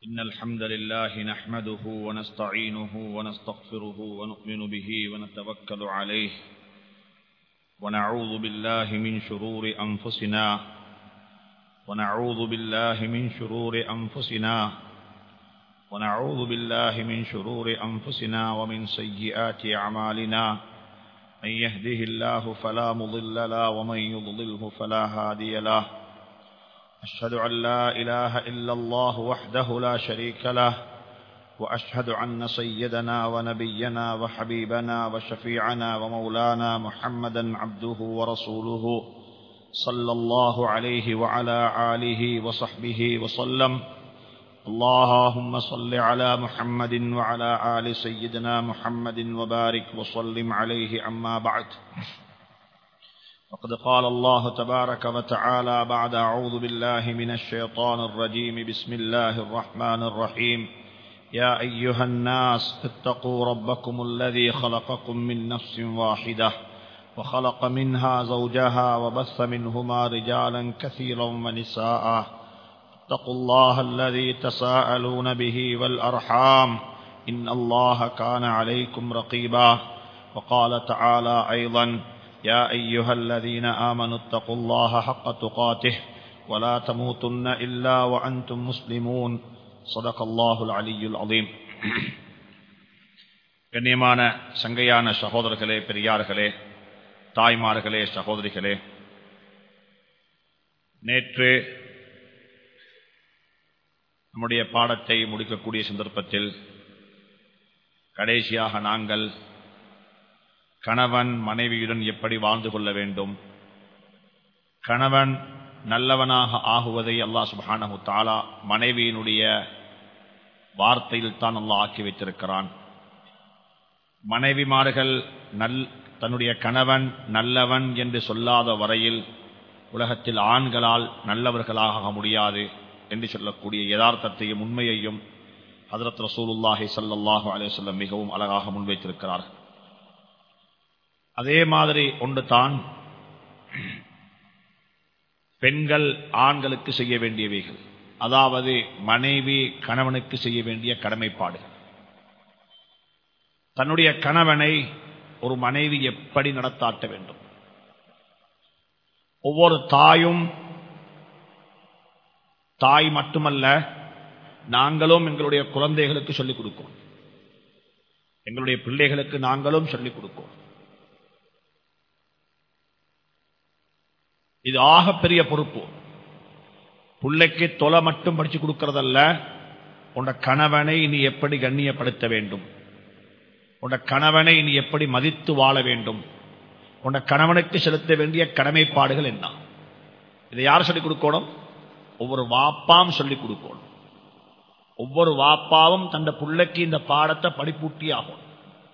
إن الحمد لله نحمده ونستعينه ونستغفره ونؤمن به ونتوكل عليه ونعوذ بالله من شرور أنفسنا ونعوذ بالله من شرور أنفسنا ونعوذ بالله من شرور أنفسنا ومن سيئات أعمالنا من يهده الله فلا مضل له ومن يضلله فلا هادي له أشهد أن لا إله إلا الله وحده لا شريك له وأشهد أن سيدنا ونبينا وحبيبنا وشفيعنا ومولانا محمدا عبده ورسوله صلى الله عليه وعلى آله وصحبه وسلم اللهم صل على محمد وعلى آل سيدنا محمد وبارك وسلم عليه أما بعد وقد قال الله تبارك وتعالى بعد أعوذ بالله من الشيطان الرجيم بسم الله الرحمن الرحيم يا أيها الناس اتقوا ربكم الذي خلقكم من نفس واحدة وخلق منها زوجها وبث منهما رجالا كثيرا ونساء اتقوا الله الذي تساءلون به والأرحام إن الله كان عليكم رقيبا وقال تعالى أيضا يا أيها الذين آمنوا اتقوا الله حق تقاته ولا تموتن إلا وأنتم مسلمون صدق الله العلي العظيم கண்ணியமான சங்கையான சகோதரர்களே பெரியார்களே தாய்மார்களே சகோதரிகளே நேற்று நம்முடைய பாடத்தை முடிக்கக்கூடிய சந்தர்ப்பத்தில் கடைசியாக நாங்கள் கணவன் மனைவியுடன் எப்படி வாழ்ந்து கொள்ள வேண்டும் கணவன் நல்லவனாக ஆகுவதை அல்லா சுபானு தாலா மனைவியினுடைய வார்த்தையில் தான் அல்லா ஆக்கி வைத்திருக்கிறான் மனைவிமார்கள் நல் தன்னுடைய கணவன் நல்லவன் என்று சொல்லாத வரையில் உலகத்தில் ஆண்களால் நல்லவர்களாக முடியாது என்று சொல்லக்கூடிய யதார்த்தத்தையும் உண்மையையும் ஹதரத் ரசூலுல்லாஹி சல்லாஹு அலேவல்லம் மிகவும் அழகாக முன்வைத்திருக்கிறார் அதே மாதிரி ஒன்று தான் பெண்கள் ஆண்களுக்கு செய்ய வேண்டியவைகள் அதாவது மனைவி கணவனுக்கு செய்ய வேண்டிய கடமைப்பாடு தன்னுடைய கணவனை ஒரு மனைவி எப்படி நடத்தாட்ட வேண்டும் ஒவ்வொரு தாயும் தாய் மட்டுமல்ல நாங்களும் எங்களுடைய குழந்தைகளுக்கு சொல்லிக் கொடுப்போம் எங்களுடைய பிள்ளைகளுக்கு நாங்களும் சொல்லிக் கொடுப்போம் இது ஆகப்பெரிய பொறுப்பு பிள்ளைக்கு தொலை மட்டும் படிச்சு கொடுக்கறதல்ல உன்ட கணவனை நீ எப்படி கண்ணியப்படுத்த வேண்டும் உன்ட கணவனை நீ எப்படி மதித்து வாழ வேண்டும் உன்ட கணவனுக்கு செலுத்த வேண்டிய கடமைப்பாடுகள் என்ன இதை யார் சொல்லிக் கொடுக்கணும் ஒவ்வொரு வாப்பாம் சொல்லிக் கொடுக்கணும் ஒவ்வொரு வாப்பாவும் தந்த பிள்ளைக்கு இந்த பாடத்தை படிப்பூட்டி ஆகும்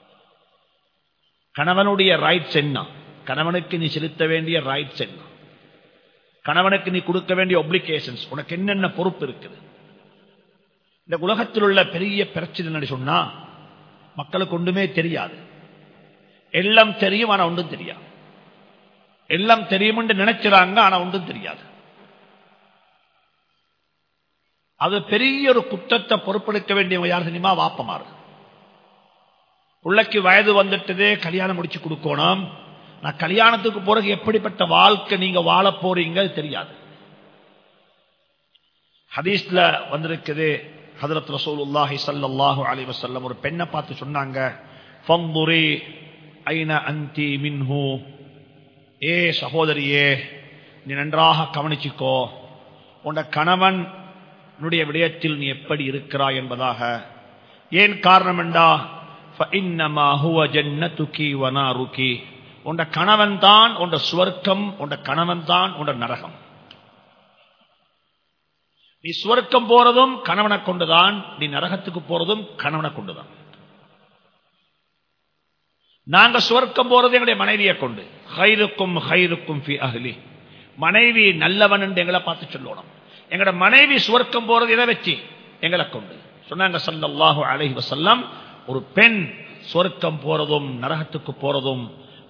கணவனுடைய ரைட்ஸ் என்ன கணவனுக்கு நீ செலுத்த வேண்டிய ரைட்ஸ் என்ன கணவனுக்கு நீ கொடுக்க வேண்டிய ஒப்ளிகேஷன்ஸ் உனக்கு என்னென்ன பொறுப்பு இருக்குது இந்த உலகத்தில் உள்ள பெரிய பிரச்சனை சொன்னா மக்களுக்கு ஒன்றுமே தெரியாது எல்லாம் தெரியும் ஆனா ஒன்றும் தெரியாது எல்லாம் தெரியும் நினைக்கிறாங்க ஆனா ஒன்றும் தெரியாது அது பெரிய ஒரு குற்றத்தை பொறுப்பெடுக்க வேண்டியவங்க யார் தெரியுமா வாப்பமாறு பிள்ளைக்கு வயது வந்துட்டதே கல்யாணம் முடிச்சு கொடுக்கணும் நான் கல்யாணத்துக்கு பிறகு எப்படிப்பட்ட வாழ்க்கை நீங்க வாழ போறீங்க தெரியாது ஹதீஸ்ல வந்திருக்குது ஹதரத் ரசூலுல்லாஹி சல்லாஹு அலி வசல்லம் ஒரு பெண்ணை பார்த்து சொன்னாங்க ஐன அந்தி மின்ஹு ஏ சகோதரியே நீ நன்றாக கவனிச்சுக்கோ உன்ட கணவன் உன்னுடைய விடயத்தில் நீ எப்படி இருக்கிறாய் என்பதாக ஏன் காரணம் என்றா உண்ட கணவன் தான் உண்ட சுவர்க்கம் உண்ட கணவன் தான் உண்ட நரகம் நீ சுவர்க்கம் போறதும் கணவனை கொண்டுதான் நீ நரகத்துக்கு போறதும் கணவனை கொண்டுதான் நாங்க சுவர்க்கம் போறது எங்களுடைய மனைவியை கொண்டு ஹைருக்கும் ஹைருக்கும் அகலி மனைவி நல்லவன் என்று எங்களை பார்த்து சொல்லணும் எங்கட மனைவி சுவர்க்கம் போறது எதை வச்சு எங்களை கொண்டு சொன்னாங்க சல்லாஹு அலஹி வசல்லாம் ஒரு பெண் சொர்க்கம் போறதும் நரகத்துக்கு போறதும்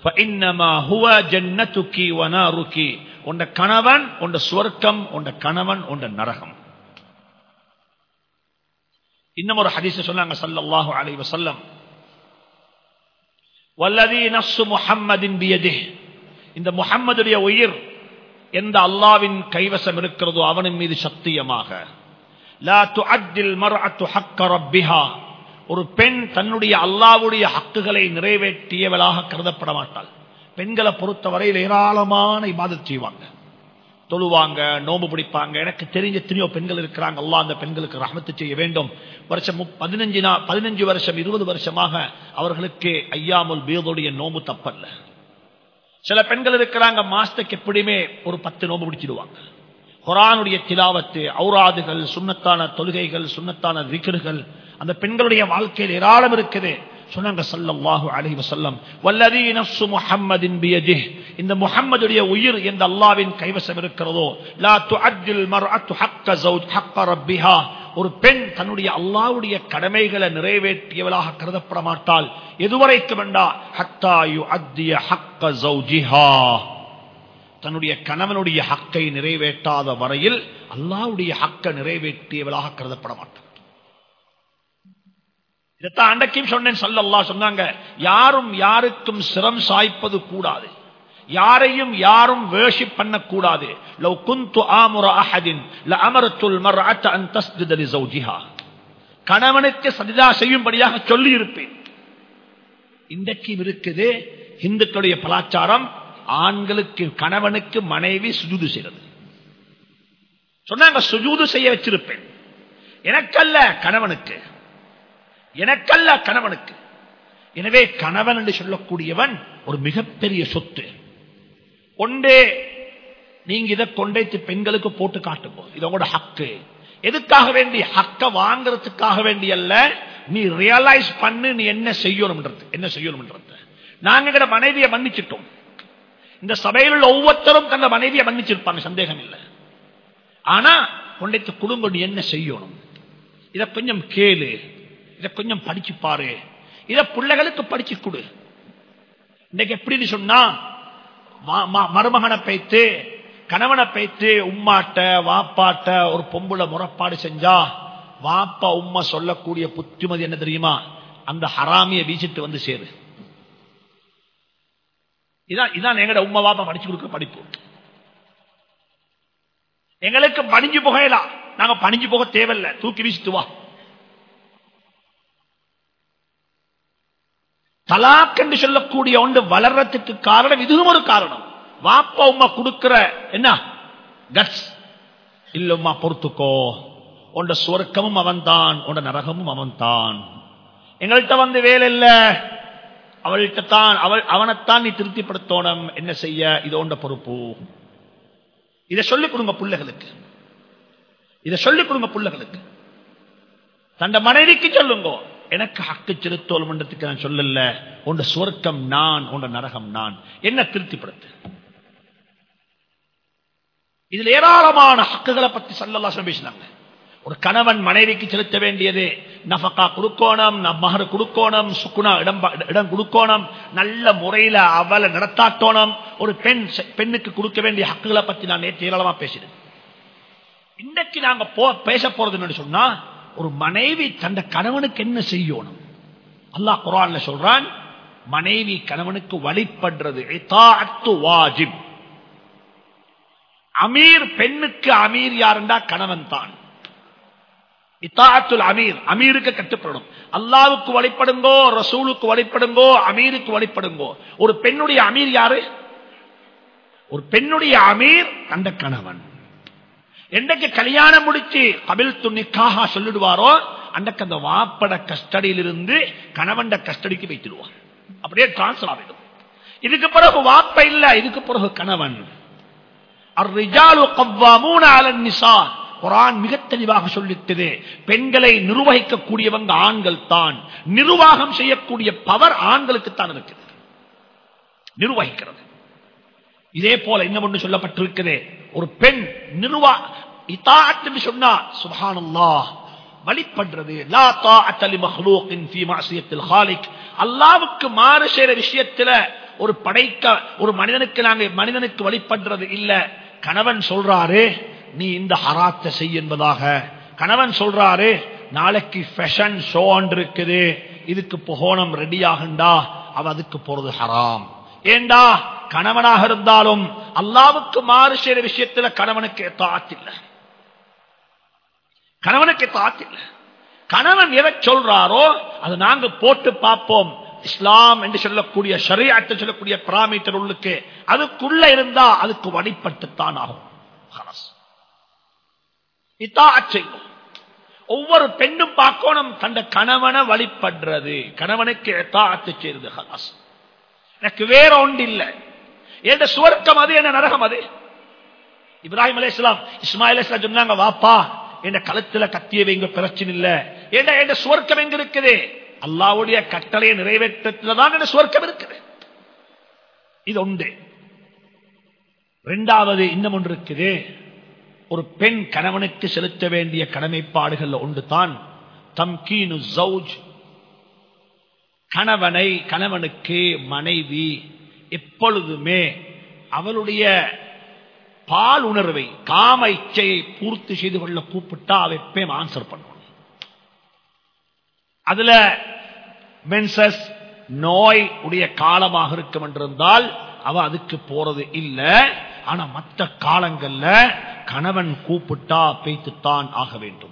உண்ட கணவன் உண்ட சுவர்க்கம் உண்ட கணவன் உண்ட நரகம் இன்னும் ஒரு ஹதீஸ் சொன்னாங்க சல்லல்லாஹு அலைஹி வஸல்லம் வல்லதி நஃப்சு முஹம்மதின் பியதிஹ் இந்த முஹம்மதுடைய உயிர் எந்த அல்லாவின் கைவசம் இருக்கிறதோ அவனின் மீது சத்தியமாக லா துஅத்தில் மர்அத்து ஹக்க ரப்பிஹா ஒரு பெண் தன்னுடைய அல்லாவுடைய ஹக்குகளை நிறைவேற்றியவளாக கருதப்பட மாட்டாள் பெண்களை பொறுத்தவரையில் ஏராளமான இபாதத் செய்வாங்க தொழுவாங்க நோம்பு பிடிப்பாங்க எனக்கு தெரிஞ்ச எத்தனையோ பெண்கள் இருக்கிறாங்க அல்லாஹ் அந்த பெண்களுக்கு ரஹமத்து செய்ய வேண்டும் வருஷம் முப்- பதினஞ்சு நா பதினஞ்சு வருஷம் இருபது வருஷமாக அவர்களுக்கு ஐயாமுல் பீதோடைய நோம்பு தப்பல்ல சில பெண்கள் இருக்கிறாங்க மாசத்துக்கு எப்படியுமே ஒரு பத்து நோம்பு பிடிச்சிடுவாங்க குரானுடைய திலாவத்து ஔராதுகள் சுண்ணத்தான தொழுகைகள் சுண்ணத்தான விக்கிர்கள் அந்த பெண்களுடைய வாழ்க்கையில் ஏராளம் இருக்குது சொன்னாங்க ஸல்லல்லாஹு அலைஹி வஸல்லம் வல்லதி நஃப்சு முஹம்மதின் பியதிஹ் இந்த முஹம்மதுடைய உயிர் எந்த அல்லாஹ்வின் கைவசம் இருக்கிறதோ லா துஅத்தில் மர்அத்து ஹக்க ஜௌஜ் ஹக்க ரப்பிஹா ஒரு பெண் தன்னுடைய அல்லாஹ்வுடைய கடமைகளை நிறைவேற்றியவளாக கருதப்பட மாட்டாள் எதுவரைக்கும் வேண்டா ஹத்தா யுஅத்திய ஹக்க ஜௌஜிஹா தன்னுடைய கணவனுடைய ஹக்கை நிறைவேற்றாத வரையில் அல்லாஹ்வுடைய ஹக்க நிறைவேற்றியவளாக கருதப்பட மாட்டார் இதைத்தான் அன்றைக்கும் சொன்னேன் சல்லல்லா சொன்னாங்க யாரும் யாருக்கும் சிரம் சாய்ப்பது கூடாது யாரையும் யாரும் வேஷிப் பண்ணக்கூடாது லவ் குந்து ஆமுர அஹதின் ல அமரத்துல் மர்அத்த அன் தஸ்ஜுத லிஸௌஜிஹா கணவனுக்கு சஜிதா செய்யும்படியாக சொல்லி இருப்பேன் இன்றைக்கும் இருக்குது இந்துக்களுடைய கலாச்சாரம் ஆண்களுக்கு கணவனுக்கு மனைவி சுஜூது செய்யறது சொன்னாங்க சுஜூது செய்ய வச்சிருப்பேன் எனக்கல்ல கணவனுக்கு எனக்கல்ல கணவனுக்கு எனவே கணவன் என்று சொல்லக்கூடியவன் ஒரு மிகப்பெரிய சொத்து ஒன்றே நீங்க இதை கொண்டைத்து பெண்களுக்கு போட்டு காட்டுங்க இது உங்களோட ஹக்கு எதுக்காக வேண்டி ஹக்க வாங்குறதுக்காக வேண்டி அல்ல நீ ரியலைஸ் பண்ணு நீ என்ன செய்யணும்ன்றது என்ன செய்யணும்ன்றது நாங்க எங்கட மனைவியை மன்னிச்சிட்டோம் இந்த சபையில் உள்ள ஒவ்வொருத்தரும் தங்க மனைவியை மன்னிச்சிருப்பாங்க சந்தேகம் இல்லை ஆனா கொண்டைத்து குடும்பம் நீ என்ன செய்யணும் இத கொஞ்சம் கேளு இத கொஞ்சம் படிச்சு பாரு இத பிள்ளைகளுக்கு படிச்சு கொடு இன்னைக்கு எப்படின்னு சொன்னா மா- மா- மருமகனை பைத்து கணவனை பைத்து உம்மாட்ட வாப்பாட்ட ஒரு பொம்புல முறப்பாடு செஞ்சா வாப்பா உம்மா சொல்லக்கூடிய புத்திமதி என்ன தெரியுமா அந்த ஹராமிய வீசிட்டு வந்து சேரு இதான் இதான் எங்கட உம்மா வாப்பா படிச்சு கொடுக்க படிப்பு எங்களுக்கு பணிஞ்சு போகலாம் நாங்க பணிஞ்சு போக தேவையில்லை தூக்கி வீசிட்டு வா தலாக் என்று சொல்லக்கூடிய ஒன்று வளர்றதுக்கு காரணம் இதுவும் ஒரு காரணம் வாப்பா உமா கொடுக்கிற என்ன கட்ஸ் இல்லம்மா பொறுத்துக்கோ உண்ட சுவர்க்கமும் அவன்தான் உண்ட நரகமும் அவன்தான் எங்கள்கிட்ட வந்து வேலை இல்ல அவள்கிட்ட தான் அவள் அவனைத்தான் நீ திருப்திப்படுத்தணும் என்ன செய்ய இதோண்ட பொறுப்பு இதை சொல்லிக் கொடுங்க பிள்ளைகளுக்கு இதை சொல்லிக் கொடுங்க பிள்ளைகளுக்கு தந்த மனைவிக்கு சொல்லுங்க எனக்கு ஹக்கு செலுத்தோல் மன்றத்துக்கு நான் சொல்லல உண்ட சுவர்க்கம் நான் உண்ட நரகம் நான் என்ன திருப்திப்படுத்து இதுல ஏராளமான ஹக்குகளை பத்தி சல்லல்லா பேசினாங்க ஒரு கணவன் மனைவிக்கு செலுத்த வேண்டியது நஃபக்கா கொடுக்கணும் மகர் கொடுக்கணும் சுக்குனா இடம் ப- இடம் கொடுக்கணும் நல்ல முறையில அவளை நடத்தாட்டோணும் ஒரு பெண் செ- பெண்ணுக்கு கொடுக்க வேண்டிய ஹக்குகளை பத்தி நான் நேற்று ஏராளமா பேசினேன் இன்னைக்கு நாங்க போ பேச போறது என்னன்னு சொன்னா ஒரு மனைவி தந்த கணவனுக்கு என்ன செய்யணும் அல்லாஹ் குரான்ல சொல்றான் மனைவி கணவனுக்கு வழிபடுறது இத்தாஅத்து வாஜிப் அமீர் பெண்ணுக்கு அமீர் யாருண்டா கணவன் தான் இத்தாத்துல் அமீர் அமீருக்கு கட்டுப்படணும் அல்லாவுக்கு வழிபடுங்கோ ரசூலுக்கு வழிபடுங்கோ அமீருக்கு வழிபடுங்கோ ஒரு பெண்ணுடைய அமீர் யாரு ஒரு பெண்ணுடைய அமீர் அந்த கணவன் என்றைக்கு கல்யாணம் முடிச்சு கபில் துணிக்காக சொல்லிடுவாரோ அன்றைக்கு அந்த வாப்பட கஸ்டடியில் இருந்து கணவன் கஸ்டடிக்கு வைத்திடுவார் அப்படியே டிரான்ஸ்பர் ஆகிடும் இதுக்கு பிறகு வாப்ப இல்ல இதுக்கு பிறகு கணவன் الرجال قوامون على النساء குரான் மிக தெளிவாக சொல்லிட்டது பெண்களை நிர்வகிக்கக்கூடியவங்க ஆண்கள் தான் நிர்வாகம் செய்யக்கூடிய பவர் ஆண்களுக்கு தான் இருக்குது நிர்வகிக்கிறது இதே போல இன்னும் ஒன்று சொல்லப்பட்டிருக்குது ஒரு பெண் நிர்வா இத்தாட்டு சொன்னா சுபஹானல்லாஹ் வழிபடுறது லா தாஅத்த லி மக்லூக்கின் ஃபீ மஅசியத்தில் ஹாலிக் அல்லாஹ்வுக்கு மாறு செய்யற விஷயத்துல ஒரு படைக்க ஒரு மனிதனுக்கு நாங்க மனிதனுக்கு வழிபடுறது இல்ல கணவன் சொல்றாரு நீ இந்த ஹராத்தை செய் என்பதாக கணவன் சொல்றாரு நாளைக்கு ஃபேஷன் ஷோ இருக்குது இதுக்கு போகணும் ரெடி ஆகுண்டா அவ அதுக்கு போறது ஹராம் ஏண்டா கணவனாக இருந்தாலும் அல்லாவுக்கு மாறு செய்யற விஷயத்துல கணவனுக்கு தாத்தில்லை கணவனுக்கு தாத்தில்லை கணவன் எதை சொல்றாரோ அது நாங்க போட்டு பார்ப்போம் இஸ்லாம் என்று சொல்லக்கூடிய ஷரியாத்தை சொல்லக்கூடிய பிராமீட்டர் உள்ளுக்கு அதுக்குள்ள இருந்தா அதுக்கு வழிபட்டுத்தான் ஆகும் ஹலாஸ். இத்தாஅத் செய்யும் ஒவ்வொரு பெண்ணும் பார்க்கணும் தந்த கணவனை வழிபடுறது கணவனுக்கு எத்தாத்து செய்யுது ஹலாஸ் எனக்கு வேற ஒன்று இல்லை என்ற சுவர்க்கம் அது என்ன நரகம் அது இப்ராஹிம் அலை இஸ்லாம் இஸ்மாயில் இஸ்லாம் சொன்னாங்க வாப்பா என் கழுத்துல கத்திய வைங்க பிரச்சனை இல்ல ஏன்னா என் சுவர்க்கம் எங்க இருக்குது அல்லாவுடைய கட்டளையை நிறைவேற்றத்துலதான் என் சுவர்க்கம் இருக்குது இது உண்டு இரண்டாவது இன்னும் ஒன்று இருக்குது ஒரு பெண் கணவனுக்கு செலுத்த வேண்டிய கடமைப்பாடுகள் ஒன்று தான் தம்கீனு ஜவுஜ் கணவனை கணவனுக்கு மனைவி எப்பொழுதுமே அவளுடைய பால் உணர்வை காம இச்சையை பூர்த்தி செய்து கொள்ள கூப்பிட்டா அவ எப்பயும் ஆன்சர் பண்ணுவான் அதுல மென்சஸ் நோய் உடைய காலமாக இருக்கும் என்றிருந்தால் அவ அதுக்கு போறது இல்ல ஆனா மற்ற காலங்கள்ல கணவன் கூப்பிட்டா பேய்த்துத்தான் ஆக வேண்டும்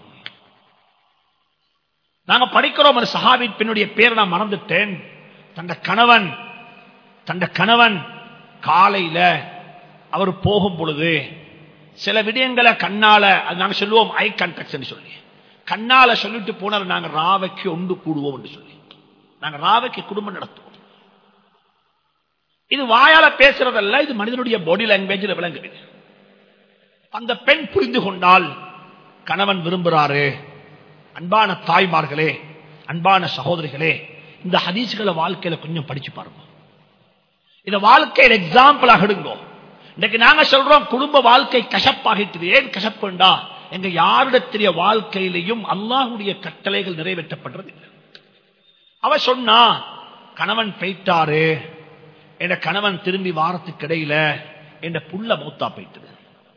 நாங்க படிக்கிறோம் ஒரு சஹாபி பெண்ணுடைய பேரை நான் மறந்துட்டேன் தந்த கணவன் தந்த கணவன் காலையில அவர் போகும் பொழுது சில விடயங்களை கண்ணால அது நாங்க சொல்லுவோம் ஐ கான்டாக்ட் சொல்லி கண்ணால சொல்லிட்டு போனால் நாங்க ராவைக்கு ஒன்று கூடுவோம் என்று சொல்லி நாங்க ராவைக்கு குடும்பம் நடத்துவோம் இது வாயால பேசுறதல்ல இது மனிதனுடைய பாடி லாங்குவேஜில் விளங்குது அந்த பெண் புரிந்து கொண்டால் கணவன் விரும்புறாரு அன்பான தாய்மார்களே அன்பான சகோதரிகளே இந்த ஹதீசுகளை வாழ்க்கையில கொஞ்சம் படிச்சு பாருங்க இத வாழ்க்கையில் எக்ஸாம்பிளாக எடுங்கோ இன்னைக்கு நாங்க சொல்றோம் குடும்ப வாழ்க்கை கசப்பாகிட்டு ஏன் கசப்புண்டா எங்க யாரிடத்திலேய வாழ்க்கையிலையும் அல்லாஹுடைய கட்டளைகள் நிறைவேற்றப்படுறது இல்லை அவ சொன்னா கணவன் பெய்த்தாரு என் கணவன் திரும்பி வாரத்துக்கு இடையில என் புள்ள மூத்தா போயிட்டது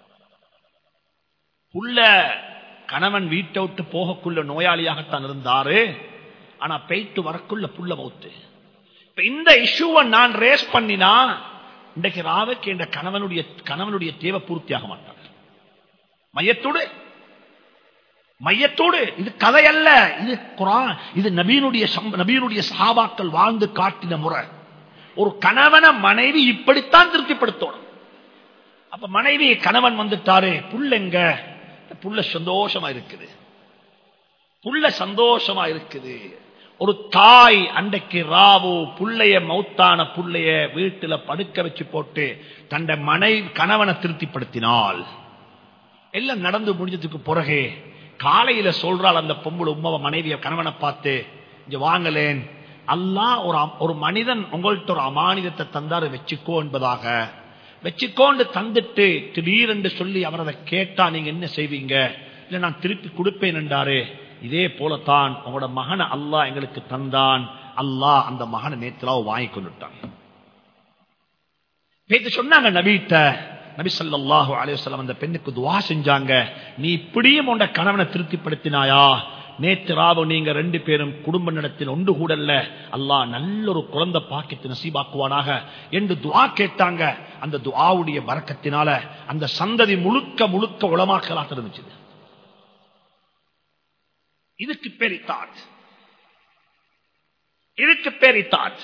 புள்ள கணவன் வீட்டை விட்டு போகக்குள்ள நோயாளியாகத்தான் இருந்தாரு ஆனா பெய்த்து வரக்குள்ள புள்ள மௌத்து இப்ப இந்த இஷ்யூவை நான் ரேஸ் பண்ணினா இன்றைக்கு ராவுக்கு என்ற கணவனுடைய கணவனுடைய தேவை பூர்த்தியாக மாட்டாங்க மையத்தோடு மையத்தோடு இது கதை அல்ல இது குரான் இது நபீனுடைய நபீனுடைய சகாபாக்கள் வாழ்ந்து காட்டின முறை ஒரு கணவன மனைவி இப்படித்தான் திருப்திப்படுத்தணும் அப்ப மனைவி கணவன் வந்துட்டாரு புள்ளெங்க புள்ள சந்தோஷமா இருக்குது புள்ள சந்தோஷமா இருக்குது ஒரு தாய் அன்றைக்கு ராவு புள்ளைய மௌத்தான புள்ளைய வீட்டுல படுக்க வச்சு போட்டு தண்ட மனை கணவனை திருப்திப்படுத்தினால் எல்லாம் நடந்து முடிஞ்சதுக்கு பிறகு காலையில சொல்றாள் அந்த பொம்பளை உமாவை மனைவிய கணவனை பார்த்து இங்க வாங்கலேன் அல்லா ஒரு ஒரு மனிதன் உங்கள்கிட்ட ஒரு அமானிதத்தை தந்தாரு வச்சுக்கோ என்பதாக வச்சுக்கோண்டு தந்துட்டு திடீரென்று சொல்லி அவர் அதை கேட்டா நீங்க என்ன செய்வீங்க இல்ல நான் திருப்பி கொடுப்பேன் என்றாரு இதே போலத்தான் உங்களோட மகனை அல்லாஹ் எங்களுக்கு தந்தான் அல்லாஹ் அந்த மகனை நேற்றுலாவை வாங்கி கொண்டுட்டான் நேற்று சொன்னாங்க நபீட்ட நபி சொல்லாஹு அலையம் அந்த பெண்ணுக்கு துவா செஞ்சாங்க நீ இப்படியும் உண்ட கணவனை திருப்திப்படுத்தினாயா நேற்று ராவு நீங்க ரெண்டு பேரும் குடும்ப நடத்தில் ஒன்று கூடல்ல அல்லாஹ் நல்ல ஒரு குழந்தை பாக்கியத்தை நசீபாக்குவானாக என்று துவா கேட்டாங்க அந்த துவாவுடைய வரக்கத்தினால அந்த சந்ததி முழுக்க முழுக்க உளமாக்கலாக இருந்துச்சு இதுக்கு பேர் இத்தாத் இதுக்கு பேர் இத்தாத்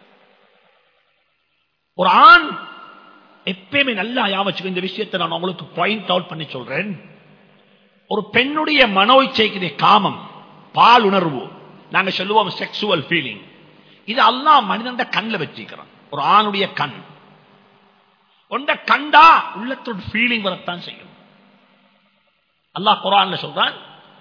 ஒரு ஆண் எப்பயுமே நல்லா யாவச்சுக்க இந்த விஷயத்தை நான் உங்களுக்கு பாயிண்ட் அவுட் பண்ணி சொல்றேன் ஒரு பெண்ணுடைய மனோ இச்சைக்குதே காமம் பால் உணர்வு நாங்க சொல்லுவோம் செக்ஸுவல் ஃபீலிங் இது அல்லா மனிதன் கண்ணில் வச்சிருக்கிறோம் ஒரு ஆணுடைய கண் ஒன்ற கண்டா உள்ளத்தோட ஃபீலிங் வரத்தான் செய்யும் அல்லாஹ் குரான்ல சொல்றான்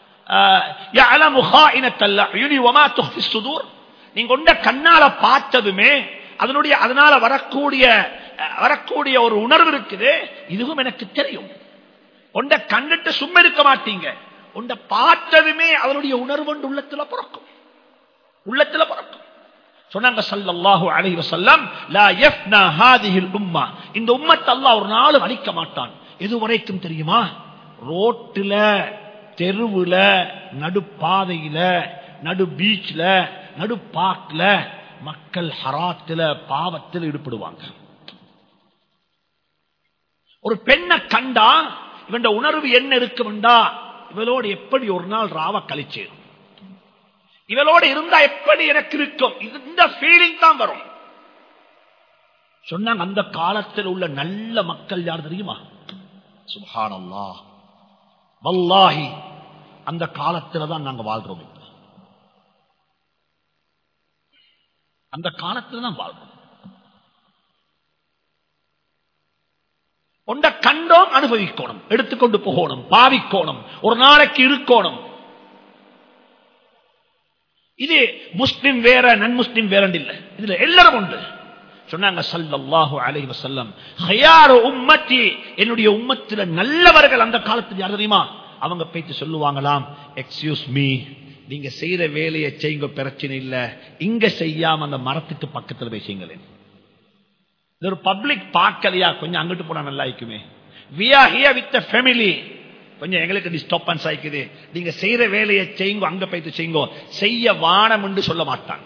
நீங்க கொண்ட கண்ணால பார்த்ததுமே அதனுடைய அதனால வரக்கூடிய வரக்கூடிய ஒரு உணர்வு இருக்குது இதுவும் எனக்கு தெரியும் உண்ட கண்டுட்டு சும்மா இருக்க மாட்டீங்க உண்ட பார்த்ததுமே அதனுடைய உணர்வு ஒன்று உள்ளத்துல பிறக்கும் உள்ளத்துல பிறக்கும் சொன்னாங்க சல்லல்லாஹு அலைஹி வஸல்லம் லா யஃப்னா ஹாதிஹில் உம்மா இந்த உம்மத்தை அல்லாஹ் ஒரு நாள் அழிக்க மாட்டான் எது வரைக்கும் தெரியுமா ரோட்டில் தெருவுல நடுப்பாதையில நடு பீச்ல நடு பார்க்ல மக்கள் ஹராத்துல பாவத்தில் ஈடுபடுவாங்க ஒரு பெண்ணை கண்டா இவன் உணர்வு என்ன இருக்குமெண்டா இவளோடு எப்படி ஒரு நாள் ராவ கழிச்சு இவளோடு இருந்தா எப்படி எனக்கு இருக்கும் இது- இந்த ஃபீலிங் தான் வரும் சொன்னாங்க அந்த காலத்தில் உள்ள நல்ல மக்கள் யார் தெரியுமா சுப்ஹானல்லாஹ் வல்லாஹி அந்த காலத்துல தான் நாங்க வாழ்றோம் இப்ப. அந்த காலத்துல தான் வாழ்றோம் ஒண்ட கண்டோம் அனுபவிக்கணும் எடுத்துக்கொண்டு போகணும் பாவிக்கோணும் ஒரு நாளைக்கு இருக்கணும் இது முஸ்லிம் வேற நன் முஸ்லிம் வேற இல்ல இதுல எல்லாரும் உண்டு சொன்னாங்க ஸல்லல்லாஹு அலைஹி வஸல்லம் ஹயாரு உம்மத்தி என்னுடைய உம்மத்தில நல்லவர்கள் அந்த காலத்துல யார் தெரியுமா அவங்க போயிட்டு சொல்லுவாங்களாம் எக்ஸ்கியூஸ் மீ நீங்க செய்யற வேலையை செய்யுங்க பிரச்சனை இல்ல இங்க செய்யாம அந்த மரத்துக்கு பக்கத்துல போய் செய்யுங்களேன் இது ஒரு பப்ளிக் பார்க்கலையா கொஞ்சம் அங்கிட்டு போனா நல்லா இருக்குமே we are here with the family கொஞ்சம் எங்களுக்கு டிஸ்டர்பன்ஸ் ஆயிக்குது நீங்க செய்யற வேலையை செய்யுங்க அங்க போயிட்டு செய்யுங்க செய்ய வானம் என்று சொல்ல மாட்டாங்க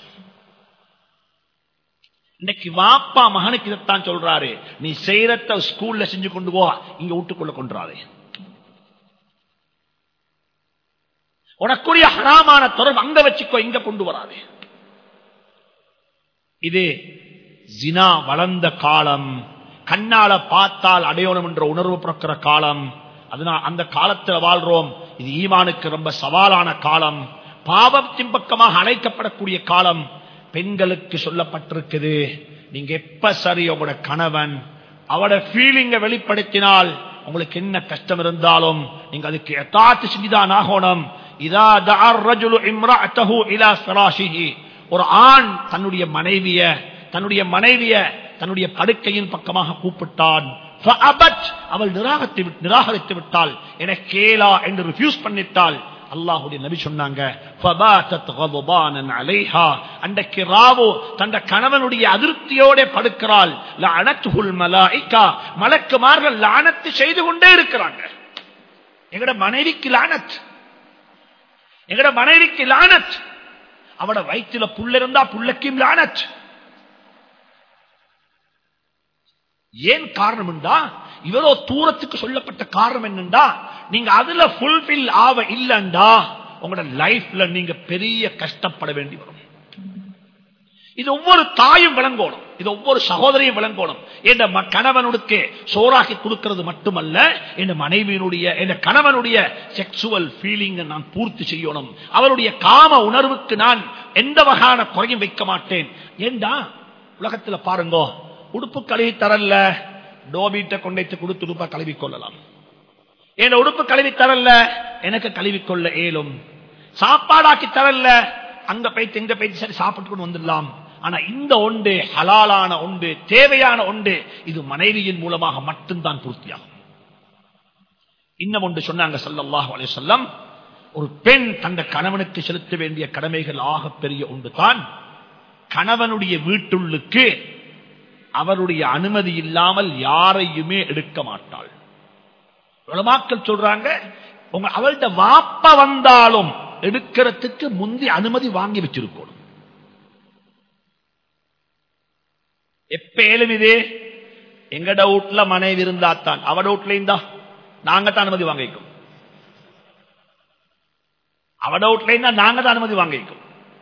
இன்னைக்கு வாப்பா மகனுக்கு இதைத்தான் சொல்றாரு நீ செய்யறத ஸ்கூல்ல செஞ்சு கொண்டு போ இங்க வீட்டுக்குள்ள கொண்டுறாரு உனக்குரிய ஹராமான தொடர்பு அங்க வச்சுக்கோ இங்க கொண்டு வராது இது ஜினா வளர்ந்த காலம் கண்ணால பார்த்தால் அடையணும் என்ற உணர்வு பிறக்கிற காலம் அதனால் அந்த காலத்துல வாழ்றோம் இது ஈமானுக்கு ரொம்ப சவாலான காலம் பாவத்தின் பக்கமாக அழைக்கப்படக்கூடிய காலம் பெண்களுக்கு சொல்லப்பட்டிருக்குது நீங்க எப்ப சரி உங்களோட கணவன் அவட ஃபீலிங்க வெளிப்படுத்தினால் உங்களுக்கு என்ன கஷ்டம் இருந்தாலும் நீங்க அதுக்கு எத்தாத்து செஞ்சுதான் ஆகணும் இதா தஅர் ரஜுலு இம்ரஅத்தஹு இலா ஃபிராஷிஹி ஒரு ஆண் தன்னுடைய மனைவிய தன்னுடைய மனைவிய தன்னுடைய படுக்கையின் பக்கமாக கூப்பிட்டான் فأبت. அவள் நிராகரித்து விட்- நிராகரித்து விட்டாள் என கேளா என்று ரிஃப்யூஸ் பண்ணிட்டாள் அல்லாஹுடைய நபி சொன்னாங்க فباتت غضبانا عليها. அன்றைக்கு ராவு தந்த கணவனுடைய அதிருப்தியோட படுக்கிறாள் لعنته الملائكة. மலக்குமார்கள் லானத்து செய்து கொண்டே இருக்கிறாங்க எங்கட மனைவிக்கு லானத் எங்கட மனைவிக்கு லானத் அவட வயிற்றுல புள்ள இருந்தா புள்ளக்கும் லானத் ஏன் காரணம் என்றா இவ்வளோ தூரத்துக்கு சொல்லப்பட்ட காரணம் என்னண்டா நீங்க அதுல ஃபுல்பில் ஆவ இல்லண்டா உங்களோட லைஃப்ல நீங்க பெரிய கஷ்டப்பட வேண்டி வரும் இது ஒவ்வொரு தாயும் விளங்கணும் இது ஒவ்வொரு சகோதரியும் விளங்கணும் என் ம- கணவனுக்கு சோறாக்கி கொடுக்கிறது மட்டுமல்ல என் மனைவியினுடைய என் கணவனுடைய செக்ஸுவல் ஃபீலிங் நான் பூர்த்தி செய்யணும் அவருடைய காம உணர்வுக்கு நான் எந்த வகையான குறையும் வைக்க மாட்டேன் ஏண்டா உலகத்துல பாருங்க உடுப்பு கழுவி தரல டோபீட்டை கொண்டைத்து கொடுத்து உடுப்பா கழுவி கொள்ளலாம் என் உடுப்பு கழுவி தரல எனக்கு கழுவிக்கொள்ள இயலும் சாப்பாடாக்கி தரல அங்க போயிட்டு எங்க போயிட்டு சரி சாப்பிட்டு கொண்டு வந்துடலாம் ஆனா இந்த ஒன்று ஹலாலான ஒன்று தேவையான ஒன்று இது மனைவியின் மூலமாக மட்டும்தான் பூர்த்தியாகும் இன்னும் ஒன்று சொன்னாங்க ஸல்லல்லாஹு அலைஹி வஸல்லம் ஒரு பெண் தந்த கணவனுக்கு செலுத்த வேண்டிய கடமைகள் ஆக பெரிய ஒன்று தான் கணவனுடைய வீட்டுள்ளுக்கு அவருடைய அனுமதி இல்லாமல் யாரையுமே எடுக்க மாட்டாள் உலமாக்கள் சொல்றாங்க உங்க அவள்கிட்ட வாப்ப வந்தாலும் எடுக்கிறதுக்கு முந்தி அனுமதி வாங்கி வச்சிருக்கணும் எப்ப எழுதுது எங்கட வீட்டுல மனைவி இருந்தாத்தான் அவட வீட்டுல இருந்தா நாங்க தான் அனுமதி வாங்கிக்கும் அவட வீட்டுல இருந்தா நாங்க தான் அனுமதி வாங்கிக்கும்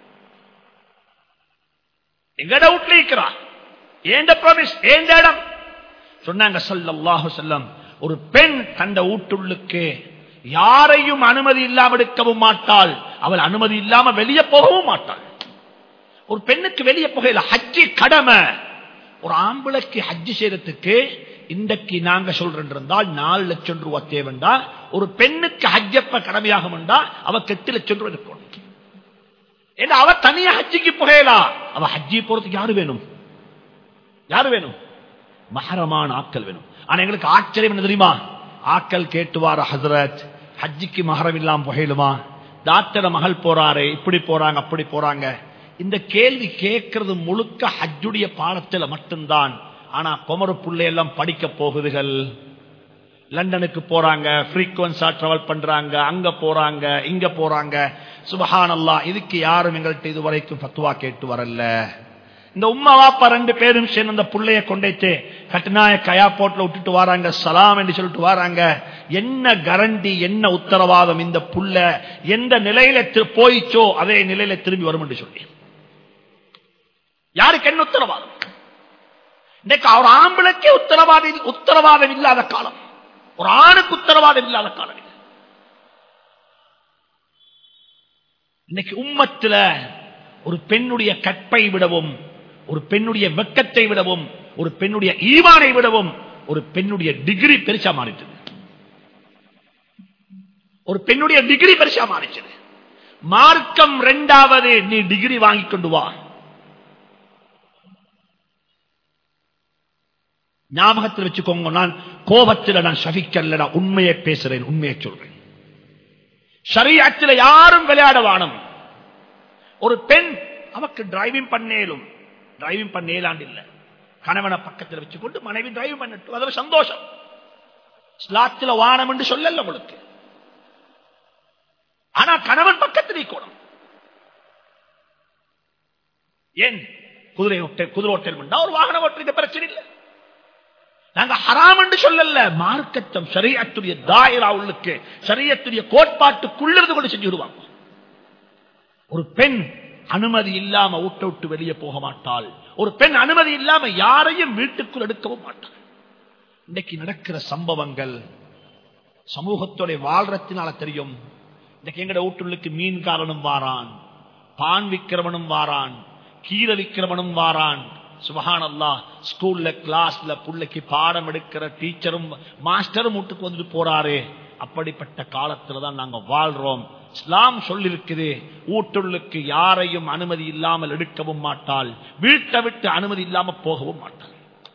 எங்கட வீட்டுல இருக்கிறா ஏண்ட ப்ராமிஸ் ஏண்ட இடம் சொன்னாங்க ஸல்லல்லாஹு அலைஹி வஸல்லம் ஒரு பெண் தந்த வீட்டுள்ளுக்கு யாரையும் அனுமதி இல்லாம எடுக்கவும் மாட்டாள் அவள் அனுமதி இல்லாம வெளியே போகவும் மாட்டாள் ஒரு பெண்ணுக்கு வெளியே போகல ஹஜ்ஜி கடமை ஒரு ஆம்பளைக்கு ஹஜ்ஜி செய்யறதுக்கு இன்றைக்கு நாங்க சொல்றேன் இருந்தால் நாலு லட்சம் ரூபாய் தேவைண்டா ஒரு பெண்ணுக்கு ஹஜ்ஜப்ப கடமையாகும் என்றா அவ எட்டு லட்சம் ரூபாய் இருக்கணும் ஏன்னா அவ தனியா ஹஜ்ஜிக்கு புகையலா அவ ஹஜ்ஜி போறதுக்கு யாரு வேணும் யாரு வேணும் மஹரமான ஆட்கள் வேணும் ஆனா எங்களுக்கு ஆச்சரியம் என்ன தெரியுமா ஆட்கள் கேட்டுவார ஹசரத் ஹஜ்ஜிக்கு மகரம் இல்லாம புகையிலுமா டாக்டர் மகள் போறாரு இப்படி போறாங்க அப்படி போறாங்க இந்த கேள்வி கேட்கறது முழுக்க ஹஜ்ஜுடைய பாடத்துல மட்டும்தான் ஆனா குமர புள்ளை எல்லாம் படிக்க போகுதுகள் லண்டனுக்கு போறாங்க ஃப்ரீக்வன்ஸா டிராவல் பண்றாங்க அங்க போறாங்க இங்க போறாங்க சுபஹானல்லா இதுக்கு யாரும் எங்கள்கிட்ட இதுவரைக்கும் பத்துவா கேட்டு வரல இந்த உம்மா வாப்பா ரெண்டு பேரும் சேர்ந்து அந்த புள்ளைய கொண்டைத்து கட்டுநாய கயா போட்டுல விட்டுட்டு வராங்க சலாம் என்று சொல்லிட்டு வராங்க என்ன கரண்டி என்ன உத்தரவாதம் இந்த புள்ள எந்த நிலையில தி- போயிச்சோ அதே நிலையில திரும்பி வரும் என்று சொல்லி யாருக்கு என்ன உத்தரவாதம் இன்னைக்கு அவர் ஆம்பளுக்கே உத்தரவாதம் உத்தரவாதம் இல்லாத காலம் ஒரு ஆணுக்கு உத்தரவாதம் இல்லாத காலம் இது. இன்னைக்கு உம்மத்துல ஒரு பெண்ணுடைய கற்பை விடவும் ஒரு பெண்ணுடைய வெக்கத்தை விடவும் ஒரு பெண்ணுடைய ஈவானை விடவும் ஒரு பெண்ணுடைய டிகிரி பெருசா மாறிட்டது ஒரு பெண்ணுடைய டிகிரி பெருசா மாறிச்சது மார்க்கம் ரெண்டாவது நீ டிகிரி வாங்கி கொண்டு வா ஞாபகத்தில் வச்சுக்கோங்க நான் கோபத்தில் நான் ஷபிக்கல்ல நான் உண்மையை பேசுறேன் உண்மையை சொல்றேன் ஷரியத்தில் யாரும் விளையாட வானம் ஒரு பெண் அவக்கு டிரைவிங் பண்ணேலும் டிரைவிங் பண்ணேலாண்டு இல்ல கணவனை பக்கத்தில் வச்சுக்கொண்டு மனைவி டிரைவிங் பண்ணட்டும் அதுல சந்தோஷம் ஸ்லாத்துல வானம் என்று சொல்லல உங்களுக்கு ஆனா கணவன் பக்கத்தில் இருக்கணும் ஏன் குதிரை ஓட்டல் குதிரை ஓட்டல் பண்ணா ஒரு வாகனம் ஓட்டுறது பிரச்சனை இல்லை நாங்க ஹராம் என்று சொல்லல மார்க்கத்தம் சரியத்துடைய தாயிரா உள்ளுக்கு சரியத்துடைய கோட்பாட்டுக்குள்ளிருந்து கொண்டு செஞ்சு விடுவாங்க ஒரு பெண் அனுமதி இல்லாம ஊட்ட விட்டு வெளியே போக மாட்டாள் ஒரு பெண் அனுமதி இல்லாம யாரையும் வீட்டுக்குள் எடுக்கவும் மாட்டாள் இன்னைக்கு நடக்கிற சம்பவங்கள் சமூகத்தோட வாழ்றத்தினால தெரியும் இன்னைக்கு எங்கட வீட்டுள்ளுக்கு மீன்காரனும் வாரான் பான் விக்கிறவனும் வாரான் கீரை விக்கிறவனும் வாரான் சுபஹான் அல்லா ஸ்கூல்ல கிளாஸ்ல புள்ளைக்கு பாடம் எடுக்கிற டீச்சரும் மாஸ்டரும் வீட்டுக்கு வந்துட்டு போறாரு அப்படிப்பட்ட காலத்துல தான் நாங்க வாழ்றோம் இஸ்லாம் சொல்லிருக்குது ஊட்டுள்ளுக்கு யாரையும் அனுமதி இல்லாமல் எடுக்கவும் மாட்டாள் வீட்டை விட்டு அனுமதி இல்லாம போகவும் மாட்டாள்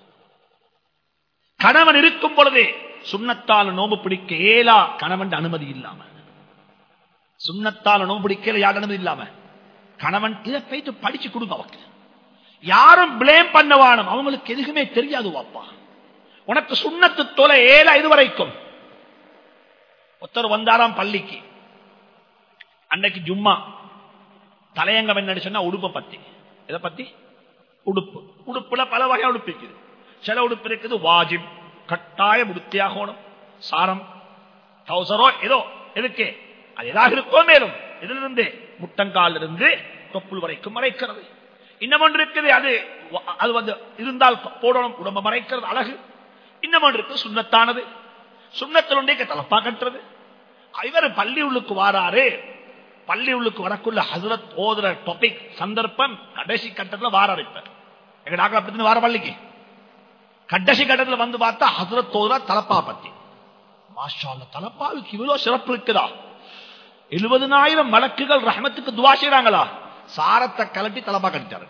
கணவன் இருக்கும் பொழுதே சுண்ணத்தால நோம்பு பிடிக்க ஏலா கணவன் அனுமதி இல்லாம சுண்ணத்தால நோம்பு பிடிக்கல யார் அனுமதி இல்லாம கணவன் இதை போயிட்டு படிச்சு கொடுங்க அவக்கு யாரும் பிளேம் பண்ணவானும் அவங்களுக்கு எதுக்குமே தெரியாது வாப்பா உனக்கு சுண்ணத்து தொலை ஏழா இதுவரைக்கும் ஒருத்தர் வந்தாராம் பள்ளிக்கு அன்னைக்கு ஜும்மா தலையங்கம் என்ன சொன்னா உடுப்பை பத்தி எதை பத்தி உடுப்பு உடுப்புல பல வகை உடுப்பு இருக்குது சில உடுப்பு இருக்குது வாஜிப் கட்டாயம் உடுத்தியாகணும் சாரம் டவுசரோ ஏதோ எதுக்கு அது எதாக இருக்கோ மேலும் இதிலிருந்து முட்டங்கால் இருந்து தொப்புள் வரைக்கும் மறைக்கிறது இன்னும் ஒன்று இருக்குது அது அது வந்து இருந்தால் போடணும் உடம்பு மறைக்கிறது அழகு இன்னும் ஒன்று இருக்கு சுண்ணத்தானது சுண்ணத்தில் ஒன்றே தலப்பா கட்டுறது இவர் பள்ளி உள்ளுக்கு வாராரு பள்ளி உள்ளுக்கு வரக்குள்ள ஹசரத் ஓதுற டாபிக் சந்தர்ப்பம் கடைசி கட்டத்துல வாராரு இப்ப எங்க டாக்டர் அப்படி வார பள்ளிக்கு கடைசி கட்டத்துல வந்து பார்த்தா ஹசரத் ஓதுற தலப்பா பத்தி மாஷா தலப்பாவுக்கு இவ்வளவு சிறப்பு இருக்குதா எழுபதுனாயிரம் வழக்குகள் ரஹமத்துக்கு துவா செய்யறாங்களா சாரத்தை கலட்டி தலப்பா கட்டிட்டாரு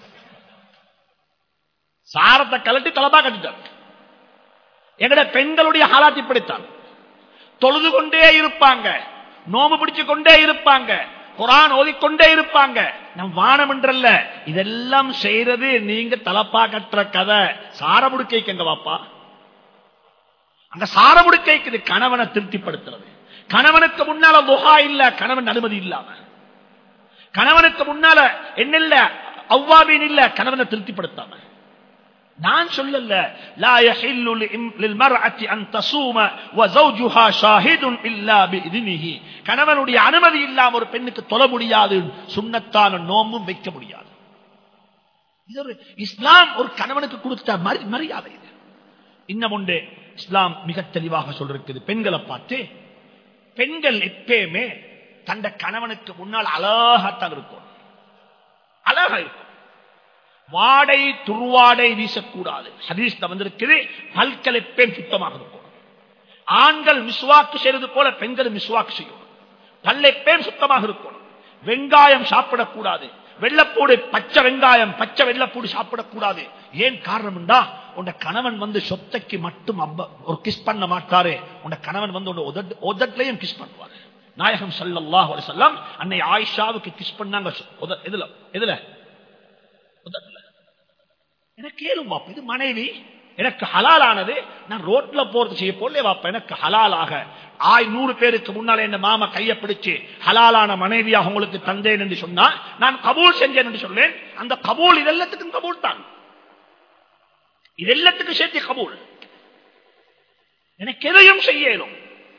சாரத்தை கலட்டி தலப்பா கட்டிட்டாரு எங்கட பெண்களுடைய ஹாலாத்தி இப்படித்தான் தொழுது கொண்டே இருப்பாங்க நோம்பு பிடிச்சு கொண்டே இருப்பாங்க குரான் ஓதிக்கொண்டே இருப்பாங்க நம் வானம் என்றல்ல இதெல்லாம் செய்யறது நீங்க தலப்பா கட்டுற கதை சாரமுடுக்கைக்கு வாப்பா அங்க சாரமுடுக்கைக்கு கணவனை திருப்திப்படுத்துறது கணவனுக்கு முன்னால முகா இல்ல கணவன் அனுமதி இல்லாம கணவனுக்கு முன்னால என்ன இல்ல அவ்வாவின் இல்ல கணவனை திருப்திப்படுத்தாம நான் சொல்லல லா யஹில்லு லில்மர்அத்தி அன் தஸூம வ ஜௌஜுஹா ஷாஹிதுன் இல்லா பிஇذنஹி கணவனுடைய அனுமதி இல்லாம ஒரு பெண்ணுக்கு தொழ முடியாது சுன்னத்தான நோம்பும் வைக்க முடியாது இது ஒரு இஸ்லாம் ஒரு கணவனுக்கு கொடுத்த மரியாதை இது இன்னும் ஒன்று இஸ்லாம் மிக தெளிவாக சொல்றது பெண்களை பார்த்து பெண்கள் எப்பயுமே தந்த கணவனுக்கு முன்னால் அழகாத்தான் இருக்கும் அழகா இருக்கும் வாடை துருவாடை வீசக்கூடாது ஹதீஸ்ல வந்திருக்குது பல்கள் எப்பயும் சுத்தமாக இருக்கும் ஆண்கள் மிஸ்வாக்கு செய்வது போல பெண்கள் மிஸ்வாக்கு செய்யணும் பல் எப்பயும் சுத்தமாக இருக்கணும் வெங்காயம் சாப்பிடக்கூடாது வெள்ளப்பூடு பச்சை வெங்காயம் பச்சை வெள்ளப்பூடு சாப்பிடக்கூடாது ஏன் காரணம் உன்ன கணவன் வந்து சொத்தைக்கு மட்டும் ஒரு கிஸ் பண்ண மாட்டாரு உன்ன கணவன் வந்து உதட்லையும் கிஸ் பண்ணுவாரு நாயகம் சல்லாஹ் செல்லம் அன்னை ஆயிஷாவுக்கு கிஸ் பண்ணாங்க எதுல எதுல உதட்ல எனக்கு கேளும் பாப்பு இது மனைவி எனக்கு ஹலாலானது நான் ரோட்ல போறது செய்ய போல வாப்ப எனக்கு ஹலாலாக ஆய் நூறு பேருக்கு முன்னாலே என்ன மாமா கையை பிடிச்சு ஹலாலான மனைவியாக உங்களுக்கு தந்தேன் என்று சொன்னா நான் கபூல் செஞ்சேன் என்று சொல்லேன் அந்த கபூல் இதெல்லாத்துக்கும் கபூல் தான் இது எல்லாத்துக்கும் சேர்த்து கபூல் எனக்கு எதையும் செய்ய இயலும்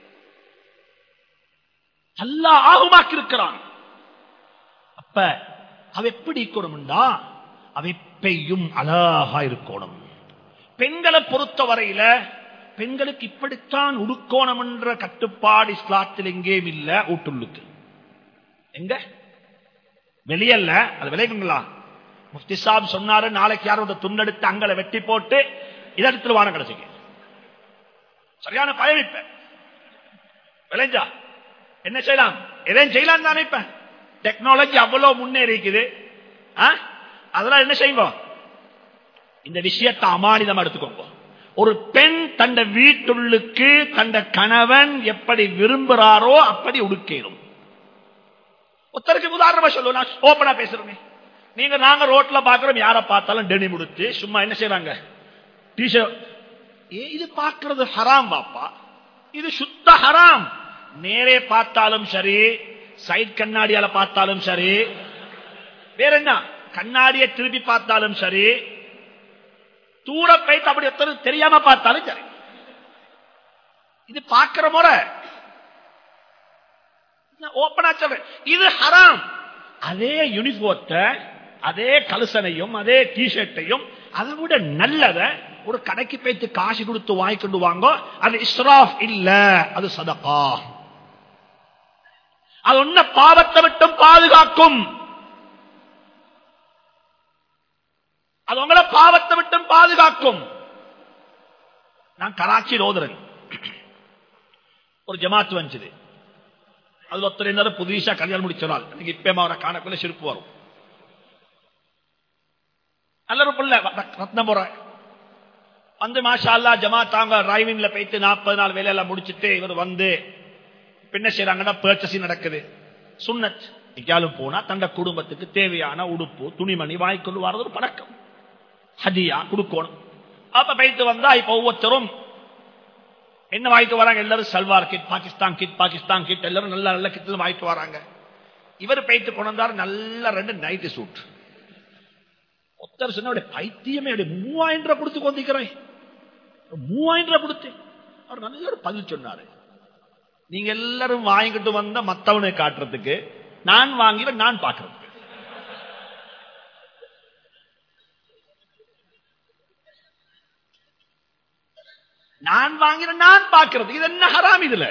அல்லா ஆகுமாக்கி இருக்கிறான் அப்ப அவ எப்படி இருக்கணும்டா அவை பெய்யும் அழகா இருக்கணும் பெண்களை பொறுத்த வரையில பெண்களுக்கு இப்படித்தான் உடுக்கோணம் என்ற கட்டுப்பாடு இஸ்லாத்தில் எங்கேயும் இல்ல ஊட்டுள்ளுக்கு எங்க வெளியல்ல அது விளைவுங்களா முஃப்தி சாப் சொன்னாரு நாளைக்கு யாரோட துண்டெடுத்து அங்களை வெட்டி போட்டு இதற்கு வானம் கிடைச்சிங்க சரியான பயமிப்ப விளைஞ்சா என்ன செய்யலாம் எதையும் செய்யலாம் தானே இப்ப டெக்னாலஜி அவ்வளவு முன்னேறிக்குது அதெல்லாம் என்ன செய்யுங்க இந்த விஷயத்தை அமானிதம் எடுத்துக்கோங்க ஒரு பெண் தந்த வீட்டுள்ளுக்கு தந்த கணவன் எப்படி விரும்புறாரோ அப்படி உடுக்கேறும் ஒருத்தருக்கு உதாரணமா சொல்லுவோம் நான் ஓப்பனா பேசுறேன் நீங்க நாங்க ரோட்ல பாக்குறோம் யார பார்த்தாலும் டெனி முடிச்சு சும்மா என்ன செய்யறாங்க டிஷர்ட் இது பார்க்கறது ஹராம் பாப்பா இது சுத்த ஹராம் நேரே பார்த்தாலும் சரி சைட் கண்ணாடியால பார்த்தாலும் சரி வேற என்ன கண்ணாடியை திருப்பி பார்த்தாலும் சரி தூர போயிட்டு அப்படி ஒருத்தர் தெரியாம பார்த்தாலும் சரி இது பார்க்கிற முறை ஓப்பனா சொல்றேன் இது ஹராம் அதே யூனிஃபார்த்தை அதே கலுசனையும் அதே டிஷர்ட்டையும் அதை விட நல்லத ஒரு கடைக்கு போய்த்து காசு கொடுத்து வாங்கிக்கொண்டு வாங்க அது இஸ்ராஃப் இல்ல அது சதகா அது ஒன்ன பாவத்தை விட்டும் பாதுகாக்கும் அது உங்களை பாவத்தை விட்டும் பாதுகாக்கும் நான் கராச்சி ஓதுறேன் ஒரு ஜமாத்து வந்துச்சு அதுல ஒருத்தர் என்ன புதுசா கல்யாணம் முடிச்சால் எனக்கு இப்ப அவரை காணக்குள்ள சிரிப்பு வரும் நல்ல ஒரு பிள்ளை ரத்னம் போற வந்து மாஷா அல்லா ஜமாத்தாங்க டிரைவிங்ல போயிட்டு நாற்பது நாள் வேலையெல்லாம் முடிச்சுட்டு இவர் வந்து என்ன செய்யறாங்கன்னா பர்ச்சசிங் நடக்குது சுண்ணத் எங்கேயாலும் போனா தந்த குடும்பத்துக்கு தேவையான உடுப்பு துணிமணி வாங்கிக்கொண்டு வரது ஒரு பழக்கம் ஹதியா கொடுக்கணும் அப்ப போயிட்டு வந்தா இப்ப ஒவ்வொருத்தரும் என்ன வாங்கிட்டு வராங்க எல்லாரும் salwar kit Pakistan kit Pakistan kit எல்லாரும் நல்ல நல்ல கிட் வாங்கிட்டு வராங்க இவர் போயிட்டு கொண்டு வந்தாரு நல்ல ரெண்டு நைட்டு சூட் ஒருத்தர் சொன்ன பைத்தியமே மூவாயிரம் ரூபாய் கொடுத்து கொண்டிருக்கிறேன் மூவாயிரம் ரூபாய் கொடுத்து அவர் நல்ல ஒரு பதில் சொன்னாரு நீங்க எல்லாரும் வாங்கிட்டு வந்த மத்தவனை காட்டுறதுக்கு நான் வாங்கிற நான் பாக்குறது நான் வாங்கிற நான் பார்க்கிறது இது என்ன ஹராம் இதுல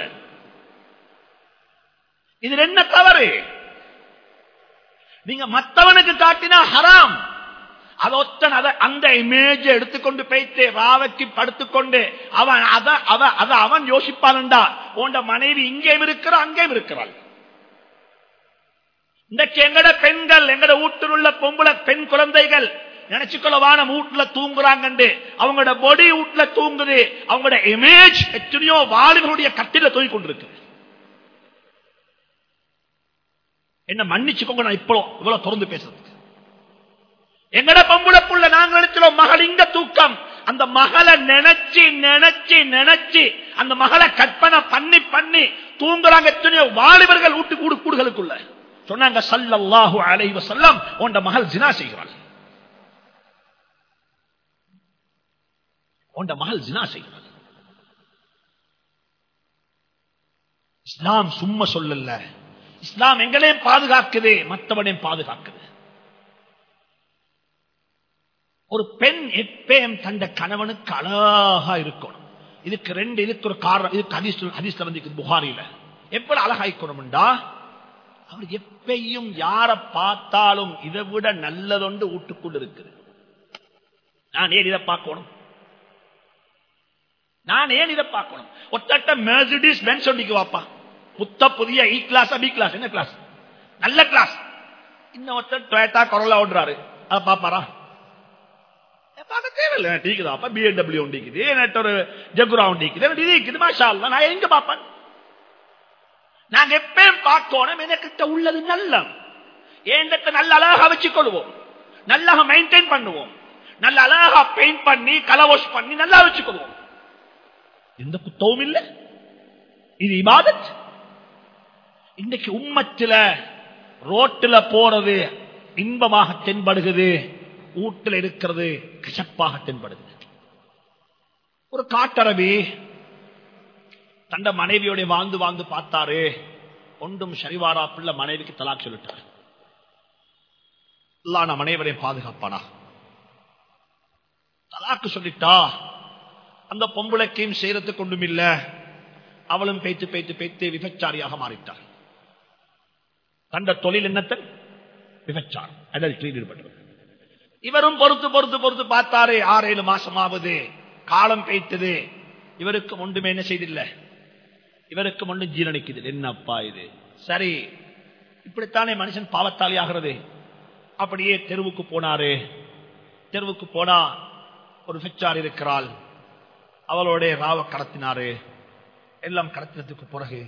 இதுல என்ன தவறு நீங்க மத்தவனுக்கு காட்டினா ஹராம் அதொத்தன் அத அந்த இமேஜ் எடுத்துக்கொண்டு போய்த்து ராவைக்கு படுத்துக்கொண்டு அவன் அத அவ அத அவன் யோசிப்பான்டா உண்ட மனைவி இங்கேயும் இருக்கிற அங்கேயும் இருக்கிறாள் இன்றைக்கு எங்கட பெண்கள் எங்கட வீட்டில் உள்ள பொம்பளை பெண் குழந்தைகள் நினைச்சுக்கொள்ளவான வீட்டுல தூங்குறாங்க அவங்களோட பொடி வீட்டுல தூங்குது அவங்களோட இமேஜ் எத்தனையோ வாலிபருடைய கட்டில தூங்கி கொண்டிருக்கு என்ன மன்னிச்சுக்கோங்க நான் இப்போ இவ்வளவு தொடர்ந்து பேசுறதுக்கு எங்கட பொம்புளை புள்ள நாங்க நினைச்சிரோம் மகள் இங்க தூக்கம் அந்த மகளை நினைச்சு நினைச்சு நினைச்சு அந்த மகளை கற்பனை பண்ணி பண்ணி தூங்குறாங்க எத்தனையோ வாலிபர்கள் வீட்டு கூடு கூடுகளுக்குள்ள சொன்னாங்க சல்லல்லாஹு அலைஹி வஸல்லம் உண்ட மகள் ஜினா செய்கிறாள் உண்ட மகள் ஜினா செய்கிறாள் இஸ்லாம் சும்மா சொல்லல இஸ்லாம் எங்களையும் பாதுகாக்குது மற்றவனையும் பாதுகாக்குது ஒரு பெண் எப்பயும் தந்த கணவனுக்கு அழகா இருக்கணும் இதுக்கு ரெண்டு இதுக்கு ஒரு காரணம் இதுக்கு ஹதீஸ் ஹதீஸ் வந்து புகாரில எப்படி அழகாய்க்கணும்டா அவர் எப்பையும் யார பார்த்தாலும் இதை விட நல்லதொண்டு வீட்டுக்குள் இருக்குது நான் ஏன் இதை பார்க்கணும் நான் ஏன் இதை பார்க்கணும் ஒத்தட்ட மெர்சிடிஸ் பென்ஸ் சொல்லிக்கு வாப்பா புத்த புதிய இ கிளாஸ் பி கிளாஸ் என்ன கிளாஸ் நல்ல கிளாஸ் இன்னும் ஒருத்தர் டொயட்டா கொரோலா ஓடுறாரு அதை பாப்பாரா பார்க்க தேவையில்லை டீக்குதாப்பா பிஎன்டபிள்யூ உண்டிக்குது எனக்கு ஒரு ஜகுரா உண்டிக்குது இது இருக்குது மாஷா அல்லா நான் எங்க பார்ப்பேன் நாங்க எப்பயும் பார்க்கணும் எனக்கிட்ட உள்ளது நல்ல ஏண்டத்தை நல்ல அழகா வச்சுக் கொள்வோம் நல்லா மெயின்டைன் பண்ணுவோம் நல்ல அழகா பெயிண்ட் பண்ணி கலர் வாஷ் பண்ணி நல்லா வச்சுக்கொள்வோம் எந்த குத்தவும் இல்லை இது இபாதத் இன்னைக்கு உம்மத்தில ரோட்டில் போறது இன்பமாக தென்படுகிறது வீட்டில் இருக்கிறது கசப்பாக தென்படுகிறது ஒரு காட்டரவி தண்ட மனைவியோட வாழ்ந்து வாழ்ந்து பார்த்தாரு ஒன்றும் சரிவாரா பிள்ளை மனைவிக்கு தலாக் சொல்லிட்டார் நான் மனைவரையும் பாதுகாப்பானா தலாக்கு சொல்லிட்டா அந்த பொம்பளைக்கையும் செய்யறதுக்கு ஒன்றும் இல்ல அவளும் பேத்து பேத்து பேத்து விபச்சாரியாக மாறிட்டார் தந்த தொழில் என்னத்தன் விபச்சாரம் அடல்ட்ரியில் ஈடுபட்டவர் இவரும் பொறுத்து பொறுத்து பொறுத்து பார்த்தாரு ஆறு ஏழு மாசம் ஆகுது காலம் பெய்த்தது இவருக்கு ஒன்றுமே என்ன செய்தில்லை இவருக்கு ஒன்றும் ஜீரணிக்குது என்னப்பா இது சரி இப்படித்தானே மனுஷன் பாவத்தாளி ஆகிறது அப்படியே தெருவுக்கு போனாரு தெருவுக்கு போனா ஒரு பிச்சார் இருக்கிறாள் அவளோட ராவ கடத்தினாரு எல்லாம் கடத்தினதுக்கு பிறகு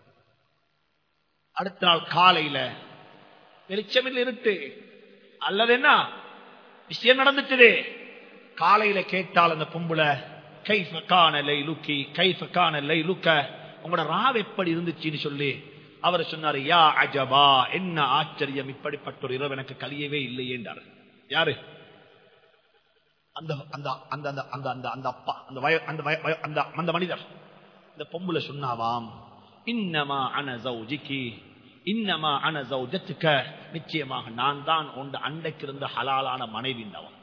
அடுத்த நாள் காலையில வெளிச்சமில் இருட்டு அல்லது என்ன விஷயம் நடந்துச்சு காலையில கேட்டால் அந்த பொம்புல கைஃப காணலை லுக்கி கைஃப காணலை லுக்க உங்களோட ராவ் எப்படி இருந்துச்சுன்னு சொல்லி அவர் சொன்னாரு யா அஜபா என்ன ஆச்சரியம் இப்படிப்பட்ட ஒரு இரவு எனக்கு கலியவே இல்லையே என்றார் யாரு அந்த அந்த அந்த அந்த அந்த அந்த அந்த அப்பா அந்த வய அந்த வய அந்த அந்த மனிதர் இந்த பொம்புல சொன்னாவாம் இன்னமா அன ஜௌஜிக்கு இன்னமா அன ஜௌஜத்துக்க நிச்சயமாக நான் தான் உண்ட அண்டைக்கு இருந்த ஹலாலான மனைவி அவன்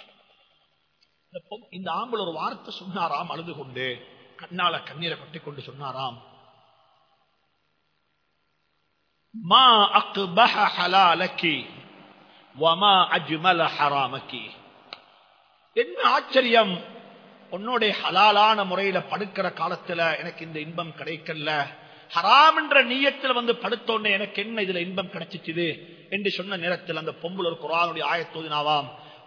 இந்த ஆம்பளை ஒரு வார்த்தை சொன்னாராம் அழுது கொண்டு கண்ணால கண்ணீரை கொட்டி கொண்டு சொன்னாராம் மா அக்பஹ ஹலாலக்கி வமா அஜ்மல ஹராமக்கி என்ன ஆச்சரியம் உன்னுடைய ஹலாலான முறையில படுக்கிற காலத்துல எனக்கு இந்த இன்பம் கிடைக்கல ஹராம் என்ற நீயத்தில் வந்து படுத்தோன்னே எனக்கு என்ன இதுல இன்பம் கிடைச்சிச்சுது என்று சொன்ன நேரத்தில் அந்த பொம்புல ஒரு குரானுடைய ஆயத்தோதினாவாம்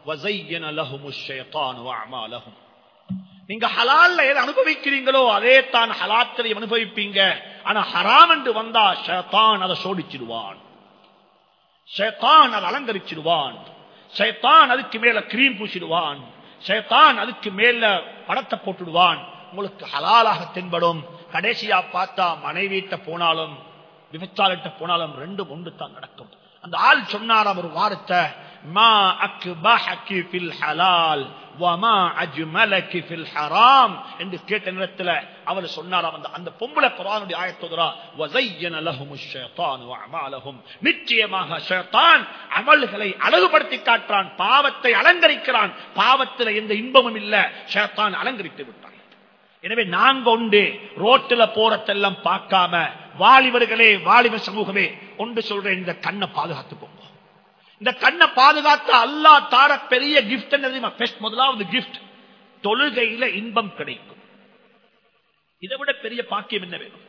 நீங்க ஹலால்ல எதை அனுபவிக்கிறீங்களோ அதே தான் ஹலாத்திரை அனுபவிப்பீங்க ஆனா ஹராம் என்று வந்தா ஷேத்தான் அதை சோடிச்சிடுவான் ஷேத்தான் அதை அலங்கரிச்சிடுவான் ஷேத்தான் அதுக்கு மேல கிரீம் பூசிடுவான் ஷேத்தான் அதுக்கு மேல படத்தை போட்டுடுவான் உங்களுக்கு ஹலாலாக தென்படும் கடைசியா பார்த்தா மனைவிட்ட போனாலும் விபச்சாரிட்ட போனாலும் ரெண்டும் ஒன்று தான் நடக்கும் அந்த ஆள் சொன்னாராம் ஒரு வார்த்தை மா அக்பஹகி ஃபில் ஹலால் வமா அஜ்மலகி ஃபில் ஹராம் என்று கேட்ட நேரத்தில் அவர் சொன்னாராம் அந்த அந்த பொம்பளை குர்ஆனுடைய ஆயத்தோதரா வஸய்யன லஹுமுஷ் ஷைத்தானு வஅமாலஹும் நிச்சயமாக ஷைத்தான் அமல்களை அழகுபடுத்தி காட்டுறான் பாவத்தை அலங்கரிக்கிறான் பாவத்தில் எந்த இன்பமும் இல்ல ஷைத்தான் அலங்கரித்து விட்டான் எனவே நாங்க உண்டு ரோட்டில் போறதெல்லாம் பார்க்காம வாலிபர்களே வாலிப சமூகமே ஒன்று சொல்ற இந்த கண்ணை பாதுகாத்து போங்க இந்த கண்ணை பாதுகாத்த அல்லா தார பெரிய கிஃப்ட் என்ன முதலாவது கிஃப்ட் தொழுகையில இன்பம் கிடைக்கும் இதை விட பெரிய பாக்கியம் என்ன வேணும்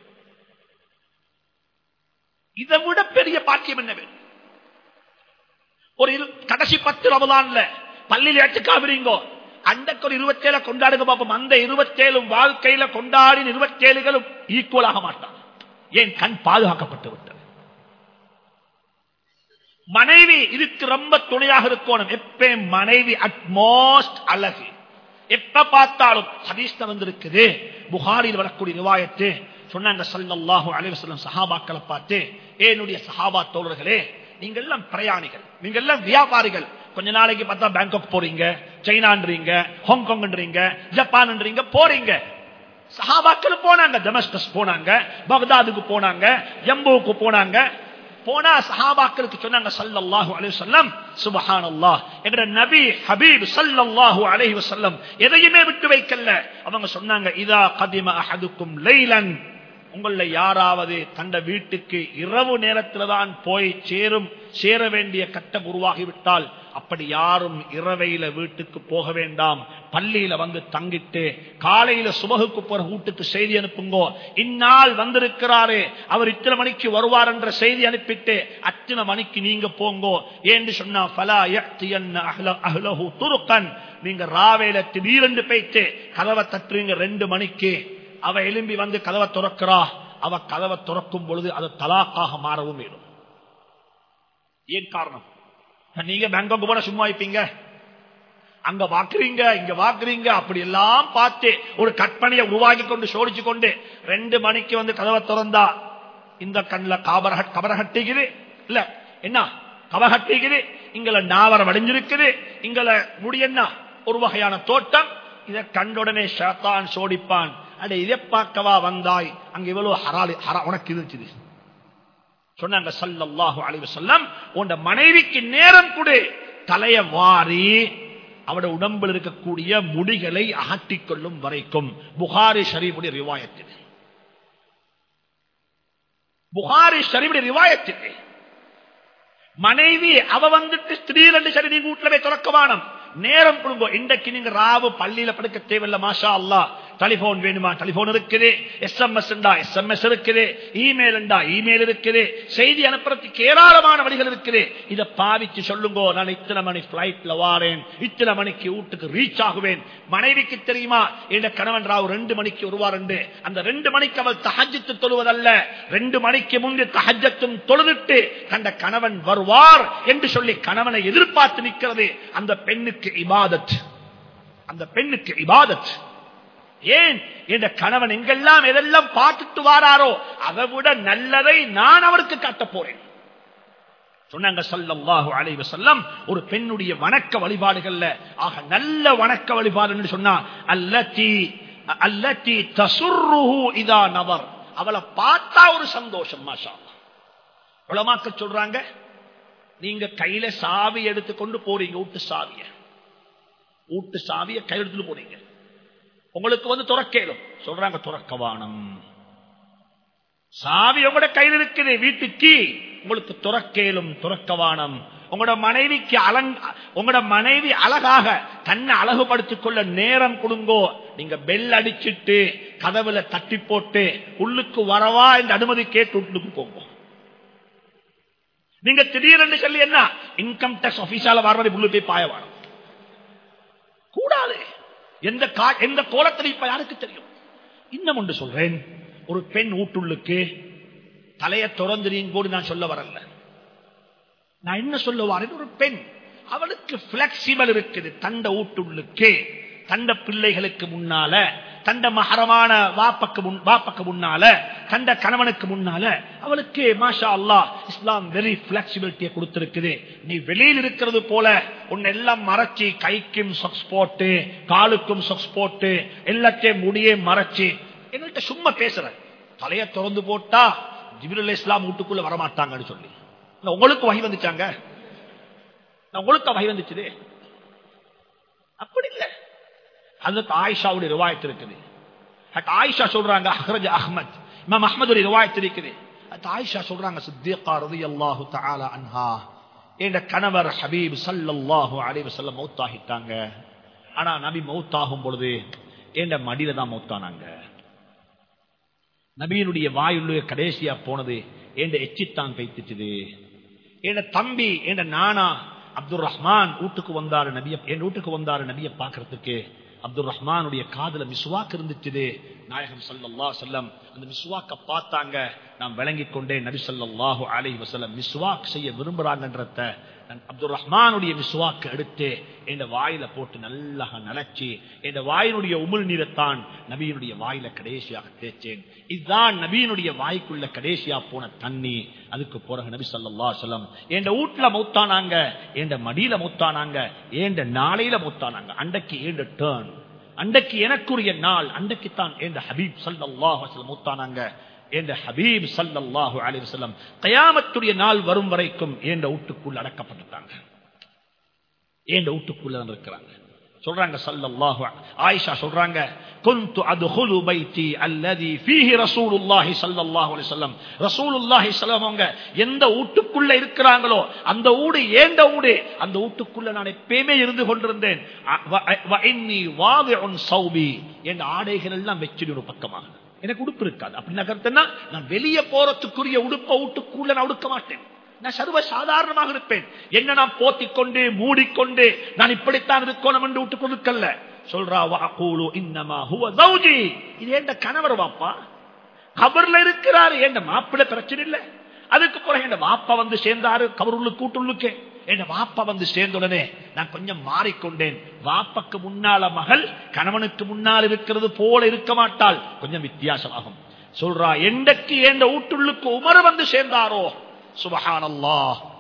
இதை விட பெரிய பாக்கியம் என்ன வேணும் ஒரு கடைசி பத்து ரமலான்ல பள்ளியில் ஏற்றுக்காவிரீங்கோ அண்டக்கு ஒரு இருபத்தேழு கொண்டாடுங்க பார்ப்போம் அந்த இருபத்தேழும் வாழ்க்கையில கொண்டாடின இருபத்தேழுகளும் ஈக்குவலாக மாட்டான் ஏன் கண் பாதுகாக்கப்பட்டு விட்டது மனைவி இதுக்கு ரொம்ப துணையாக இருக்கணும் எப்ப மனைவி அட்மோஸ்ட் அழகு எப்ப பார்த்தாலும் ஹதீஸ்ல வந்திருக்குது புகாரில் வரக்கூடிய ரிவாயத்து சொன்னாங்க சல்லாஹூ அலைவசல்லம் சஹாபாக்களை பார்த்து என்னுடைய சஹாபா தோழர்களே நீங்க எல்லாம் பிரயாணிகள் நீங்க எல்லாம் வியாபாரிகள் கொஞ்ச நாளைக்கு பார்த்தா பேங்காக் போறீங்க சைனான்றீங்க ஹாங்காங்ன்றீங்க ஜப்பான்ன்றீங்க போறீங்க சஹாபாக்கள் போனாங்க டெமஸ்டஸ் போனாங்க பக்தாதுக்கு போனாங்க ஜம்புவுக்கு போனாங்க போனா சஹாபாக்களுக்கு சொன்னாங்க சல்லல்லாஹு அலைஹி வஸல்லம் சுப்ஹானல்லாஹ் எங்கட நபி ஹபீப் சல்லல்லாஹு அலைஹி வஸல்லம் எதையுமே விட்டு வைக்கல அவங்க சொன்னாங்க இதா கதிம அஹதுக்கும் லைலன் உங்கள யாராவது தந்த வீட்டுக்கு இரவு நேரத்தில் தான் போய் சேரும் சேர வேண்டிய கட்டம் உருவாகிவிட்டால் அப்படி யாரும் இரவையில வீட்டுக்கு போக வேண்டாம் பள்ளியில வந்து தங்கிட்டு காலையில சுபகுக்கு போற வீட்டுக்கு செய்தி அனுப்புங்கோ இந்நாள் வந்திருக்கிறாரு அவர் இத்தனை மணிக்கு வருவார் என்ற செய்தி அனுப்பிட்டு அத்தனை மணிக்கு நீங்க போங்கோ என்று சொன்னா பலா அஹ்லஹு துருக்கன் நீங்க ராவேல திடீரென்று போயிட்டு கதவை தட்டுறீங்க ரெண்டு மணிக்கு அவ எலும்பி வந்து கதவை துறக்கிறா அவ கதவை துறக்கும் பொழுது அது தலாக்காக மாறவும் வேணும் ஏன் காரணம் நீங்க பேங்காக் போன சும்மா வைப்பீங்க அங்க வாக்குறீங்க இங்க வாக்குறீங்க அப்படி எல்லாம் பார்த்து ஒரு கற்பனையை உருவாக்கி கொண்டு சோடிச்சு கொண்டு ரெண்டு மணிக்கு வந்து கதவை திறந்தா இந்த கண்ணுல காபர கபரகட்டிக்குது இல்ல என்ன கவகட்டிக்குது இங்கல நாவரம் அடைஞ்சிருக்குது இங்கல முடி என்ன ஒரு வகையான தோட்டம் இதை கண்டுடனே ஷாத்தான் சோடிப்பான் அட இதை பார்க்கவா வந்தாய் அங்க இவ்வளவு ஹராலி ஹரா உனக்கு இருந்துச்சு சொன்னாங்க சல்லல்லாஹு அலைஹி வஸல்லம் உன் மனைவிக்கு நேரம் கொடு தலைய வாரி அவட உடம்பில் இருக்கக்கூடிய முடிகளை அகற்றிக் கொள்ளும் வரைக்கும் புகாரி ஷரீஃபுடைய ரிவாயத்தில் புகாரி ஷரீஃபுடைய ரிவாயத்தில் மனைவி அவ வந்துட்டு திடீரென்று சரி நீங்க வீட்டுல போய் துறக்கவானம் நேரம் கொடுங்க இன்றைக்கு நீங்க ராவு பள்ளியில படுக்க தேவையில்ல மாஷா அல்லா டெலிபோன் வேணுமா டெலிபோன் இருக்குது எஸ்எம்எஸ் எஸ்எம்எஸ் இருக்குது இமெயில் இமெயில் இருக்குது செய்தி அனுப்புறதுக்கு ஏராளமான வழிகள் இருக்குது இதை பாவிச்சு சொல்லுங்க நான் இத்தனை மணி பிளைட்ல வாரேன் இத்தனை மணிக்கு வீட்டுக்கு ரீச் ஆகுவேன் மனைவிக்கு தெரியுமா என் கணவன் ராவு ரெண்டு மணிக்கு வருவார் அந்த ரெண்டு மணிக்கு அவள் தஹஜத்து தொழுவதல்ல ரெண்டு மணிக்கு முன்பு தஹஜத்தும் தொழுதுட்டு கண்ட கணவன் வருவார் என்று சொல்லி கணவனை எதிர்பார்த்து நிற்கிறது அந்த பெண்ணுக்கு இபாதத் அந்த பெண்ணுக்கு இபாதத் ஏன் என்ற கணவன் எங்கெல்லாம் எதெல்லாம் பார்த்துட்டு வாராரோ அதை விட நல்லதை நான் அவருக்கு காட்டப் போறேன் சொன்னாங்க சல்லல்லாஹு அலைஹி வஸல்லம் ஒரு பெண்ணுடைய வணக்க வழிபாடுகள்ல ஆக நல்ல வணக்க வழிபாடு சொன்னா அல்லத்தி அல்லத்தி தசுர்ருஹு இதா நவர் அவளை பார்த்தா ஒரு சந்தோஷம் மாஷா உலமாக்க சொல்றாங்க நீங்க கையில சாவி எடுத்துக்கொண்டு போறீங்க வீட்டு சாவிய வீட்டு சாவிய கையில் எடுத்துட்டு போறீங்க உங்களுக்கு வந்து துறக்கேலும் சொல்றாங்க துறக்கவானம் சாவி உங்களோட கையில் இருக்குது வீட்டுக்கு உங்களுக்கு துறக்கேலும் துறக்கவானம் உங்களோட மனைவிக்கு அலங் உங்களோட மனைவி அழகாக தன்னை அழகுபடுத்திக் கொள்ள நேரம் கொடுங்கோ நீங்க பெல் அடிச்சிட்டு கதவுல தட்டி போட்டு உள்ளுக்கு வரவா இந்த அனுமதி கேட்டு உள்ளுக்கு போங்க நீங்க திடீரென்று சொல்லி என்ன இன்கம் டாக்ஸ் ஆபீஸால வரவரை புள்ளு போய் பாயவானம் கூடாது எந்த எந்த கோலத்தில் இப்ப யாருக்கு தெரியும் இன்னும் ஒன்று சொல்றேன் ஒரு பெண் ஊட்டுள்ளுக்கு தலையை திறந்துறீங்க கூட நான் சொல்ல வரல நான் என்ன சொல்ல வரேன் ஒரு பெண் அவளுக்கு பிளெக்சிபிள் இருக்குது தண்ட ஊட்டுள்ளுக்கு தண்ட பிள்ளைகளுக்கு முன்னால தண்ட மகரமான வாப்பக்கு முன் வாப்பக்கு முன்னால தண்ட கணவனுக்கு முன்னால அவளுக்கு மாஷா அல்லா இஸ்லாம் வெரி பிளெக்சிபிலிட்டியை கொடுத்திருக்குது நீ வெளியில் இருக்கிறது போல உன்னை எல்லாம் மறைச்சி கைக்கும் சொக்ஸ் போட்டு காலுக்கும் சொக்ஸ் போட்டு எல்லாத்தையும் முடியே மறைச்சு எங்கள்கிட்ட சும்மா பேசுற தலைய திறந்து போட்டா ஜிபிரல் இஸ்லாம் வீட்டுக்குள்ள வரமாட்டாங்கன்னு சொல்லி உங்களுக்கு வகை வந்துச்சாங்க உங்களுக்கு வகை வந்துச்சு அப்படி இல்லை அதுக்கு ஆயிஷாவுடைய ரிவாயத்து இருக்குது ஆயிஷா சொல்றாங்க அஹ்ரஜ் அஹ்மத் இமாம் அஹ்மதுடைய ரிவாயத்து இருக்குது ஆயிஷா சொல்றாங்க சித்திகா ரலியல்லாஹு தஆலா அன்ஹா என்ற கணவர் ஹபீப் ஸல்லல்லாஹு அலைஹி வஸல்லம் மௌத்தாகிட்டாங்க ஆனா நபி மௌத்தாகும் பொழுது என்ற மடியில தான் மௌத்தானாங்க நபியினுடைய வாயுள்ள கடைசியா போனது என்ற எச்சித்தான் கைத்துச்சுது என் தம்பி என்ற நானா அப்துல் ரஹ்மான் வீட்டுக்கு வந்தாரு நபிய என் வீட்டுக்கு வந்தாரு நபிய பாக்குறதுக்கு அப்துல் ரஹ்மானுடைய காதல மிஸ்வாக் இருந்துச்சு நாயகம் சல்லல்லா செல்லம் அந்த மிஸ்வாக்க பார்த்தாங்க நான் விளங்கிக் கொண்டேன் நபி சல்லாஹு அலை வசல்லம் மிஸ்வாக் செய்ய விரும்புறாங்கன்றத அப்துல் ரஹ்மானுடைய மிஸ்வாக்கு எடுத்து என் வாயில போட்டு நல்லா நனைச்சி என் வாயினுடைய உமிழ் நீரைத்தான் நபியினுடைய வாயில கடைசியாக தேய்ச்சேன் இதுதான் நபியினுடைய வாய்க்குள்ள கடைசியா போன தண்ணி அதுக்கு பிறகு நபி சல்லா சொல்லம் என் வீட்டுல மௌத்தானாங்க என் மடியில மௌத்தானாங்க ஏண்ட நாளையில மௌத்தானாங்க அண்டைக்கு ஏண்ட டேர்ன் அண்டைக்கு எனக்குரிய நாள் அண்டைக்கு தான் என் ஹபீப் சல்லாஹ் மௌத்தானாங்க என்ற ஹபீப் சல்லாஹூ அலி வசல்லம் கயாமத்துடைய நாள் வரும் வரைக்கும் என்ற வீட்டுக்குள் அடக்கப்பட்டுட்டாங்க என்ற வீட்டுக்குள்ள இருக்கிறாங்க சொல்றாங்க சல்லல்லாஹு ஆயிஷா சொல்றாங்க كنت ادخل بيتي الذي فيه رسول الله صلى الله عليه وسلم رسول الله صلى الله عليه எந்த வீட்டுக்குள்ள இருக்கிறாங்களோ அந்த ஊடு ஏண்ட ஊடு அந்த வீட்டுக்குள்ள நான் எப்பயுமே இருந்து கொண்டிருந்தேன் சௌபி என் ஆடைகள் எல்லாம் வச்சிடு ஒரு பக்கமாக எனக்கு உடுப்பு இருக்காது அப்படி நகர்த்தனா நான் வெளியே போறதுக்குரிய உடுப்ப வீட்டுக்குள்ள நான் உடுக்க மாட்டேன் நான் சர்வ சாதாரணமாக இருப்பேன் என்ன நான் போத்திக் கொண்டு மூடிக்கொண்டு நான் இப்படித்தான் இருக்கணும் என்று விட்டு கொடுக்கல சொல்றா வாக்கூலு இன்னமா ஹுவ தௌஜி இது எந்த கணவர் வாப்பா கபர்ல இருக்கிறாரு என் மாப்பிள்ள பிரச்சனை இல்ல அதுக்கு பிறகு என் வாப்பா வந்து சேர்ந்தாரு கபருள்ளுக்கு கூட்டுள்ளுக்கு என் வாப்பா வந்து சேர்ந்த உடனே நான் கொஞ்சம் மாறிக்கொண்டேன் வாப்பக்கு முன்னால மகள் கணவனுக்கு முன்னால் இருக்கிறது போல இருக்க மாட்டாள் கொஞ்சம் வித்தியாசமாகும் சொல்றா எண்டக்கு ஏண்ட ஊட்டுள்ளுக்கு உமர் வந்து சேர்ந்தாரோ சுபஹானல்லா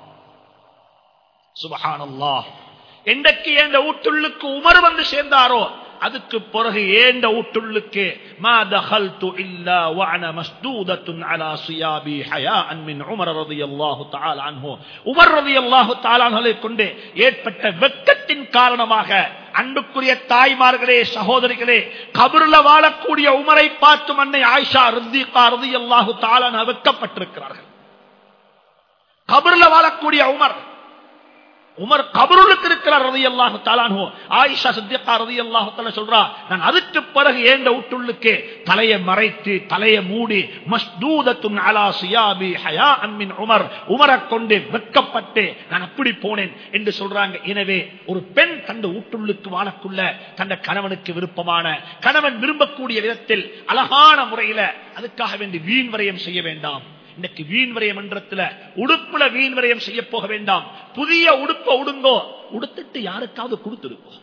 சுபஹானல்லா எண்டக்கு ஏண்ட ஊட்டுள்ளுக்கு உமர் வந்து சேர்ந்தாரோ அதுக்கு பிறகு ஏண்ட ஊட்டுள்ளுக்கு ما دخلت الا وانا مسدوده على صيابي حياء من عمر رضي الله تعالى عنه உமர் رضي الله تعالى عنه கொண்டு ஏற்பட்ட வெட்கத்தின் காரணமாக அன்புக்குரிய தாய்மார்களே சகோதரிகளே கபருல வாழக்கூடிய உமரை பார்த்து அன்னை ஆயிஷா ருத்திகா ரலியல்லாஹு தஆலா அன்ஹா வெட்கப்பட்டிருக்கிறார்கள் கபருல வாழக்கூடிய உமர் உமர் கபருளுக்கு இருக்கிறார் ரதி அல்லாஹு தாலானோ ஆயிஷா சித்தியக்கா ரதி அல்லாஹு தாலா சொல்றா நான் அதுக்கு பிறகு ஏண்ட உட்டுள்ளுக்கு தலையை மறைத்து தலையை மூடி மஸ்தூதத்துன் அலா சியாபி ஹயா அன்மின் உமர் உமரை கொண்டு வெட்கப்பட்டு நான் அப்படி போனேன் என்று சொல்றாங்க எனவே ஒரு பெண் தந்த ஊட்டுள்ளுக்கு வாழக்குள்ள தந்த கணவனுக்கு விருப்பமான கணவன் விரும்பக்கூடிய விதத்தில் அழகான முறையில அதுக்காக வேண்டி வீண் வரையம் செய்ய வேண்டாம் இன்னைக்கு வீண் விரயம் மன்றத்துல உடுப்புல வீண் விரயம் செய்ய போக வேண்டாம் புதிய உடுப்ப உடுங்கோ உடுத்துட்டு யாருக்காவது கொடுத்துடுவோம்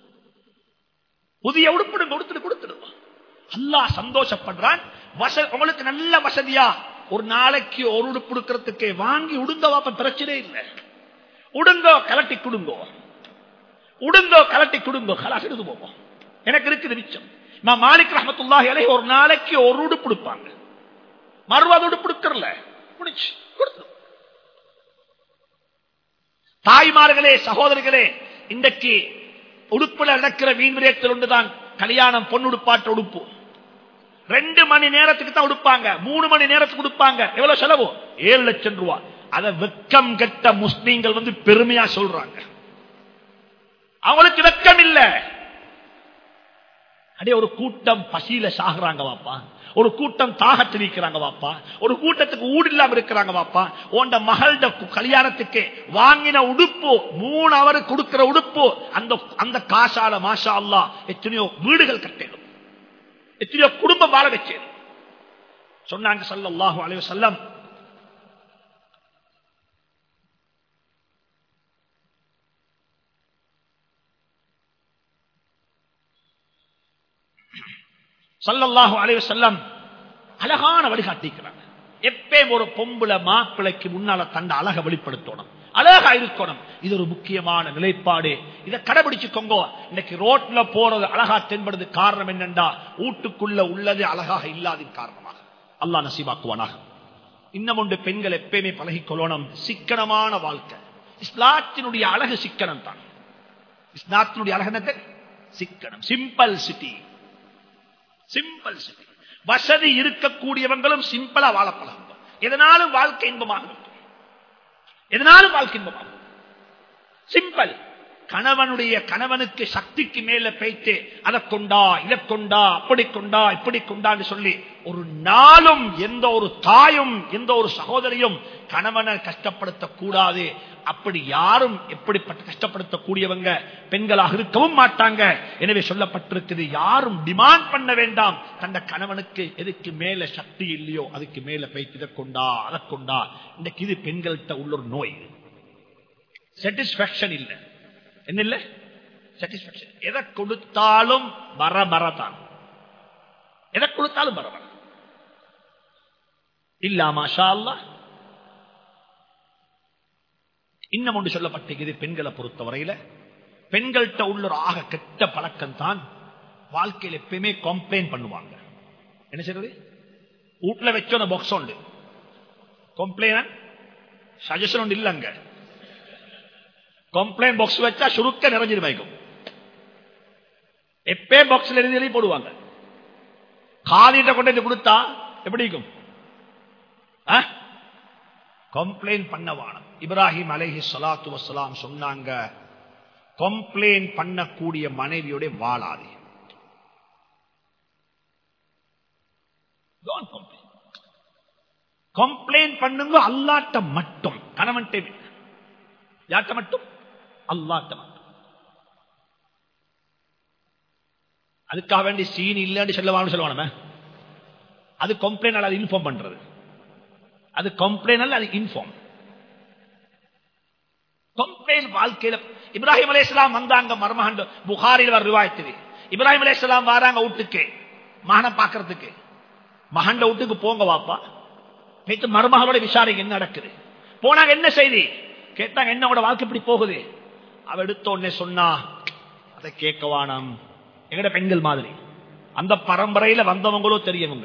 புதிய உடுப்பு கொடுத்துட்டு கொடுத்துடுவோம் அல்லா சந்தோஷப்படுறான் வச உங்களுக்கு நல்ல வசதியா ஒரு நாளைக்கு ஒரு உடுப்பு கொடுக்கறதுக்கு வாங்கி உடுங்க வாப்ப பிரச்சனை இல்லை உடுங்கோ கலட்டி கொடுங்கோ உடுங்கோ கலட்டி கொடுங்கோ கலாசி எடுத்து போவோம் எனக்கு இருக்குது மிச்சம் நான் மாலிக் ரஹமத்துல்லாஹி அலை ஒரு நாளைக்கு ஒரு உடுப்பு கொடுப்பாங்க மறுவாதோடு கொடுக்கறல முடிச்சு கொடுத்து தாய்மார்களே சகோதரிகளே இன்றைக்கு உடுப்புல நடக்கிற வீண் விரயத்தில் ஒன்றுதான் கல்யாணம் பொண்ணுடுப்பாட்ட உடுப்பு ரெண்டு மணி நேரத்துக்கு தான் உடுப்பாங்க மூணு மணி நேரத்துக்கு உடுப்பாங்க எவ்வளவு செலவு ஏழு லட்சம் ரூபாய் அத வெக்கம் கெட்ட முஸ்லீம்கள் வந்து பெருமையா சொல்றாங்க அவங்களுக்கு வெக்கம் இல்ல அடே ஒரு கூட்டம் பசியில சாகுறாங்க வாப்பா ஒரு கூட்டம் தாகத்தில் இருக்கிறாங்க வாப்பா ஒரு கூட்டத்துக்கு ஊடு இல்லாம இருக்கிறாங்க வாப்பா உண்ட மகள்ட கல்யாணத்துக்கு வாங்கின உடுப்பு மூணு அவர் கொடுக்கிற உடுப்பு அந்த அந்த காசால மாஷா அல்லா எத்தனையோ வீடுகள் கட்டணும் எத்தனையோ குடும்பம் வாழ வச்சேன் சொன்னாங்க சல்லாஹூ அலைவ செல்லம் சல்லல்லாஹு அலைவ செல்லம் அழகான வழிகாட்டிக்கிறாங்க எப்பயும் ஒரு பொம்புல மாப்பிளைக்கு முன்னால தண்ட அழக வெளிப்படுத்தணும் அழகா இருக்கணும் இது ஒரு முக்கியமான நிலைப்பாடு இதை கடைபிடிச்சுக்கோங்க இன்னைக்கு ரோட்ல போறது அழகா தென்படுது காரணம் என்னண்டா வீட்டுக்குள்ள உள்ளது அழகாக இல்லாத காரணமாக அல்லா நசீபாக்குவானாக இன்னும் ஒன்று பெண்கள் எப்பயுமே பழகிக்கொள்ளணும் சிக்கனமான வாழ்க்கை இஸ்லாத்தினுடைய அழகு சிக்கனம் தான் இஸ்லாத்தினுடைய அழகு என்னது சிக்கனம் சிம்பிள் சிட்டி சிம்பிள் சிட்டி வசதி இருக்கக்கூடியவங்களும் சிம்பிளா வாழ பழகும் எதனாலும் வாழ்க்கை இன்பமாக இருக்கும் எதனாலும் வாழ்க்கை இன்பமாக சிம்பிள் கணவனுடைய கணவனுக்கு சக்திக்கு மேல பேய்த்து அதை கொண்டா இதை கொண்டா அப்படி கொண்டா இப்படி கொண்டான்னு சொல்லி ஒரு நாளும் எந்த ஒரு தாயும் எந்த ஒரு சகோதரியும் கணவனை கஷ்டப்படுத்த கூடாது அப்படி யாரும் எப்படிப்பட்ட கஷ்டப்படுத்தக்கூடியவங்க பெண்களாக இருக்கவும் மாட்டாங்க எனவே சொல்லப்பட்டிருக்குது யாரும் டிமாண்ட் பண்ண வேண்டாம் தந்த கணவனுக்கு எதுக்கு மேல சக்தி இல்லையோ அதுக்கு மேல பேய்த்து இதை கொண்டா அதை கொண்டா இன்னைக்கு இது பெண்கள்கிட்ட உள்ள ஒரு நோய் சாட்டிஸ்பாக்சன் இல்லை என்ன இல்ல சாட்டிஸ்பாக்சன் எதை கொடுத்தாலும் வர வரதான் எதை கொடுத்தாலும் வர வர இல்லாமா ஷால்லா இன்னும் ஒன்று சொல்லப்பட்டிருக்கிறது பெண்களை பொறுத்தவரையில பெண்கள்கிட்ட உள்ள ஒரு ஆக கெட்ட பழக்கம் தான் வாழ்க்கையில் எப்பயுமே கம்ப்ளைண்ட் பண்ணுவாங்க என்ன செய்யறது வீட்டுல வச்சோன பாக்ஸ் உண்டு கம்ப்ளைண்ட் சஜஷன் ஒன்று இல்லைங்க கம்ப்ளைண்ட் பாக்ஸ் வச்சா சுருக்க நிறைஞ்சிரு வைக்கும் எப்பே பாக்ஸ்ல இருந்து எழுதி போடுவாங்க காதிட்ட கொண்டு கொடுத்தா எப்படி இருக்கும் கம்ப்ளைண்ட் பண்ண வானம் இப்ராஹிம் அலைஹி சலாத்து வசலாம் சொன்னாங்க கம்ப்ளைண்ட் பண்ணக்கூடிய மனைவியோட வாழாது கம்ப்ளைண்ட் பண்ணுங்க அல்லாட்ட மட்டும் கணவன் யார்ட்ட மட்டும் அல்லாட்ட மட்டும் அதுக்காக வேண்டி சீன் இல்லைன்னு சொல்லுவான்னு சொல்லுவானமே அது கம்ப்ளைண்ட் அது இன்ஃபார்ம் பண்றது அது கம்ப்ளைண்ட் அல்ல அது இன்ஃபார்ம் கம்ப்ளைண்ட் வாழ்க்கையில இப்ராஹிம் அலையாம் வந்தாங்க மர்மகண்ட புகாரில் வர ரிவாயத்துது இப்ராஹிம் அலையாம் வராங்க வீட்டுக்கு மகனை பாக்குறதுக்கு மகண்ட வீட்டுக்கு போங்க வாப்பா நேற்று மருமகளோட விசாரிங்க என்ன நடக்குது போனாங்க என்ன செய்தி கேட்டாங்க என்னோட வாழ்க்கை இப்படி போகுது அவ எடுத்த உடனே சொன்னா அதை கேட்க வானம் எங்கட பெண்கள் மாதிரி அந்த பரம்பரையில வந்தவங்களோ தெரியவங்க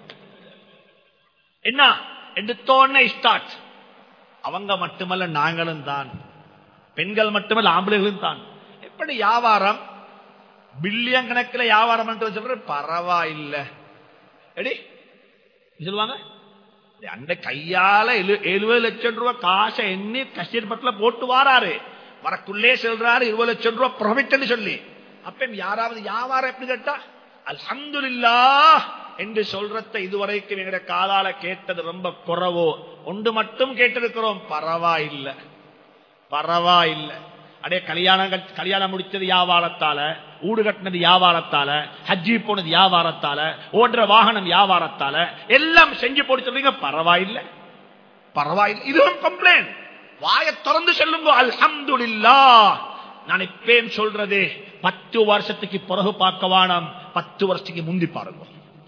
என்ன எடுத்தோடனே ஸ்டார்ட் அவங்க மட்டுமல்ல நாங்களும் தான் பெண்கள் மட்டுமல்ல ஆம்பளைகளும் தான் எப்படி வியாபாரம் பில்லியன் கணக்கில் வியாபாரம் சொல்ற பரவாயில்லை எடி சொல்லுவாங்க அந்த கையால எழுபது லட்சம் ரூபாய் காசை எண்ணி கஷ்டப்பட்டுல போட்டு வாராரு வரக்குள்ளே செல்றாரு இருபது லட்சம் ரூபாய் ப்ராஃபிட் சொல்லி அப்ப யாராவது வியாபாரம் எப்படி கேட்டா அல்ஹம்துலில்லா என்று சொல்றத இதுவரைக்கும் எங்கட காலால கேட்டது ரொம்ப குறவோ ஒன்று மட்டும் கேட்டிருக்கிறோம் பரவாயில்லை பரவாயில்லை அடே கல்யாணம் கல்யாணம் முடிச்சது வியாபாரத்தால ஊடு கட்டினது வியாபாரத்தால ஹஜ்ஜி போனது வியாபாரத்தால ஓடுற வாகனம் வியாபாரத்தால எல்லாம் செஞ்சு போட்டு சொல்றீங்க பரவாயில்லை பரவாயில்லை இதுவும் கம்ப்ளைண்ட் வாய திறந்து சொல்லுங்க அல்ஹம்துலில்லா நான் இப்பேன் சொல்றது பத்து வருஷத்துக்கு பிறகு பார்க்க வானம் பத்து வருஷத்துக்கு முந்தி பாருங்க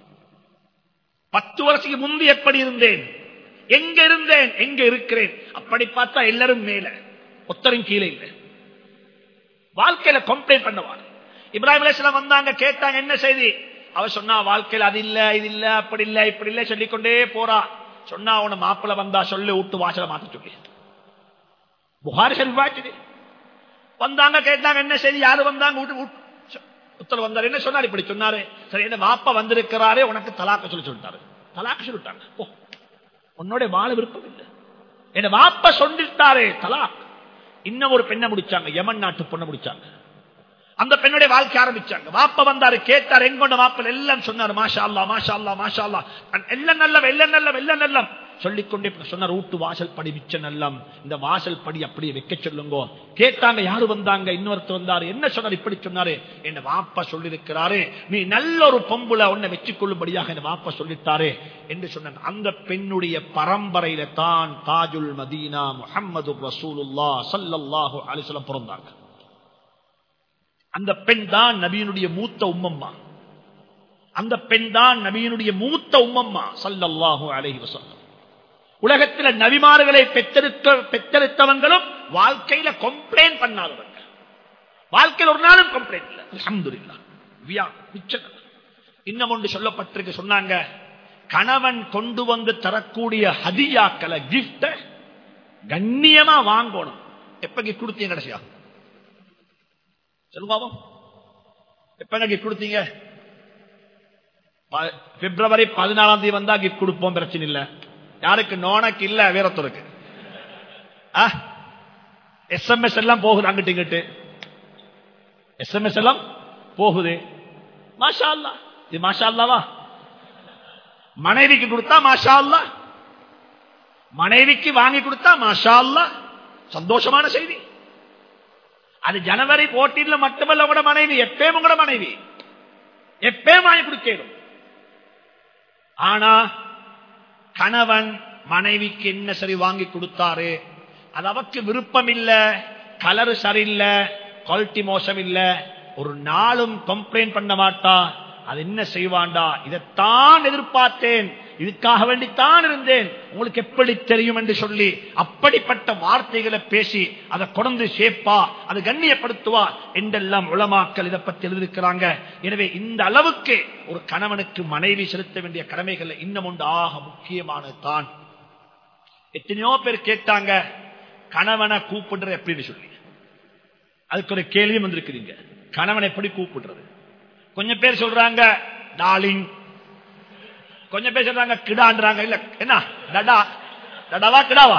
பத்து வருஷத்துக்கு முந்தி எப்படி இருந்தேன் எங்க இருந்தேன் எங்க இருக்கிறேன் அப்படி பார்த்தா எல்லாரும் மேல ஒத்தரும் கீழே இல்லை வாழ்க்கையில கம்ப்ளைண்ட் பண்ணுவார் இப்ராஹிம் அலிஸ்லாம் வந்தாங்க கேட்டாங்க என்ன செய்தி அவ சொன்னா வாழ்க்கையில் அது இல்ல இது இல்ல அப்படி இல்ல இப்படி இல்ல சொல்லிக்கொண்டே போறா சொன்னா உன மாப்பிள்ள வந்தா சொல்லு விட்டு வாசல மாத்த சொல்லி புகாரி செல்வாச்சு வந்தாங்க கேட்டாங்க என்ன செய்தி யாரு வந்தாங்க உத்தரவு வந்தாரு என்ன சொன்னாரு இப்படி சொன்னாரு சரி என்ன மாப்பா வந்திருக்கிறாரே உனக்கு தலாக்க சொல்லி சொல்லிட்டாரு தலாக்க சொல்லிட்டாங்க ஓ உன்னோட வாழ விருப்பம் இல்லை என்ன வாப்ப சொல்லிட்டாரே தலாக் இன்னும் ஒரு பெண்ணை முடிச்சாங்க யமன் நாட்டு பொண்ணை முடிச்சாங்க அந்த பெண்ணுடைய வாழ்க்கை ஆரம்பிச்சாங்க வாப்ப வந்தாரு கேட்டார் எங்கொண்ட மாப்பல் எல்லாம் சொன்னாரு மாஷா அல்லா மாஷா அல்லா மாஷா அல்லா எல்லாம் நல்ல எல்லாம் நல்ல எல்லாம் நல்லம் சொல்லிக்கொண்டே சொன்னார் வீட்டு வாசல் படி மிச்ச நல்லம் இந்த வாசல் படி அப்படியே வைக்க சொல்லுங்க கேட்டாங்க யாரு வந்தாங்க இன்னொருத்தர் வந்தாரு என்ன சொன்னார் இப்படி சொன்னாரு என்ன வாப்பா சொல்லிருக்கிறாரு நீ நல்ல ஒரு பொம்புல உன்னை வச்சுக் கொள்ளும்படியாக என்ன வாப்பா சொல்லிட்டாரு என்று சொன்னாங்க அந்த பெண்ணுடைய பரம்பரையில தான் தாஜுல் மதீனா முகமது ரசூலுல்லா சல்லல்லாஹு அலிசலம் பிறந்தாங்க அந்த பெண் தான் நபியினுடைய மூத்த உம்மம்மா அந்த பெண் தான் நபியினுடைய மூத்த உம்மம்மா சல்லல்லாஹு அலைஹி வசல்லம் உலகத்தில் நபிமார்களை பெற்றெடுத்த பெற்றெடுத்தவங்களும் வாழ்க்கையில கம்ப்ளைண்ட் பண்ணாதவங்க வாழ்க்கையில் ஒரு நாளும் கம்ப்ளைண்ட் இல்லை அலமதுல்லா இன்னும் ஒன்று சொல்லப்பட்டிருக்கு சொன்னாங்க கணவன் கொண்டு வந்து தரக்கூடிய ஹதியாக்களை கிஃப்ட கண்ணியமா வாங்கணும் எப்ப கிஃப்ட் கொடுத்தீங்க கடைசியா சொல்லுங்க எப்ப கிஃப்ட் கொடுத்தீங்க பிப்ரவரி பதினாலாம் தேதி வந்தா கிஃப்ட் கொடுப்போம் பிரச்சனை இல்லை யாருக்கு நோனக்கு இல்ல வீரத்தூருக்கு எஸ்எம்எஸ் எல்லாம் போகுது அங்கிட்டு இங்கிட்டு எஸ்எம்எஸ் எல்லாம் போகுது மாஷா அல்லா இது மாஷா அல்லாவா மனைவிக்கு கொடுத்தா மாஷா அல்லா மனைவிக்கு வாங்கி கொடுத்தா மாஷா அல்லா சந்தோஷமான செய்தி அது ஜனவரி போட்டியில் மட்டுமல்ல கூட மனைவி எப்பயும் கூட மனைவி எப்பயும் வாங்கி கொடுக்கணும் ஆனா கணவன் மனைவிக்கு என்ன சரி வாங்கி கொடுத்தாரு அது அவக்கு விருப்பம் இல்ல கலர் சரியில்லை குவாலிட்டி மோசம் இல்ல ஒரு நாளும் கம்ப்ளைண்ட் பண்ண மாட்டா அது என்ன செய்வாண்டா இதைத்தான் எதிர்பார்த்தேன் இதுக்காக வேண்டித்தான் இருந்தேன் உங்களுக்கு எப்படி தெரியும் என்று சொல்லி அப்படிப்பட்ட வார்த்தைகளை பேசி அதை கொண்டு சேர்ப்பா அதை கண்ணியப்படுத்துவா என்றெல்லாம் உளமாக்கல் இதை பற்றி எழுதியிருக்கிறாங்க எனவே இந்த அளவுக்கு ஒரு கணவனுக்கு மனைவி செலுத்த வேண்டிய கடமைகள் இன்னும் ஒன்று ஆக முக்கியமானது தான் எத்தனையோ பேர் கேட்டாங்க கணவனை கூப்பிடுற எப்படின்னு சொல்லி அதுக்கு ஒரு கேள்வியும் வந்திருக்கிறீங்க கணவன் எப்படி கூப்பிடுறது கொஞ்சம் பேர் சொல்றாங்க டார்லிங் கொஞ்சம் பேர் சொல்றாங்க கிடான்றாங்க இல்ல என்ன டடா டடாவா கிடாவா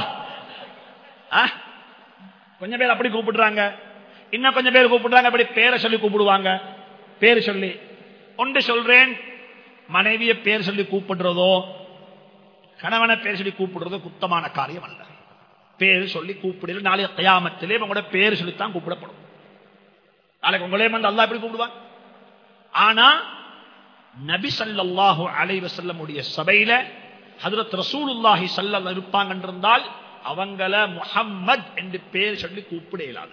கொஞ்சம் பேர் அப்படி கூப்பிடுறாங்க இன்னும் கொஞ்சம் பேர் கூப்பிடுறாங்க அப்படி பேரை சொல்லி கூப்பிடுவாங்க பேர் சொல்லி ஒன்று சொல்றேன் மனைவிய பேர் சொல்லி கூப்பிடுறதோ கணவனை பேர் சொல்லி கூப்பிடுறதோ குத்தமான காரியம் அல்ல பேர் சொல்லி கூப்பிடல நாளைய கயாமத்திலே உங்களோட பேர் சொல்லித்தான் கூப்பிடப்படும் நாளைக்கு உங்களே வந்து அல்லா எப்படி கூப்பிடுவாங்க ஆனா நபி சல்லாஹு அலைவசல்லமுடைய சபையில ஹதரத் ரசூலுல்லாஹி சல்லல் இருப்பாங்க என்றிருந்தால் அவங்கள முஹம்மத் என்று பேர் சொல்லி கூப்பிட இயலாது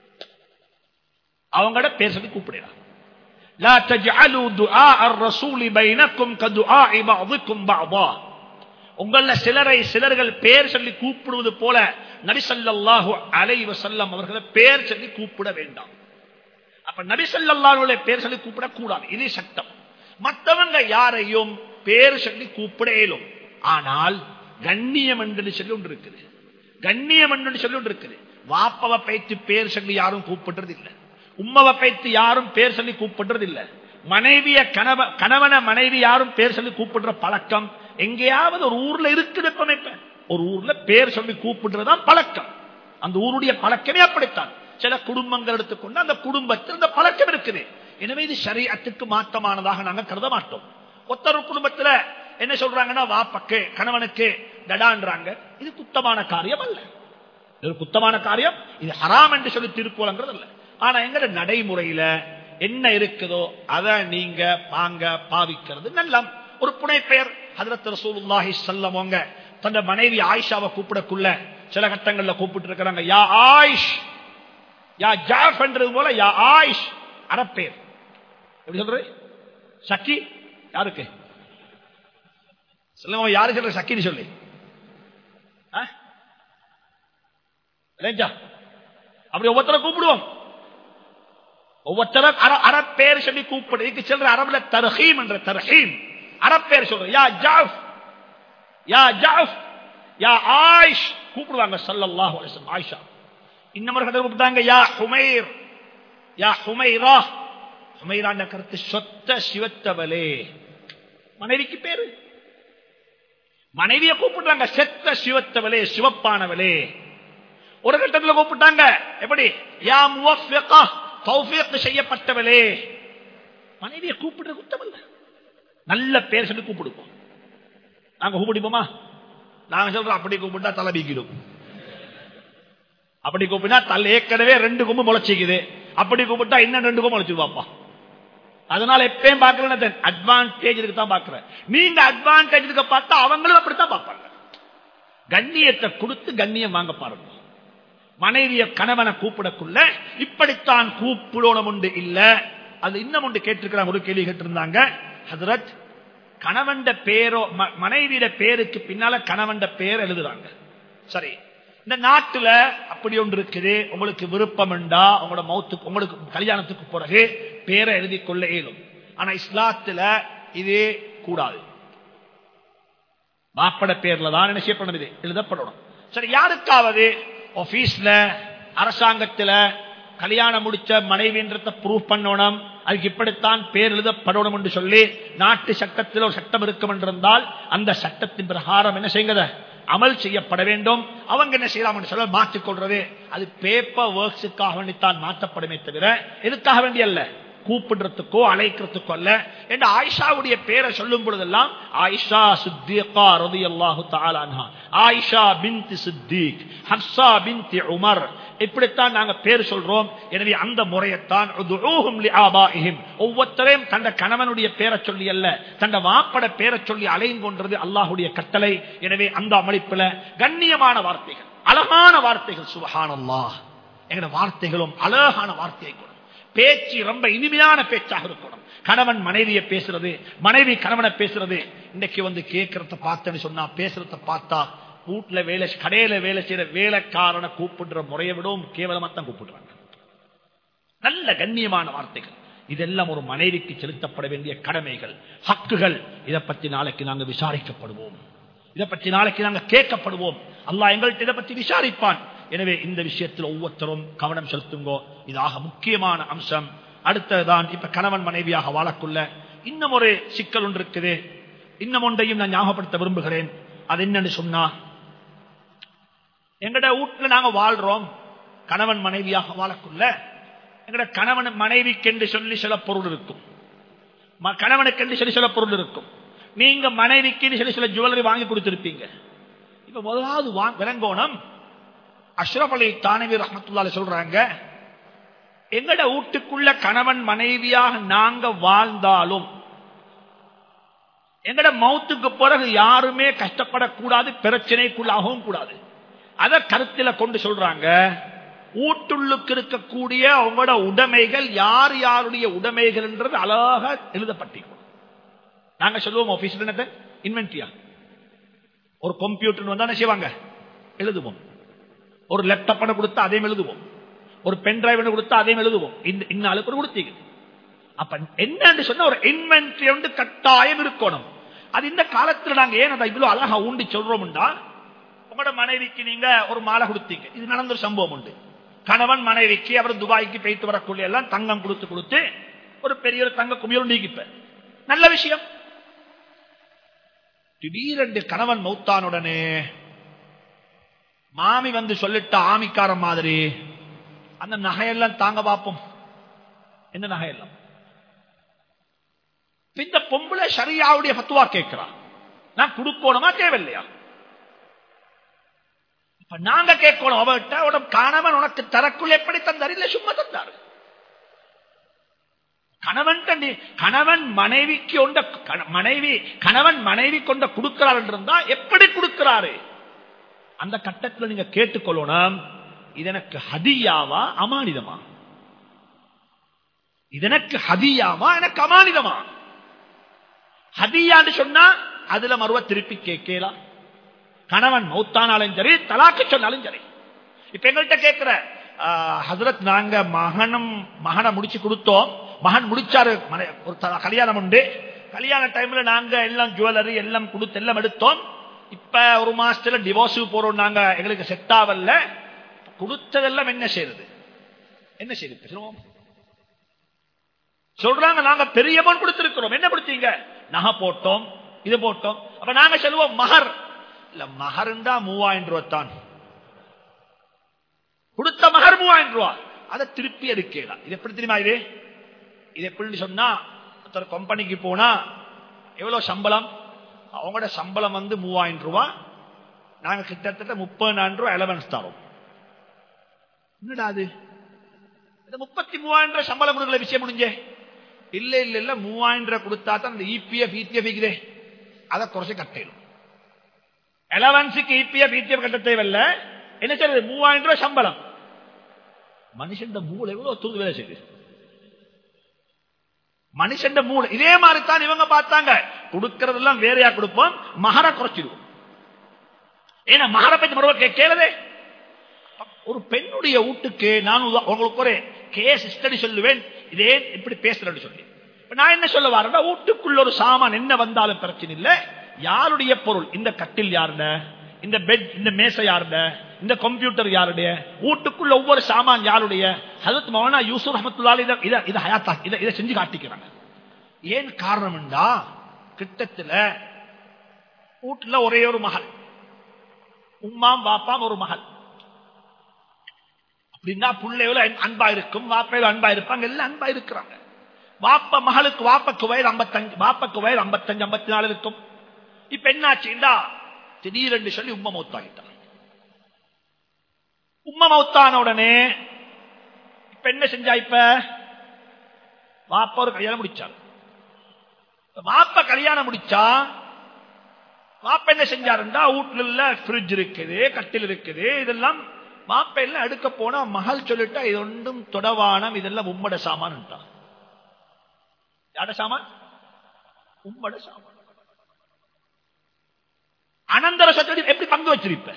அவங்களோட பேர் சொல்லி கூப்பிடலாம் لا تجعلوا دعاء الرسول بينكم كدعاء بعضكم بعضا உங்கள சிலரை சிலர்கள் பேர் சொல்லி கூப்பிடுவது போல நபி ஸல்லல்லாஹு அலைஹி வஸல்லம் அவர்களை பேர் சொல்லி கூப்பிட வேண்டாம் அப்ப நபி ஸல்லல்லாஹு பேர் சொல்லி கூப்பிட கூடாது இது சட்டம் மற்றவங்க யாரையும் பேர் சொல்லி கூப்பிட இயலும் ஆனால் கண்ணியம் என்று சொல்லி ஒன்று இருக்குது கண்ணியம் என்று சொல்லி ஒன்று இருக்குது வாப்பவை பைத்து பேர் சொல்லி யாரும் கூப்பிடுறது இல்லை உம்மவை பைத்து யாரும் பேர் சொல்லி கூப்பிடுறது இல்லை மனைவிய கணவ கணவன மனைவி யாரும் பேர் சொல்லி கூப்பிடுற பழக்கம் எங்கேயாவது ஒரு ஊர்ல இருக்குது இப்ப இப்ப. ஒரு ஊர்ல பேர் சொல்லி கூப்பிடுறதுதான் பழக்கம் அந்த ஊருடைய பழக்கமே அப்படித்தான் சில குடும்பங்கள் எடுத்துக்கொண்டு அந்த குடும்பத்தில் இந்த பழக்கம் இருக்குது எனவே இது சரியத்துக்கு மாற்றமானதாக நாங்க கருத மாட்டோம் ஒத்தர குடும்பத்துல என்ன சொல்றாங்கன்னா வாப்பக்கு கணவனுக்கு டடான்றாங்க இது குத்தமான காரியம் அல்ல இது ஒரு குத்தமான காரியம் இது ஹராம் என்று சொல்லி திருக்கோலங்கிறது அல்ல ஆனா எங்கட நடைமுறையில என்ன இருக்குதோ அதை நீங்க பாங்க பாவிக்கிறது நல்ல ஒரு புனை பெயர் ஹதரத் ரசூலுல்லாஹி ஸல்லல்லாஹு தன்னை மனைவி ஆயிஷாவை கூப்பிடக்குள்ள சில கட்டங்கள்ல கூப்பிட்டு இருக்கிறாங்க யா ஆயிஷ் யா ஜாஃப் என்றது போல யா ஆயிஷ் அரப்பேர் எப்படி சொல்றது சக்கி யாருக்கு சொல்லுங்க யாரு சொல்ற சக்கின்னு சொல்லி ஆ? இல்லைஞ்சா? அப்படி ஒவ்வொருத்தரை கூப்பிடுவோம் ஒவ்வொருத்தரும் அர அரப்பேர் சொல்லி கூப்பிடு இதுக்கு சொல்ற அரபுல தர்ஹீம் என்ற தர்ஹீம் அரப்பேர் சொல்ற யா ஜாஃப் யா ஜாஃப் யா ஆயிஷ் கூப்பிடுவாங்க ஸல்லல்லாஹு அலைஹி வஸல்லம் ஆயிஷா இன்னமர் கதை கூப்பிட்டாங்க யா ஹுமைர் யா ஹுமைரா ஹுமைரான கருத்து சொத்த சிவத்தவளே மனைவிக்கு பேரு மனைவிய கூப்பிடுறாங்க செத்த சிவத்தவளே சிவப்பானவளே ஒரு கட்டத்தில் கூப்பிட்டாங்க எப்படி யா முவஃபிகா தௌஃபீக் செய்யப்பட்டவளே மனைவிய கூப்பிடுற குத்தமல்ல நல்ல பேர் சொல்லி கூப்பிடுவோம் நாங்க கூப்பிடுப்போமா நாங்க சொல்றோம் அப்படி கூப்பிட்டா தலை வீக்கிடும் அப்படி கூப்பிட்டா தலை ஏற்கனவே ரெண்டு கொம்பு முளைச்சிக்குது அப்படி கூப்பிட்டா இன்னும் ரெண்டு கொம்பு முளைச்சிருவாப்பா அதனால எப்பயும் பார்க்கல அட்வான்டேஜ் இருக்கு தான் பாக்குறேன் நீங்க அட்வான்டேஜ் இருக்க பார்த்தா அவங்களும் அப்படித்தான் பார்ப்பாங்க கண்ணியத்தை கொடுத்து கண்ணியம் வாங்க பாருங்க மனைவிய கணவனை கூப்பிடக்குள்ள இப்படித்தான் கூப்பிடணும் உண்டு இல்ல அது இன்னும் ஒன்று கேட்டிருக்கிறாங்க ஒரு கேள்வி கேட்டிருந்தாங்க ஹதரத் கணவன்ட பேரோ ம- மனைவியோட பேருக்கு பின்னால கணவன்ட பேர் எழுதுறாங்க சரி இந்த நாட்டுல அப்படி ஒன்று இருக்குது உங்களுக்கு விருப்பம் உண்டா உங்களோட மௌத்துக்கு உங்களுக்கு கல்யாணத்துக்கு பிறகு பேரை எழுதி கொள்ள இயலும் ஆனா இஸ்லாத்துல இது கூடாது மாப்பட பேர்ல தான் என்ன செய்யப்படும் இது எழுதப்படணும் சரி யாருக்காவது ஆபீஸ்ல அரசாங்கத்துல கல்யாணம் முடிச்ச மனைவின்றத ப்ரூவ் பண்ணணும் அதுக்கு இப்படித்தான் பேர் எழுதப்படணும் என்று சொல்லி நாட்டு சட்டத்தில் ஒரு சட்டம் இருக்கும் என்றிருந்தால் அந்த சட்டத்தின் பிரகாரம் என்ன செய்யுங்க அமல் செய்யப்பட வேண்டும் அவங்க என்ன செய்யலாம் என்று சொல்ல மாற்றிக் கொள்றது அது பேப்பர் ஒர்க்ஸுக்காக வேண்டித்தான் மாற்றப்படுமே தவிர எதுக்காக வேண்டிய அல்ல கூப்பிடுறதுக்கோ அழைக்கிறதுக்கோ அல்ல என்று ஆயிஷாவுடைய பேரை சொல்லும் பொழுதெல்லாம் ஆயிஷா சித்திகா ரதி அல்லாஹு தாலான்ஹா ஆயிஷா பின்தி சித்திக் ஹப்சா பின்தி உமர் இப்படித்தான் நாங்க பேர் சொல்றோம் எனவே அந்த முறையத்தான் உதுஊஹும் லிஆபாஇஹிம். ஒவ்வொருத்தரையும் தந்த கணவனுடைய பேரை சொல்லி அல்ல தந்த வாப்பட பேரை சொல்லி அலையும் கொன்றது அல்லாஹுடைய கட்டளை எனவே அந்த அமைப்புல கண்ணியமான வார்த்தைகள் அழகான வார்த்தைகள் சுபஹானல்லாஹ் எங்கட வார்த்தைகளும் அழகான வார்த்தையை கொடுக்கும் பேச்சு ரொம்ப இனிமையான பேச்சாக இருக்கணும் கணவன் மனைவியை பேசுறது மனைவி கணவனை பேசுறது இன்னைக்கு வந்து கேட்கறத பார்த்தேன்னு சொன்னா பேசுறத பார்த்தா வீட்டுல வேலை கடையில வேலை செய்யற வேலைக்காரனை கூப்பிடுற முறையை விடவும் கேவலமா தான் கூப்பிடுறாங்க நல்ல கண்ணியமான வார்த்தைகள் இதெல்லாம் ஒரு மனைவிக்கு செலுத்தப்பட வேண்டிய கடமைகள் ஹக்குகள் இதை பற்றி நாளைக்கு நாங்கள் விசாரிக்கப்படுவோம் இதை பற்றி நாளைக்கு நாங்கள் கேட்கப்படுவோம் அல்லாஹ் எங்கள்கிட்ட இதை பற்றி விசாரிப்பான் எனவே இந்த விஷயத்தில் ஒவ்வொருத்தரும் கவனம் செலுத்துங்கோ இதாக முக்கியமான அம்சம் அடுத்ததுதான் இப்ப கணவன் மனைவியாக வாழக்குள்ள இன்னும் ஒரு சிக்கல் ஒன்று இருக்குது இன்னும் ஒன்றையும் நான் ஞாபகப்படுத்த விரும்புகிறேன் அது என்னன்னு சொன்னா எங்கட வீட்டுல நாங்க வாழ்றோம் கணவன் மனைவியாக வாழக்குள்ள எங்கட கணவன் மனைவிக்கென்று சொல்லி சில பொருள் இருக்கும் ம- கணவனுக்கென்று சொல்லி சில பொருள் இருக்கும் நீங்க மனைவிக்கு சொல்லி சில ஜுவல்லரி வாங்கி கொடுத்திருப்பீங்க இப்ப முதலாவது வா- விளங்கோணம் அஷ்ரப் அலி தானவி ரஹமத்துல்லால சொல்றாங்க எங்கட வீட்டுக்குள்ள கணவன் மனைவியாக நாங்க வாழ்ந்தாலும் எங்கட மௌத்துக்கு பிறகு யாருமே கஷ்டப்படக்கூடாது பிரச்சனைக்குள்ளாகவும் கூடாது அத கருத்தில கொண்டு சொல்றாங்க ஊட்டுள்ளுக்கு இருக்கக்கூடிய உங்களோட உடைமைகள் யார் யாருடைய உடைமைகள் என்றது அழகா எழுதப்பட்டிருக்கும் நாங்க சொல்லுவோம் ஆபீஸ் இன்வென்ட்ரியா ஒரு கம்ப்யூட்டர் வந்தா என்ன செய்வாங்க எழுதுவோம் ஒரு லேப்டாப் கொடுத்தா அதையும் எழுதுவோம் ஒரு பென் டிரைவ் கொடுத்தா அதையும் எழுதுவோம் இந்த இன்னாளுக்கு கொடுத்தீங்க அப்ப என்னன்னு சொன்னா ஒரு இன்வென்ட்ரி வந்து கட்டாயம் இருக்கணும் அது இந்த காலத்துல நாங்க ஏன் அதை இவ்வளவு அழகா ஊண்டி சொல்றோம்டா உங்களோட மனைவிக்கு நீங்க ஒரு மாலை கொடுத்தீங்க இது நடந்த ஒரு சம்பவம் உண்டு கணவன் மனைவிக்கு அவர் துபாய்க்கு போயிட்டு வரக்கூடிய எல்லாம் தங்கம் கொடுத்து கொடுத்து ஒரு பெரிய ஒரு தங்க குமியல் நீக்கிப்ப நல்ல விஷயம் திடீரென்று கணவன் மௌத்தானுடனே மாமி வந்து சொல்லிட்ட ஆமிக்கார மாதிரி அந்த நகையெல்லாம் தாங்க பார்ப்போம் என்ன நகையெல்லாம் இந்த பொம்பளை சரியாவுடைய பத்துவா கேட்கிறான் நான் கொடுக்கணுமா தேவையில்லையா இப்ப நாங்க கேட்கணும் அவர்கிட்ட உடம்பு காணவன் உனக்கு தரக்குள் எப்படி தந்தார் இல்ல சும்மா தந்தாரு கணவன் கணவன் மனைவிக்கு கொண்ட மனைவி கணவன் மனைவி கொண்ட கொடுக்கிறார் இருந்தா எப்படி கொடுக்கிறாரு அந்த கட்டத்தில் நீங்க கேட்டுக்கொள்ளணும் இது எனக்கு ஹதியாவா அமானிதமா இது எனக்கு ஹதியாவா எனக்கு அமானிதமா ஹதியான்னு சொன்னா அதுல மறுவ திருப்பி கேட்கலாம் கணவன் மௌத்தானாலும் சரி தலாக்கு சொன்னாலும் சரி இப்ப எங்கள்கிட்ட கேட்கிற ஹசரத் நாங்க மகனும் மகனை முடிச்சு கொடுத்தோம் மகன் முடிச்சாரு ஒரு கல்யாணம் உண்டு கல்யாண டைம்ல நாங்க எல்லாம் ஜுவல்லரி எல்லாம் கொடுத்து எல்லாம் எடுத்தோம் இப்ப ஒரு மாசத்துல டிவோர்ஸ் போறோம் நாங்க எங்களுக்கு செட் ஆகல கொடுத்ததெல்லாம் என்ன செய்யறது என்ன செய்யுது சொல்லுவோம் சொல்றாங்க நாங்க பெரிய அமௌண்ட் கொடுத்திருக்கிறோம் என்ன கொடுத்தீங்க நகை போட்டோம் இது போட்டோம் அப்ப நாங்க சொல்லுவோம் மகர் இல்ல மகர்ந்தா மூவாயிரம் ரூபாய் தான் கொடுத்த மகர் மூவாயிரம் ரூபாய் அதை திருப்பி எடுக்கலாம் இது எப்படி தெரியுமா இது இது எப்படின்னு சொன்னா ஒருத்தர் கம்பெனிக்கு போனா எவ்வளவு சம்பளம் அவங்களோட சம்பளம் வந்து மூவாயிரம் ரூபாய் நாங்க கிட்டத்தட்ட முப்பதாயிரம் ரூபாய் அலவன்ஸ் தரோம் என்னடா அது முப்பத்தி மூவாயிரம் ரூபாய் சம்பளம் கொடுக்கல விஷயம் முடிஞ்சே இல்ல இல்ல இல்ல மூவாயிரம் ரூபாய் கொடுத்தா தான் அந்த இபிஎஃப் இடிஎஃப் இருக்குதே அதை குறைச்சு கட்டிடும் அலவன்ஸுக்கு இபிஎஃப் இடிஎஃப் கட்ட தேவையில்ல என்ன செய்யறது மூவாயிரம் ரூபாய் சம்பளம் மனுஷன் மூளை எவ்வளவு தூது வேலை செய்யுது மனுஷன் மூளை இதே மாதிரி தான் இவங்க பார்த்தாங்க கொடுக்கறதெல்லாம் வேறையா கொடுப்போம் மகர குறைச்சிடுவோம் ஏன்னா மகர பத்தி மறுபடியும் கேளதே ஒரு பெண்ணுடைய வீட்டுக்கு நான் உங்களுக்கு ஒரு கேஸ் ஸ்டடி சொல்லுவேன் இதே இப்படி பேசுறேன்னு சொல்லி நான் என்ன சொல்ல வரேன்னா வீட்டுக்குள்ள ஒரு சாமான் என்ன வந்தாலும் பிரச்சனை இல்ல யாருடைய பொருள் இந்த கட்டில் யாருட இந்த பெட் இந்த மேசை யாருட இந்த கம்ப்யூட்டர் யாருடைய வீட்டுக்குள்ள ஒவ்வொரு சாமான் யாருடைய ஹசத் மௌனா யூசுப் அஹமத்துல்லால் இதை ஹயாத்தா இதை இதை செஞ்சு காட்டிக்கிறாங்க ஏன் காரணம்டா கிட்டத்துல வீட்டுல ஒரே ஒரு மகள் உம்மாம் பாப்பாம் ஒரு மகள் அப்படின்னா பிள்ளைகள அன்பா இருக்கும் வாப்பையில அன்பா இருப்பாங்க எல்லாம் அன்பா இருக்கிறாங்க வாப்ப மகளுக்கு வாப்பக்கு வயது ஐம்பத்தஞ்சு வாப்பக்கு வயது ஐம்பத்தஞ்சு ஐம்பத்தி நாலு இருக்கும் இப்ப என்னாச்சுண்டா திடீரென்று சொல்லி உம்ம மௌத்தாகிட்டான் உம்ம மௌத்தான உடனே இப்ப என்ன செஞ்சா இப்ப வாப்ப ஒரு கல்யாணம் முடிச்சார் வாப்ப கல்யாணம் முடிச்சா வாப்ப என்ன செஞ்சாருண்டா வீட்டுல பிரிட்ஜ் இருக்குது கட்டில் இருக்குது இதெல்லாம் மாப்ப எல்லாம் எடுக்க போனா மகள் சொல்லிட்டா இது ஒன்றும் தொடவானம் இதெல்லாம் உம்மட சாமான் யாட சாமான் உம்மட சாமான் அனந்தர சத்தடி எப்படி பங்கு வச்சிருப்ப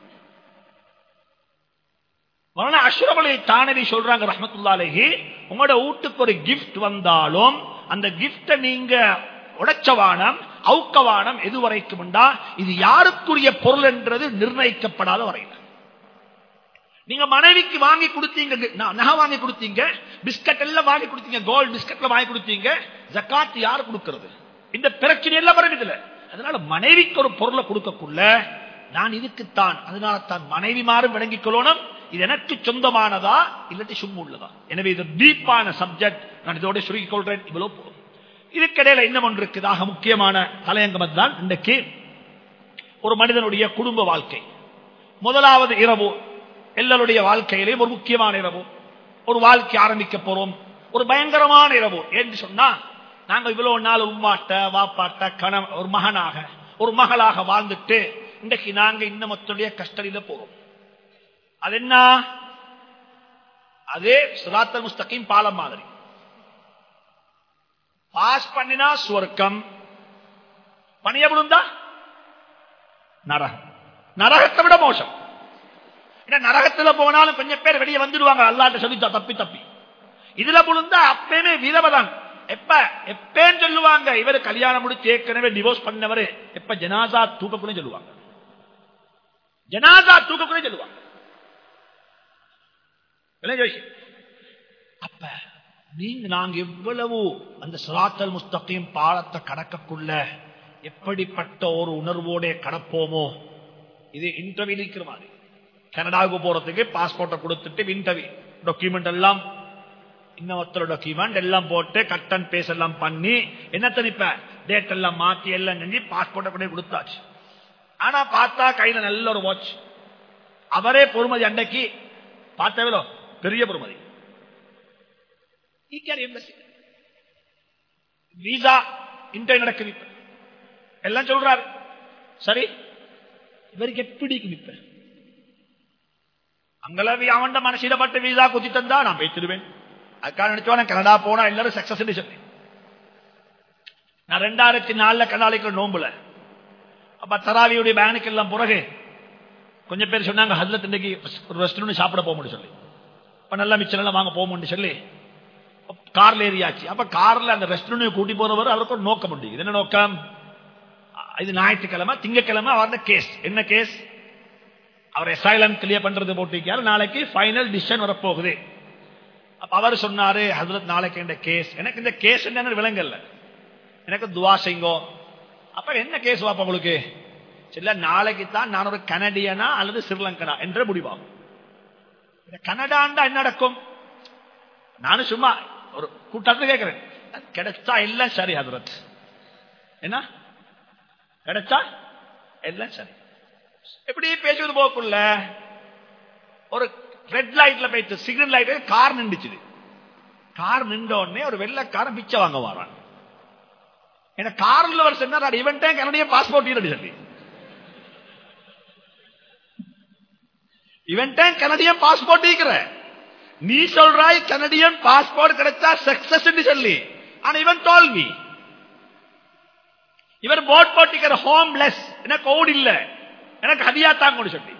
அஷ்ரமலை தானவி சொல்றாங்க ரஹமத்துல்லாலேஹி உங்களோட வீட்டுக்கு ஒரு கிஃப்ட் வந்தாலும் அந்த கிஃப்ட நீங்க உடைச்சவானம் அவுக்கவானம் எது வரைக்கும் இது யாருக்குரிய பொருள் என்றது நிர்ணயிக்கப்படாத வரையில் நீங்க மனைவிக்கு வாங்கி கொடுத்தீங்க நகை வாங்கி கொடுத்தீங்க பிஸ்கட் எல்லாம் வாங்கி கொடுத்தீங்க கோல்டு பிஸ்கட்ல வாங்கி கொடுத்தீங்க ஜக்காத் யாரு கொடுக்கிறது இந்த பிரச்சனை எல்லாம் வருவதில்லை அதனால மனைவிக்கு ஒரு பொருளை கொடுக்கக்குள்ள நான் இதுக்குத்தான் அதனால தான் மனைவி மாறும் விளங்கிக் கொள்ளணும் இது எனக்கு சொந்தமானதா இல்லாட்டி சும்மா உள்ளதா எனவே இது டீப்பான சப்ஜெக்ட் நான் இதோட சுருக்கிக் கொள்றேன் இவ்வளவு போதும் இதுக்கிடையில இன்னும் ஒன்று இருக்குதாக முக்கியமான தலையங்கம் தான் இன்றைக்கு ஒரு மனிதனுடைய குடும்ப வாழ்க்கை முதலாவது இரவு எல்லாருடைய வாழ்க்கையிலேயும் ஒரு முக்கியமான இரவு ஒரு வாழ்க்கை ஆரம்பிக்க போறோம் ஒரு பயங்கரமான இரவு என்று சொன்னா நாங்க இவ்வளவு நாள் உம்மாட்ட வாப்பாட்ட கண ஒரு மகனாக ஒரு மகளாக வாழ்ந்துட்டு இன்றைக்கு நாங்க இன்னமத்துடைய கஸ்டடியில போறோம் அது என்ன அதே சுராத்தல் முஸ்தகிம் பாலம் மாதிரி பாஸ் பண்ணினா சுவர்க்கம் பணிய விழுந்தா நரகம் நரகத்தை விட மோசம் ஏன்னா நரகத்துல போனாலும் கொஞ்சம் பேர் வெளியே வந்துடுவாங்க அல்லாட்ட சொல்லித்தா தப்பி தப்பி இதுல விழுந்தா அப்பயுமே விதவதான் எப்ப எப்பேன்னு சொல்லுவாங்க இவர் கல்யாணம் முடிச்சு ஏற்கனவே டிவோர்ஸ் பண்ணவரு எப்ப ஜனாசா தூக்கக்குள்ளே சொல்லுவாங்க ஜனாசா தூக்கக்குள்ளே சொல்லுவாங்க என்ன ஜோஷி அப்ப நீங்க நாங்க எவ்வளவு அந்த சிராத்தல் முஸ்தகையும் பாலத்தை கடக்கக்குள்ள எப்படிப்பட்ட ஒரு உணர்வோட கடப்போமோ இது இன்டர்வியூ இருக்கிற மாதிரி கனடாவுக்கு போறதுக்கு பாஸ்போர்ட்டை கொடுத்துட்டு இன்டர்வியூ டாக்குமெண்ட் எல்லாம் இன்னொருத்தர டாக்குமெண்ட் எல்லாம் போட்டு கட் அண்ட் பேஸ் எல்லாம் பண்ணி என்ன தனிப்ப டேட் எல்லாம் மாத்தி எல்லாம் செஞ்சு பாஸ்போர்ட்டை கொண்டு கொடுத்தாச்சு ஆனா பார்த்தா கையில நல்ல ஒரு வாட்ச் அவரே பொறுமதி அன்னைக்கு பார்த்தவளோ பெரிய பொறுமதி விசா இன்டர் நடக்குது இப்ப எல்லாம் சொல்றாரு சரி இவருக்கு எப்படி நிப்ப அங்கலவி அவன் மனசில பட்டு வீசா குத்தி தந்தா நான் பேசிடுவேன் அதுக்காக நினைச்சோம் கனடா போனா எல்லாரும் சக்சஸ் சொன்னேன் நான் ரெண்டாயிரத்தி நாலுல கனாலிக்கு நோம்புல அப்ப தராவியுடைய பேனுக்கு எல்லாம் பிறகு கொஞ்சம் பேர் சொன்னாங்க ஹஸ்லத் இன்னைக்கு ஒரு ரெஸ்டாரண்ட் சாப்பிட போக முடியும் சொல்லி அப்ப நல்லா மிச்சம் எல்லாம் வாங்க போக முடியும் சொல்லி கார்ல ஏறியாச்சு அப்ப கார்ல அந்த ரெஸ்டாரண்ட் கூட்டி போறவர் அவருக்கு ஒரு நோக்கம் உண்டு இது என்ன நோக்கம் இது ஞாயிற்றுக்கிழமை திங்கக்கிழமை அவர் கேஸ் என்ன கேஸ் அவர் எஸ்ஐலம் கிளியர் பண்றது போட்டிருக்காரு நாளைக்கு ஃபைனல் டிசிஷன் வரப்போகுது அப்ப அவர் சொன்னாரு ஹசரத் நாளைக்கு இந்த கேஸ் எனக்கு இந்த கேஸ் என்னன்னு விளங்கல்ல எனக்கு துவா செய்ங்கோ அப்ப என்ன கேஸ் வாப்பா உங்களுக்கு சரி நாளைக்கு தான் நான் ஒரு கனடியனா அல்லது ஸ்ரீலங்கனா என்ற முடிவாகும் கனடாண்டா என்ன நடக்கும் நானும் சும்மா ஒரு கூட்டத்தை கேட்கிறேன் கிடைச்சா எல்லாம் சரி ஹசரத் என்ன கிடைச்சா எல்லாம் சரி எப்படி பேசுவது போக்குள்ள ஒரு ரெட் லைட்ல போயிட்டு சிக்னல் லைட் கார் நின்றுச்சு கார் நின்ற உடனே ஒரு வெள்ளக்காரன் பிச்சை வாங்க வரான் ஏன்னா கார்ல வர சொன்னார் இவன்ட்டே கனடிய பாஸ்போர்ட் சொல்லி இவன்ட்டே கனடியன் பாஸ்போர்ட் இருக்கிற நீ சொல்றாய் கனடியன் பாஸ்போர்ட் கிடைச்சா சக்சஸ் சொல்லி ஆனா இவன் தோல்வி இவர் போட் போட்டிக்கிற ஹோம்லெஸ் எனக்கு ஓடு இல்ல எனக்கு ஹதியா தாங்க சொல்லி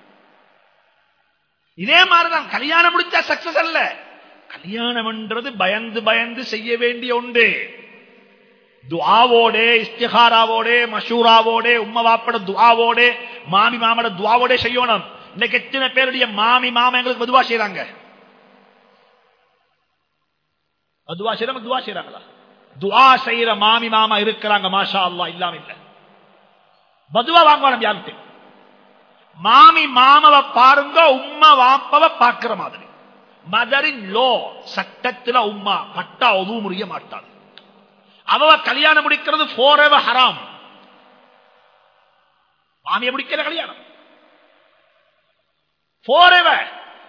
இதே மாதிரிதான் கல்யாணம் முடிச்சா சக்சஸ் அல்ல கல்யாணம்ன்றது பயந்து பயந்து செய்ய வேண்டிய ஒன்று துவாவோட இஸ்திகாராவோட மஷூராவோட உம்ம வாப்பட துவாவோட மாமி மாமட துவாவோட செய்யணும் இன்னைக்கு எத்தனை பேருடைய மாமி மாமா எங்களுக்கு மதுவா செய்யறாங்க மதுவா செய்யறாங்க துவா செய்யறாங்களா துவா செய்யற மாமி மாமா இருக்கிறாங்க மாஷா அல்லா இல்லாம இல்ல பதுவா வாங்குவாங்க யாருக்கு மாமி மாமவ பாருங்க உம்மா வாப்பவ பாக்குற மாதிரி மதரின் லோ சட்டத்துல உம்மா பட்டா ஒது முறிய மாட்டாள் அவ கல்யாணம் முடிக்கிறது போர் எவர் ஹராம் மாமிய முடிக்கிற கல்யாணம் போர் எவர்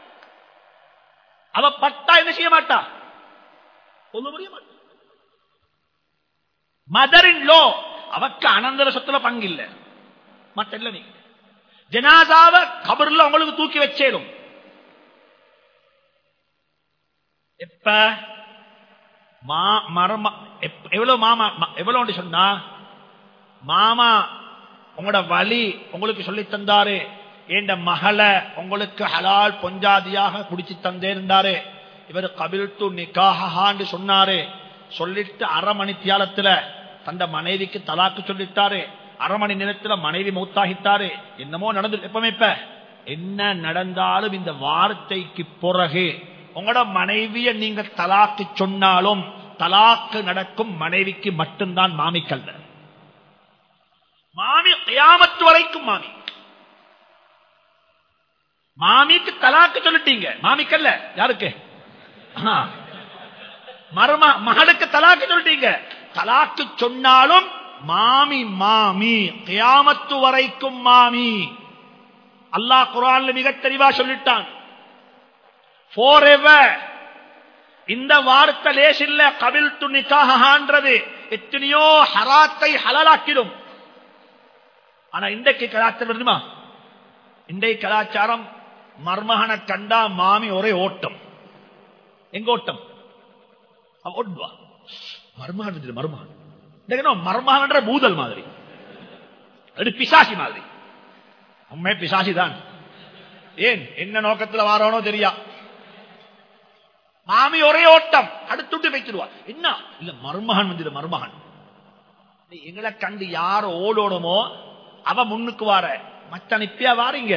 அவ பட்டா என்ன செய்ய மாட்டா ஒது முறிய மாட்டா மதரின் லோ அவக்கு அனந்தர சொத்துல பங்கு இல்ல மற்ற இல்ல நீங்க ஜனாதாவ கபர்ல உங்களுக்கு தூக்கி வச்சேடும் எப்ப மரமா எவ்வளவு மாமா எவ்வளவு சொன்னா மாமா உங்களோட வழி உங்களுக்கு சொல்லி தந்தாரு என்ற மகளை உங்களுக்கு ஹலால் பொஞ்சாதியாக குடிச்சு தந்தேர்ந்தாரு இவர் கபில்து நிக்காஹான்னு சொன்னாரு சொல்லிட்டு அரை மணி தியாலத்துல தந்த மனைவிக்கு தலாக்கு சொல்லிட்டாரு அரை மணி நேரத்துல மனைவி மௌத்தாகிட்டாரு என்னமோ நடந்து எப்பவுமே இப்ப என்ன நடந்தாலும் இந்த வார்த்தைக்கு பிறகு உங்களோட மனைவிய நீங்க தலாக்கு சொன்னாலும் தலாக்கு நடக்கும் மனைவிக்கு மட்டும்தான் மாமிக்கல்ல மாமி கியாமத்து வரைக்கும் மாமி மாமிக்கு தலாக்கு சொல்லிட்டீங்க மாமிக்கல்ல யாருக்கு மரும மகளுக்கு தலாக்கு சொல்லிட்டீங்க தலாக்கு சொன்னாலும் மாமி மாமி கியாமத்து வரைக்கும் மாமி அல்லாஹ் குரான்ல மிக தெளிவா சொல்லிட்டான் இந்த வார்த்தை லேஸ் இல்ல கபில் துணிக்காகன்றது எத்தனையோ ஹராத்தை ஹலாலாக்கிடும் ஆனா இன்றைக்கு கலாச்சாரம் வருமா இன்றைய கலாச்சாரம் மர்மகனை கண்டா மாமி ஒரே ஓட்டம் எங்க ஓட்டம் அவன் ஓடுவா மர்மகன் வந்துரு, மர்மகன் இந்த மர்மகன்ற பூதல் மாதிரி அது பிசாசி மாதிரி உண்மை பிசாசி தான் ஏன் என்ன நோக்கத்துல வாரானோ தெரியா மாமி ஒரே ஓட்டம் அடுத்துட்டு வைத்துருவா என்ன இல்ல மருமகன் வந்து மருமகன் நீ எங்களை கண்டு யார் ஓடோடுமோ அவ முன்னுக்கு வார மச்சான் இப்பயா வாரீங்க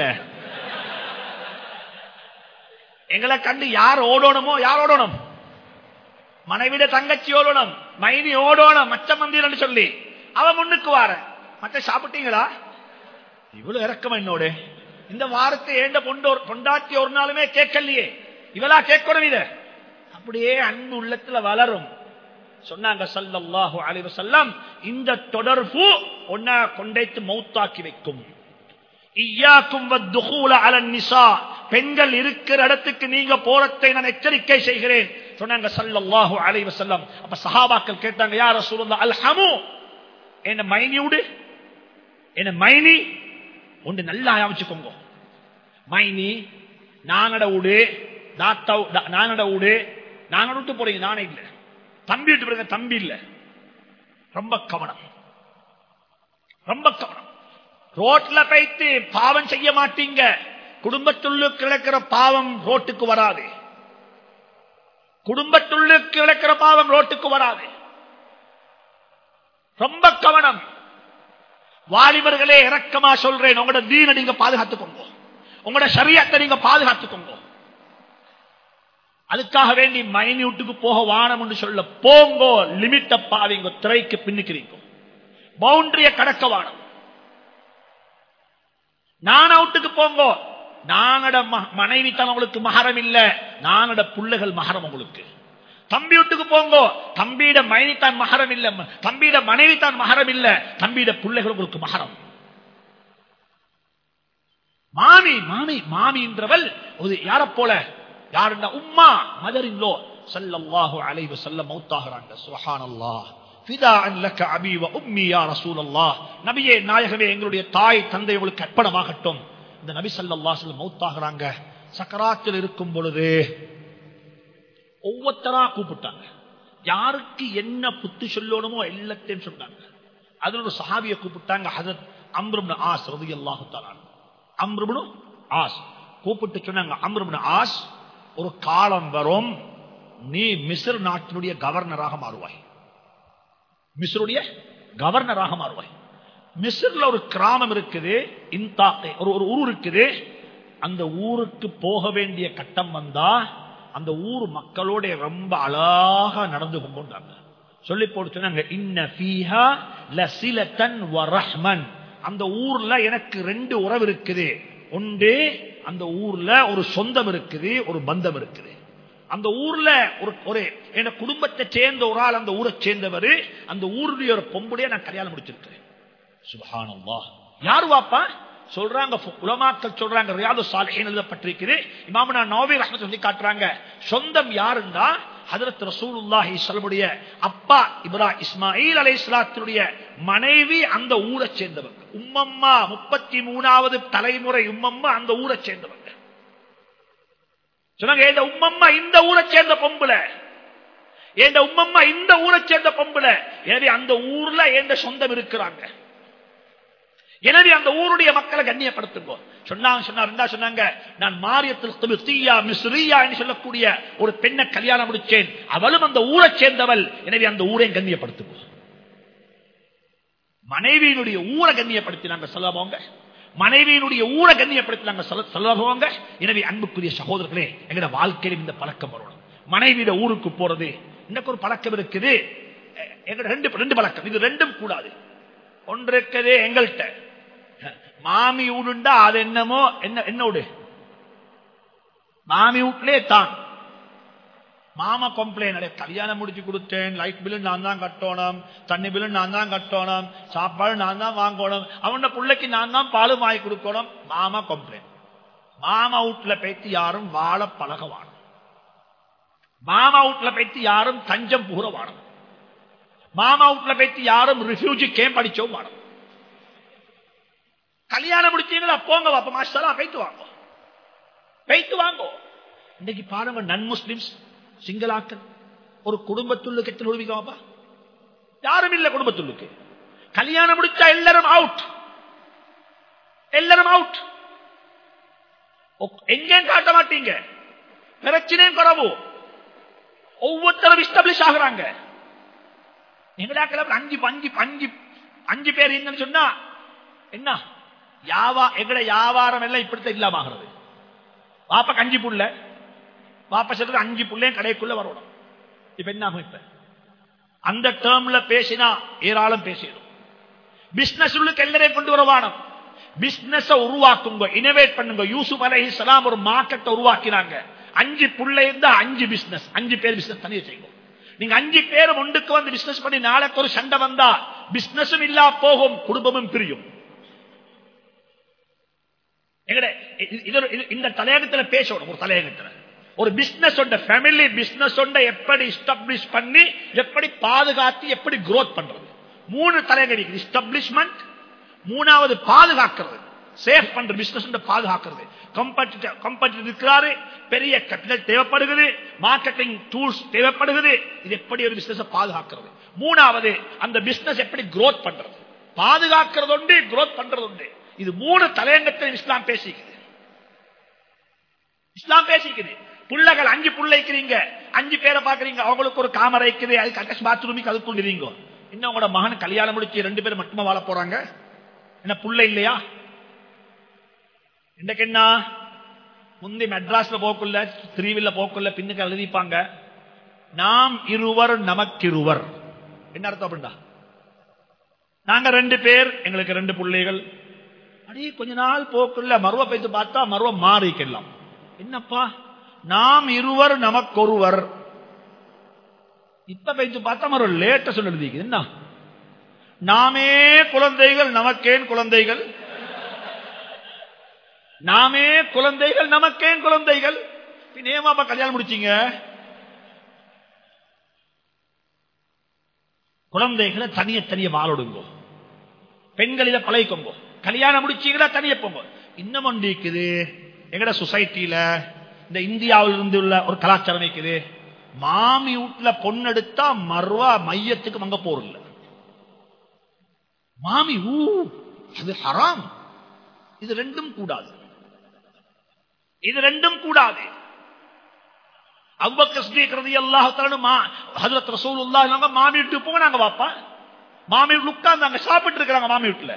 எங்களை கண்டு யார் ஓடணுமோ யார் ஓடணும் மனைவிட தங்கச்சி ஓடணும் மைனி ஓடணும் மச்ச மந்திரன்னு சொல்லி அவ முன்னுக்கு வார மச்ச சாப்பிட்டீங்களா இவ்வளவு இறக்கம் என்னோட இந்த வாரத்தை ஏண்ட பொண்டு பொண்டாட்டி ஒரு நாளுமே கேட்கலையே இவளா கேட்கணும் இத அப்படியே அன்பு உள்ளத்துல வளரும் சொன்னாங்க சல்லல்லாஹு அலைஹி வஸல்லம் இந்த தொடர்பு ஒன்ன கொண்டைத்து மௌத்தாக்கி வைக்கும் இய்யாக்கும் வத்துகூல அலன் நிசா பெண்கள் இருக்கிற இடத்துக்கு நீங்க போறதை நான் எச்சரிக்கை செய்கிறேன் சொன்னாங்க சல்லல்லாஹு அலைஹி வஸல்லம் அப்ப சஹாபாக்கள் கேட்டாங்க யா ரசூலுல்லாஹ் அல்ஹமு என்ன மைனியுடு என்ன மைனி ஒன்று நல்லா அமைச்சுக்கோங்க மைனி நானட ஊடு தாத்தா நானட ஊடு நானட விட்டு போறீங்க நானே இல்லை தம்பி விட்டு போறீங்க தம்பி இல்ல ரொம்ப கவனம் ரொம்ப கவனம் ரோட்ல போயிட்டு பாவம் செய்ய மாட்டீங்க குடும்பத்துள்ளு கிடக்கிற பாவம் ரோட்டுக்கு வராது குடும்பத்துள்ளு கிடக்கிற பாவம் ரோட்டுக்கு வராது ரொம்ப கவனம் வாலிபர்களே இறக்கமா சொல்றேன் உங்களோட தீன நீங்க பாதுகாத்துக்கோங்க உங்களோட சரியத்தை நீங்க பாதுகாத்துக்கோங்க அதுக்காக வேண்டி மைனியூட்டுக்கு போக வானம் என்று சொல்ல போங்கோ லிமிட்ட பாவிங்க திரைக்கு பின்னுக்கிறீங்க பவுண்டரிய கடக்க வானம் நான் அவுட்டுக்கு போங்கோ நானட மனைவி தான் உங்களுக்கு மகரம் இல்ல நானட பிள்ளைகள் மகரம் உங்களுக்கு தம்பி வீட்டுக்கு போங்கோ தம்பியிட மனைவி தான் மகரம் இல்ல தம்பியிட மனைவி தான் மகரம் இல்ல தம்பியிட பிள்ளைகள் உங்களுக்கு மகரம் மாமி மாமி மாமின்றவள் ஒரு யார போல யாருன்னா உம்மா மதர் இன் லோ சல்லல்லாஹு அலைஹி வஸல்லம் மௌத்தாகறாங்க சுப்ஹானல்லாஹ் ஃபிதாஅன் லக அபி வ உம்மி யா ரசூலல்லாஹ் நபியே நாயகமே எங்களுடைய தாய் தந்தை உங்களுக்கு அர்ப்பணமாகட்டும் இந்த நபி ஸல்லல்லாஹு அலைஹி வஸல்லம் மௌத்தாகறாங்க சக்கராத்தில் இருக்கும் பொழுது ஒவ்வொருத்தரா கூப்பிட்டாங்க யாருக்கு என்ன புத்தி சொல்லணுமோ எல்லாத்தையும் சொன்னாங்க அதுல ஒரு சஹாபிய கூப்பிட்டாங்க ஹசரத் அம்ருப்னு ஆஸ் ரலியல்லாஹு தஆலா அம்ருப்னு ஆஸ் கூப்பிட்டு சொன்னாங்க அம்ருப்னு ஆஸ் ஒரு காலம் வரும் நீ மிஸ்ர் நாட்டினுடைய கவர்னராக மாறுவாய் மிஸ்ருடைய கவர்னராக மாறுவாய் மிஸ்ர்ல ஒரு கிராமம் இருக்குது இன்தாக்கை ஒரு ஒரு ஊர் இருக்குது அந்த ஊருக்கு போக வேண்டிய கட்டம் வந்தா அந்த ஊர் மக்களோட ரொம்ப அழகா நடந்து கொண்டாங்க சொல்லி போட்டு சொன்னாங்க இன்ன ஃபீஹா லசிலத்தன் வரஹ்மன் அந்த ஊர்ல எனக்கு ரெண்டு உறவு இருக்குது ஒன்று அந்த ஊர்ல ஒரு சொந்தம் இருக்குது ஒரு பந்தம் இருக்குது அந்த ஊர்ல ஒரு ஒரு என் குடும்பத்தை சேர்ந்த ஒரு ஆள் அந்த ஊரை சேர்ந்தவர் அந்த ஊருடைய ஒரு பொம்புடைய நான் கல்யாணம் முடிச்சிருக்கிறேன் சுபஹானல்லாஹ் யாரு வாப்பா சொல்றாங்க உலமாக்கள் சொல்றாங்க ரியாது சாலிஹின் எழுதப்பட்டிருக்குது இமாமனா நோவி ரஹ்மத் சொல்லி காட்டுறாங்க சொந்தம் யாருந்தா ஹதரத் ரசூலுல்லாஹி சொல்லமுடைய அப்பா இப்ரா இஸ்மாயில் அலை இஸ்லாத்தினுடைய மனைவி அந்த ஊரை சேர்ந்தவங்க உம்மம்மா முப்பத்தி மூணாவது தலைமுறை உம்மம்மா அந்த ஊரை சேர்ந்தவங்க சொன்னாங்க இந்த உம்மம்மா இந்த ஊரை சேர்ந்த பொம்புல எந்த உம்மம்மா இந்த ஊரை சேர்ந்த பொம்புல எனவே அந்த ஊர்ல எந்த சொந்தம் இருக்கிறாங்க எனவே அந்த ஊருடைய மக்களை கண்ணியப்படுத்துங்க சொன்னாங்க சொன்னார் சொன்னாங்க நான் மாரியத்தில் தீயா மிஸ்ரியா என்று சொல்லக்கூடிய ஒரு பெண்ணை கல்யாணம் முடிச்சேன் அவளும் அந்த ஊரை சேர்ந்தவள் எனவே அந்த ஊரை கண்ணியப்படுத்துவோம் மனைவியினுடைய ஊரை கண்ணியப்படுத்தினாங்க சொல்லபோங்க மனைவியினுடைய ஊரை கண்ணியப்படுத்தினாங்க சொல்லபோங்க எனவே அன்புக்குரிய சகோதரர்களே எங்கட வாழ்க்கையிலும் இந்த பழக்கம் வரணும் மனைவியிட ஊருக்கு போறது இன்னைக்கு ஒரு பழக்கம் இருக்குது எங்க ரெண்டு ரெண்டு பழக்கம் இது ரெண்டும் கூடாது ஒன்று இருக்குது எங்கள்கிட்ட மாமி வீடுண்டா அது என்னமோ என்ன என்னோடு மாமி வீட்லே தான் மாமா கம்ப்ளைண்ட் கல்யாணம் முடிச்சு கொடுத்தேன் லைட் பில்லு நான் தான் கட்டணும் தண்ணி பில்லு நான் தான் கட்டணும் சாப்பாடு நான் தான் வாங்கணும் அவனோட பிள்ளைக்கு நான் தான் பால் வாங்கி கொடுக்கணும் மாமா கம்ப்ளைண்ட் மாமா வீட்டுல பேச்சு யாரும் வாழ பழகவானும் மாமா வீட்டுல போயிட்டு யாரும் தஞ்சம் புகுற வாடம் மாமா வீட்டுல போயிட்டு யாரும் ரிஃப்யூஜி கேம்ப் அடிச்சவும் வாடம் கல்யாணம் முடிச்சீங்களா போங்க வாப்ப மாஸ்டரா போயிட்டு வாங்க போயிட்டு வாங்கோ இன்னைக்கு பாருங்க நன் முஸ்லிம்ஸ் சிங்களாக்கள் ஒரு குடும்பத்துள்ளுக்கு எத்தனை உதவிக்காப்பா யாரும் இல்ல குடும்பத்துள்ளுக்கு கல்யாணம் முடிச்சா எல்லாரும் அவுட் எல்லாரும் அவுட் எங்கேயும் காட்ட மாட்டீங்க பிரச்சனையும் குறவு ஒவ்வொருத்தரும் இஸ்டாப்ளிஷ் ஆகுறாங்க எங்கடா கிளம்பு அஞ்சு அஞ்சு அஞ்சு அஞ்சு பேர் என்னன்னு சொன்னா என்ன யாவா எங்கட வியாபாரம் எல்லாம் இப்படித்தான் இல்லாம ஆகிறது வாப்பக்கு அஞ்சு புள்ள வாப்பா சொல்றது அஞ்சு புள்ளையும் கடைக்குள்ள வரணும் இப்ப என்ன ஆகும் இப்ப அந்த டேர்ம்ல பேசினா ஏராளம் பேசிடும் பிசினஸ் உள்ளுக்கு எல்லாரையும் கொண்டு வரவானம் பிசினஸ் உருவாக்குங்க இனோவேட் பண்ணுங்க யூசுப் அலஹி சலாம் ஒரு மார்க்கெட்டை உருவாக்கினாங்க அஞ்சு புள்ள இருந்தா அஞ்சு பிசினஸ் அஞ்சு பேர் பிசினஸ் தனியாக செய்யும் நீங்க அஞ்சு பேர் ஒன்றுக்கு வந்து பிசினஸ் பண்ணி நாளைக்கு ஒரு சண்டை வந்தா பிசினஸும் இல்லா போகும் குடும்பமும் பிரியும் இந்த தலையகத்துல பேசணும் ஒரு தலையகத்துல ஒரு பிசினஸ் ஃபேமிலி பிசினஸ் எப்படி எஸ்டாப்ளிஷ் பண்ணி எப்படி பாதுகாத்து எப்படி குரோத் பண்றது மூணு தலையகம் எஸ்டாப்ளிஷ்மெண்ட் மூணாவது பாதுகாக்கிறது சேஃப் பண்ற பிசினஸ் பாதுகாக்கிறது கம்பெனி இருக்கிறாரு பெரிய கேபிட்டல் தேவைப்படுகிறது மார்க்கெட்டிங் டூல்ஸ் தேவைப்படுகிறது இது எப்படி ஒரு பிசினஸ் பாதுகாக்கிறது மூணாவது அந்த பிசினஸ் எப்படி குரோத் பண்றது பாதுகாக்கிறது உண்டு குரோத் பண்றது உண்டு இது மூணு தலையங்கத்தை இஸ்லாம் பேசிக்குது இஸ்லாம் பேசிக்குது புள்ளைகள் அஞ்சு புள்ள இருக்கிறீங்க அஞ்சு பேரை பாக்குறீங்க அவங்களுக்கு ஒரு காமரை இருக்குது அதுக்கு அட்டாச் பாத்ரூமிக்கு அதுக்குள்ளுறீங்க இன்னும் உங்களோட மகன் கல்யாணம் முடிச்சு ரெண்டு பேரும் மட்டுமா வாழ போறாங்க என்ன புள்ள இல்லையா இன்றைக்கு என்ன முந்தி மெட்ராஸ்ல போக்குள்ள திருவில்ல போக்குள்ள பின்னுக்கு எழுதிப்பாங்க நாம் இருவர் நமக்கிருவர் என்ன அர்த்தம் அப்படின்னா நாங்க ரெண்டு பேர் எங்களுக்கு ரெண்டு பிள்ளைகள் அடே கொஞ்ச நாள் போக்குள்ள மருவ பைத்து பார்த்தா மருவ மாறிக்கலாம் என்னப்பா நாம் இருவர் நமக்கொருவர் இப்ப பைத்து பார்த்தா மருவ லேட்ட சொல்ல எழுதிக்குது என்ன நாமே குழந்தைகள் நமக்கேன் குழந்தைகள் நாமே குழந்தைகள் நமக்கேன் குழந்தைகள் நேமாப்பா கல்யாணம் முடிச்சீங்க குழந்தைகளை தனிய தனிய வாழோடுங்கோ பெண்களில பழகிக்கோங்க கல்யாணம் முடிச்சீங்களா தனிய போங்க இன்னும் ஒன்று இருக்குது எங்கட சொசைட்டியில இந்த இந்தியாவில் இருந்து உள்ள ஒரு கலாச்சாரம் இருக்குது மாமி வீட்டுல பொண்ணெடுத்தா மறுவா மையத்துக்கு அங்க போறல மாமி ஊ அது ஹராம் இது ரெண்டும் கூடாது இது ரெண்டும் கூடாது மாமி வீட்டுக்கு போங்க நாங்க பாப்பா மாமி வீட்டுல உட்கார்ந்து சாப்பிட்டு இருக்கிறாங்க மாமி வீட்டுல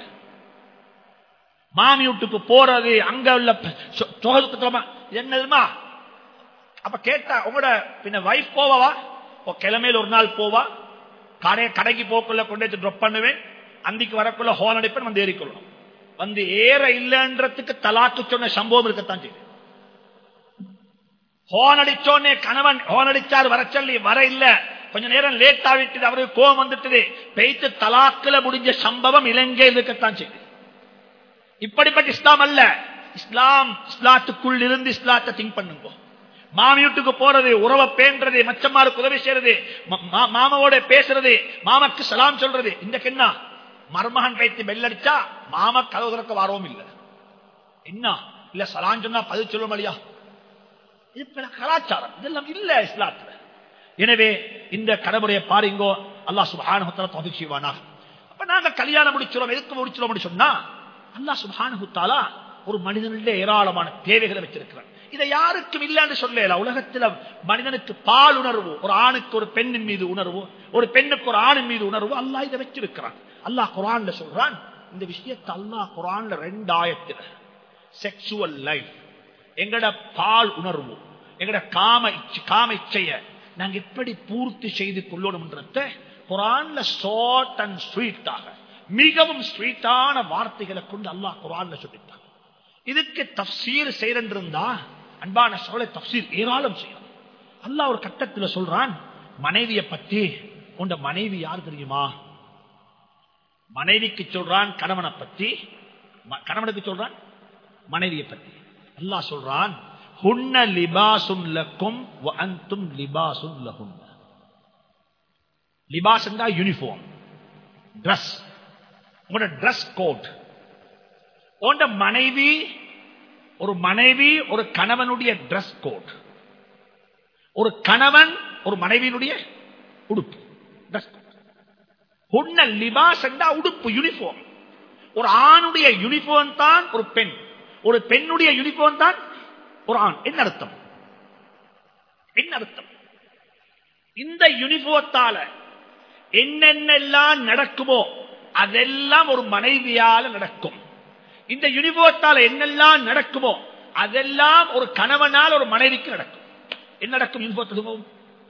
மாமி வீட்டுக்கு போறது அங்க உள்ள என்னதுமா அப்ப கேட்டா உங்களோட பின்ன வைஃப் போவா கிழமையில ஒரு நாள் போவா கடை கடைக்கு போக்குள்ள கொண்டு ட்ராப் பண்ணுவேன் அந்திக்கு வரக்குள்ள ஹோன் அடிப்பேன் வந்து ஏறிக்கொள்ளணும் வந்து ஏற இல்லைன்றதுக்கு தலாக்கு சொன்ன சம்பவம் இருக்கத்தான் செய்யுது ஹோன் அடிச்சோன்னே கணவன் ஹோன் அடிச்சாரு வர சொல்லி வர இல்ல கொஞ்ச நேரம் லேட் ஆகிட்டு அவருக்கு கோபம் வந்துட்டு பெய்த்து தலாக்குல முடிஞ்ச சம்பவம் இலங்கையில் இருக்கத்தான் செய்யுது இப்படிப்பட்ட இஸ்லாம் அல்ல இஸ்லாம் இஸ்லாத்துக்குள் இருந்து இஸ்லாத்தை திங்க் பண்ணுங்க மாமி வீட்டுக்கு போறது உறவை பேன்றது மச்சம்மாருக்கு உதவி செய்யறது மாமாவோட பேசுறது மாமக்கு சலாம் சொல்றது இந்த கென்னா மருமகன் வைத்து பெல்லடிச்சா மாம கதவு திறக்க வரவும் இல்லை என்ன இல்ல சலான் சொன்னா பதில் சொல்ல முடியா இது கலாச்சாரம் இதெல்லாம் இல்ல இஸ்லாத்துல எனவே இந்த கடவுடைய பாருங்கோ அல்லா சுபானுத்தர தொகை செய்வானா அப்ப நாங்க கல்யாணம் முடிச்சிடும் எதுக்கு முடிச்சிடும் சொன்னா அல்லா சுபானுத்தாலா ஒரு மனிதனுடைய ஏராளமான தேவைகளை வச்சிருக்கிறான் இதை யாருக்கும் இல்லைன்னு சொல்லல உலகத்துல மனிதனுக்கு பால் உணர்வு ஒரு ஆணுக்கு ஒரு பெண்ணின் மீது உணர்வு ஒரு பெண்ணுக்கு ஒரு ஆணின் மீது உணர்வு அல்லா இதை வச்சிருக்கிறான் அல்லாஹ் குரான்ல சொல்றான் இந்த விஷயத்தை அல்லாஹ் குரான்ல ரெண்டாயிரத்துல செக்ஷுவல் லைஃப் எங்கட பால் உணர்வு எங்கட காம காம இச்சைய நாங்க எப்படி பூர்த்தி செய்து கொள்ளணும்ன்றத குரான்ல ஷார்ட் அண்ட் ஸ்வீட்டாக மிகவும் ஸ்வீட்டான வார்த்தைகளை கொண்டு அல்லாஹ் குரான்ல சொல்லிட்டான் இதுக்கு தப்சீர் செய்யறா அன்பான சோழ தப்சீர் ஏராளம் செய்யணும் அல்லாஹ் ஒரு கட்டத்துல சொல்றான் மனைவியை பத்தி உண்ட மனைவி யார் தெரியுமா மனைவிக்கு சொல்றான் கணவனை பத்தி கணவனுக்கு சொல்றான் மனைவியை பத்தி அல்லாஹ் சொல்றான் ஹுன்ன லிபாசுன் லக்கும் வ அன்தும் லிபாசுன் லஹுன்ன லிபாஸ் யூனிஃபார்ம் ட்ரெஸ் உங்களோட ட்ரெஸ் கோட் உங்களோட மனைவி ஒரு மனைவி ஒரு கணவனுடைய ட்ரெஸ் கோட் ஒரு கணவன் ஒரு மனைவியினுடைய உடுப்பு dress code. உன்ன லிபாஸ் என்றா உடுப்பு யூனிஃபார்ம் ஒரு ஆணுடைய யூனிஃபார்ம் தான் ஒரு பெண் ஒரு பெண்ணுடைய யூனிஃபார்ம் தான் ஒரு ஆண் என்ன அர்த்தம் என்ன அர்த்தம் இந்த யூனிஃபார்த்தால என்னென்னலாம் நடக்குமோ அதெல்லாம் ஒரு மனைவியால நடக்கும் இந்த யூனிஃபார்த்தால என்னெல்லாம் நடக்குமோ அதெல்லாம் ஒரு கணவனால் ஒரு மனைவிக்கு நடக்கும் என்ன நடக்கும் யூனிஃபார்த்துக்கும்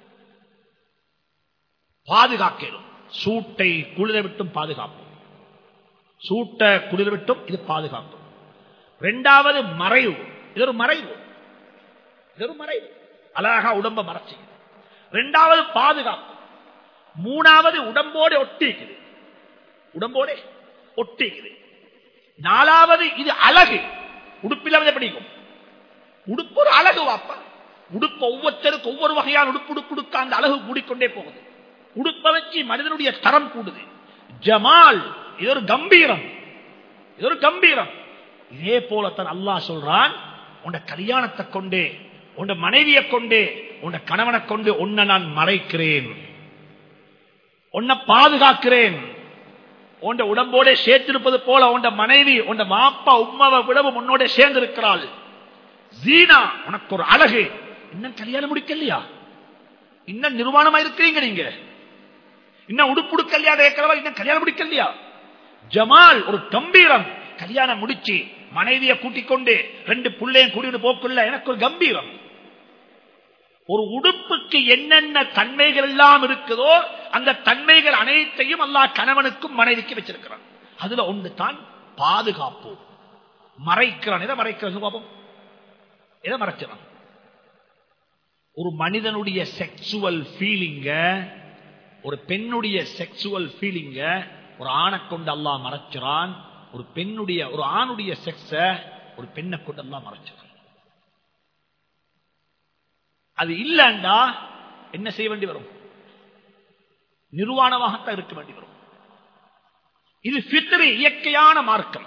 பாதுகாக்கணும் சூட்டை குளிர விட்டும் பாதுகாப்போம் சூட்டை குளிர விட்டும் இது பாதுகாக்கும் இரண்டாவது மறைவு இது ஒரு மறைவு இது ஒரு மறைவு அழகா உடம்ப மறைச்சு இரண்டாவது பாதுகாப்பு மூணாவது உடம்போடு ஒட்டிக்குது உடம்போடு ஒட்டிக்குது நாலாவது இது அழகு உடுப்பில் பிடிக்கும் உடுப்பு ஒரு அழகு வாப்பா உடுப்பு ஒவ்வொருத்தருக்கு ஒவ்வொரு வகையான உடுப்பு உடுப்பு உடுக்க அந்த அழகு கூடிக்கொண்டே போகுது உடுப்ப வச்சு மனிதனுடைய தரம் கூடுது ஜமால் இது ஒரு கம்பீரம் இது ஒரு கம்பீரம் இதே போலத்தான் அல்லாஹ் சொல்றான் உண்ட கல்யாணத்தை கொண்டு உண்ட மனைவியை கொண்டு உண்ட கணவனை கொண்டு உன்னை நான் மறைக்கிறேன் உன்னை பாதுகாக்கிறேன் உண்ட உடம்போட சேர்த்திருப்பது போல உண்ட மனைவி உண்ட மாப்பா உம்மாவை விடவும் உன்னோட சேர்ந்து இருக்கிறாள் ஜீனா உனக்கு ஒரு அழகு இன்னும் கல்யாணம் முடிக்கலையா இன்னும் நிர்வாணமா இருக்கிறீங்க நீங்க இன்னும் உடுப்புடு கல்யாணம் இருக்கிறவா இன்னும் கல்யாணம் முடிக்கலையா ஜமால் ஒரு கம்பீரம் கல்யாணம் முடிச்சு மனைவியை கூட்டிக் கொண்டு ரெண்டு பிள்ளையும் கூட்டிட்டு போக்குள்ள எனக்கு ஒரு கம்பீரம் ஒரு உடுப்புக்கு என்னென்ன தன்மைகள் எல்லாம் இருக்குதோ அந்த தன்மைகள் அனைத்தையும் அல்லா கணவனுக்கும் மனைவிக்கு வச்சிருக்கிறான் அதுல ஒன்று தான் பாதுகாப்பு மறைக்கிறான் எதை மறைக்கிறது பாப்போம் எதை மறைக்கிறான் ஒரு மனிதனுடைய செக்சுவல் ஃபீலிங்க ஒரு பெண்ணுடைய செக்சுவல் ஃபீலிங்க ஒரு ஆணை கொண்டு அல்லா மறைச்சிறான் ஒரு பெண்ணுடைய ஒரு ஆணுடைய செக்ஸ ஒரு பெண்ணை கொண்டு அல்லா மறைச்சிறான் அது இல்லண்டா என்ன செய்ய வேண்டி வரும் நிர்வாணமாகத்தான் இருக்க வேண்டி வரும் இது பித்திரி இயற்கையான மார்க்கம்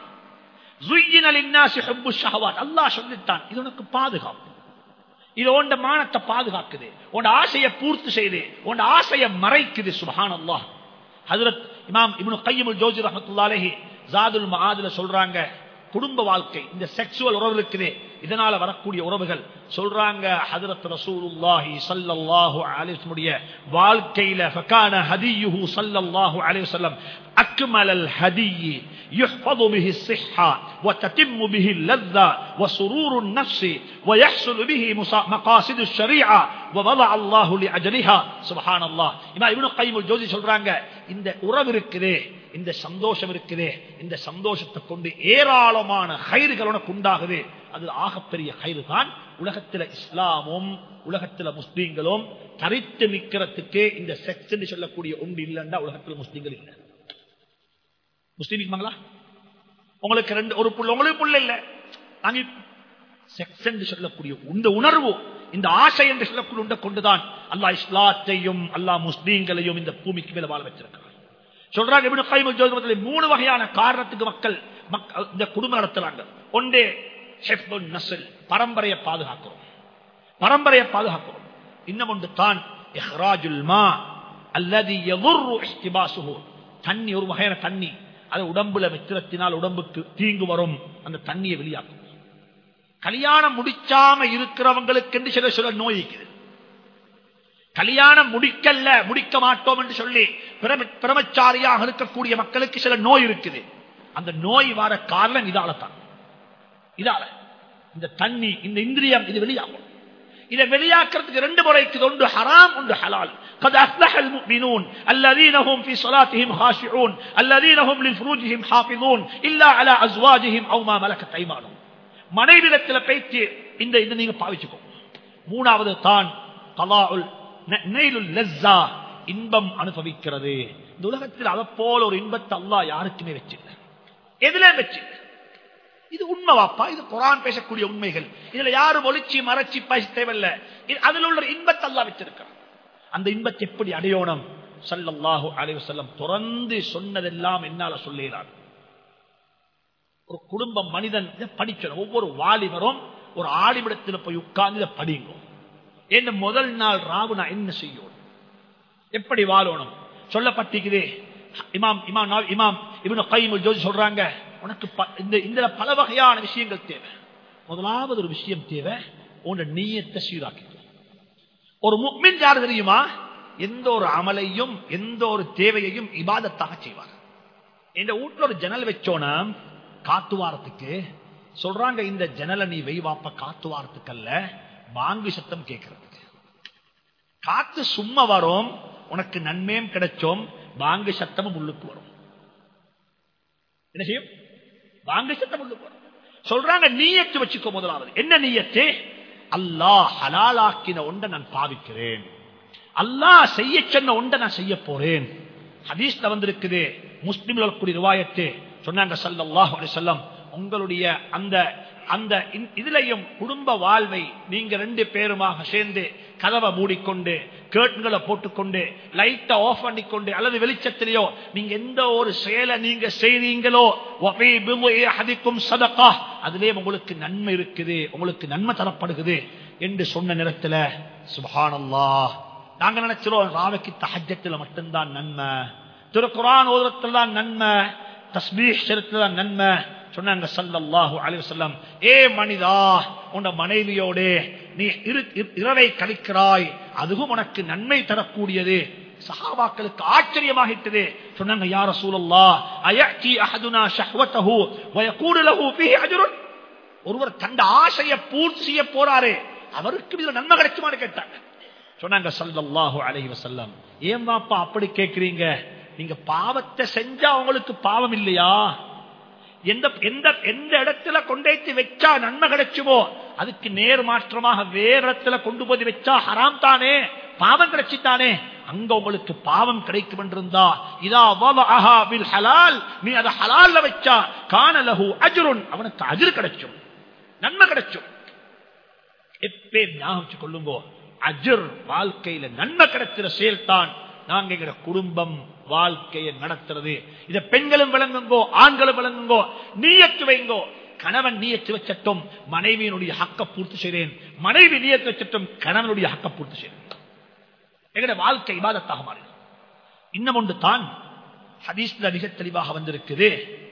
அல்லா சொல்லித்தான் இது உனக்கு பாதுகாப்பு இது உண்ட மானத்தை பாதுகாக்குது உன் ஆசையை பூர்த்தி செய்து உன் ஆசையை மறைக்குது சுபஹான் அல்லாஹ் ஹதரத் இமாம் இப்னு கையமுல் ஜோஜி ரஹமத்துல்லாலேஹி ஜாதுல் மஹாதுல சொல்றாங்க குடும்ப வாழ்க்கை இந்த செக்ஸுவல் உறவு இருக்குது இதனால வரக்கூடிய உறவுகள் சொல்றாங்க ஹதரத் ரசூலுல்லாஹி ஸல்லல்லாஹு அலைஹி வஸல்லம் வாழ்க்கையில ஃபகான ஹதியுஹு ஸல்லல்லாஹு அலைஹி வஸல்லம் أكمل الهدي يحفظ به الصحة وتتم به اللذة وسرور النفس ويحصل به مقاصد الشريعة ووضع الله لأجلها سبحان الله إما ابن قيم الجوزي சொல்றாங்க இந்த உறவு இருக்குதே இந்த சந்தோஷம் இருக்குதே இந்த சந்தோஷத்தை கொண்டு ஏராளமான கயிறுகள் உனக்கு உண்டாகுது அது ஆகப்பெரிய கயிறு தான் உலகத்தில் இஸ்லாமும் உலகத்தில் முஸ்லீம்களும் தரித்து நிற்கிறதுக்கு இந்த செக்ஸ் என்று சொல்லக்கூடிய ஒன்று இல்லைன்னா உலகத்தில் முஸ்லீம்கள் இல்லை முஸ்லீம் இருக்குமாங்களா உங்களுக்கு ரெண்டு ஒரு புள்ள உங்களுக்கு புள்ள இல்ல நாங்க செக்ஸ் என்று சொல்லக்கூடிய இந்த உணர்வு இந்த ஆசை என்று சொல்லக்கூடிய கொண்டுதான் அல்லா இஸ்லாத்தையும் அல்லா முஸ்லீம்களையும் இந்த பூமிக்கு மேல வாழ வச்சிருக்கிறார் சொல்றாங்க இப்னு கைம் ஜோதிமத்தில் மூணு வகையான காரணத்துக்கு மக்கள் இந்த குடும்பம் நடத்துறாங்க ஒன்றே ஹெஃபுல் நஸ்ல் பரம்பரையை பாதுகாக்கிறோம் பரம்பரையை பாதுகாக்கிறோம் இன்னும் ஒன்று தான் இஹ்ராஜுல் மா அல்லது எதுர்ரு இஹ்திபாசுஹு தண்ணி ஒரு வகையான தண்ணி அது உடம்புல வெத்திரத்தினால் உடம்புக்கு தீங்கு வரும் அந்த தண்ணியை வெளியாக்கும் கல்யாணம் முடிச்சாம இருக்கிறவங்களுக்கு என்று சில சில நோய் இருக்குது கல்யாணம் முடிக்கல முடிக்க மாட்டோம் என்று சொல்லி பிரமச்சாரியாக இருக்கக்கூடிய மக்களுக்கு சில நோய் இருக்குது அந்த நோய் வர காரணம் இதால தான் இதால இந்த தண்ணி இந்த இந்திரியம் இது வெளியாகும் இதை வெளியாக்குறதுக்கு ரெண்டு முறைக்கு ஒன்று ஹராம் ஒன்று ஹலால் قد أفلح المؤمنون الذين هم في صلاتهم خاشعون الذين هم لفروجهم حافظون إلا على أزواجهم أو ما ملكت أيمانهم மனைவிடத்தில் பேச்சு இந்த இதை நீங்க பாவிச்சுக்கோ மூணாவது தான் கலாவுல் லெஸ்ஸா இன்பம் அனுபவிக்கிறது இந்த உலகத்தில் அதை போல ஒரு இன்பத்தை அல்லா யாருக்குமே வச்சில்லை எதுல வச்சில்லை இது உண்மை வாப்பா இது குரான் பேசக்கூடிய உண்மைகள் இதுல யாரும் ஒளிச்சி மறைச்சி பேச தேவையில்ல இது- அதுல உள்ள இன்பத்தை அல்லா வச்சிருக்கிறான் அந்த இன்பத்தை எப்படி அடையோணம் சல்லல்லாஹு அலைஹி வஸல்லம் தொடர்ந்து சொன்னதெல்லாம் என்னால சொல்லுகிறான் ஒரு குடும்பம் மனிதன் இதை படிக்கணும் ஒவ்வொரு வாலிபரும் ஒரு ஆலிமிடத்தில் போய் உட்கார்ந்து இதை படிங்க என்ன முதல் நாள் ராவு நான் என்ன செய்யணும் எப்படி வாழணும் சொல்லப்பட்டிருக்குது இமாம் இமாம் நாவ்- இமாம் இவனு கைமுல் ஜோதி சொல்றாங்க உனக்கு ப- இந்த இந்த பல வகையான விஷயங்கள் தேவை முதலாவது ஒரு விஷயம் தேவை உன்னோட நீயத்தை சீராக்கி ஒரு முக்மின் யார் தெரியுமா எந்த ஒரு அமலையும் எந்த ஒரு தேவையையும் இபாதத்தாக செய்வார் இந்த வீட்டுல ஒரு ஜன்னல் வச்சோனா காத்து வாரத்துக்கு சொல்றாங்க இந்த ஜன்னலை நீ வெய்வாப்ப காத்து வாரத்துக்கு அல்ல பாங்கு சத்தம் கேட்கறதுக்கு காத்து சும்மா வரும் உனக்கு நன்மையும் கிடைச்சோம் பாங்கு சத்தமும் உள்ளுக்கு வரும் என்ன செய்யும் பாங்கு சத்தம் உள்ளுக்கு வரும் சொல்றாங்க நீயத்து வச்சுக்கோ முதலாவது என்ன நீயத்து அல்லாஹ் ஹலாலாக்கின ஒன்றை நான் பாவிக்கிறேன் அல்லாஹ் செய்ய சொன்ன ஒன்றை நான் செய்ய போறேன் ஹதீஸ்ல வந்திருக்குது முஸ்லிம்ல கூடிய ரிவாயத்து சொன்னாங்க ஸல்லல்லாஹு அலைஹி வஸல்லம் உங்களுடைய அந்த அந்த இந்- இதுலயும் குடும்ப வாழ்வை நீங்க ரெண்டு பேருமாக சேர்ந்து கதவை மூடிக்கொண்டு கேட்டுகளை போட்டுக்கொண்டு லைட்டை ஆஃப் பண்ணிக்கொண்டு அல்லது வெளிச்சத்திலேயோ நீங்க எந்த ஒரு செயலை நீங்க செய்றீங்களோ வஃபீ பிதுஇ அஹதிக்கும் ஸதகா அதிலே உங்களுக்கு நன்மை இருக்குது உங்களுக்கு நன்மை தரப்படுகிறது என்று சொன்ன நேரத்துல சுப்ஹானல்லாஹ் நாங்க நினைச்சிரோம் ராவைக்கு தஹஜத்துல மட்டும்தான் நன்மை திருக்குரான் ஓதுறத்துல தான் நன்மை தஸ்பீஹ் செலுத்துல தான் நன்மை சொன்னாங்க ஸல்லல்லாஹு அலைஹி வஸல்லம் ஏ மனிதா உன் மனைவியோடு நீ இரு- இரு- இரவை கழிக்கிறாய் அதுவும் உனக்கு நன்மை தரக்கூடியது சஹாபாக்களுக்கு ஆச்சரியமாகிட்டது சொன்னாங்க யா ரசூலல்லாஹ் அயத்தி அஹதுனா ஷஹ்வதஹு வயகூலு லஹு ஃபீஹி அஜ்ருன் ஒருவர் தந்த ஆசையை பூர்த்தி செய்ய போறாரு அவருக்கு இதுல நன்மை கிடைக்குமான்னு கேட்டாங்க சொன்னாங்க சல்லல்லாஹு அலைஹி வஸல்லம் ஏன் வாப்பா அப்படி கேக்குறீங்க நீங்க பாவத்தை செஞ்சா உங்களுக்கு பாவம் இல்லையா எந்த எந்த எந்த இடத்துல கொண்டேத்தி வச்சா நன்மை கிடைச்சுமோ அதுக்கு நேர் மாற்றமாக வேற இடத்துல கொண்டு போய் வச்சா ஹராம் தானே பாவம் கிடைச்சித்தானே அங்க உங்களுக்கு பாவம் கிடைக்கும் என்றிருந்தா இதா வலஅஹா பில் ஹலால் நீ அதை ஹலால்ல வச்சா கான லஹு அஜ்ருன் அவனுக்கு அஜ்ர் கிடைச்சும் நன்மை கிடைச்சும் எப்பயும் ஞாபகம் வச்சு கொள்ளுங்கோ அஜர் வாழ்க்கையில நன்மை கிடைக்கிற செயல்தான் நாங்க எங்க குடும்பம் வாழ்க்கையை நடத்துறது இத பெண்களும் விளங்குங்கோ ஆண்களும் விளங்குங்கோ நீயத்து வைங்கோ கணவன் நீயத்து வச்சட்டும் மனைவியினுடைய ஹக்க பூர்த்தி செய்றேன் மனைவி நீயத்து வச்சட்டும் கணவனுடைய ஹக்க பூர்த்தி செய்றேன் எங்களுடைய வாழ்க்கை இபாதத்தாக மாறிடும் இன்னும் ஒன்று தான் ஹதீஸ்ல மிக தெளிவாக வந்திருக்குது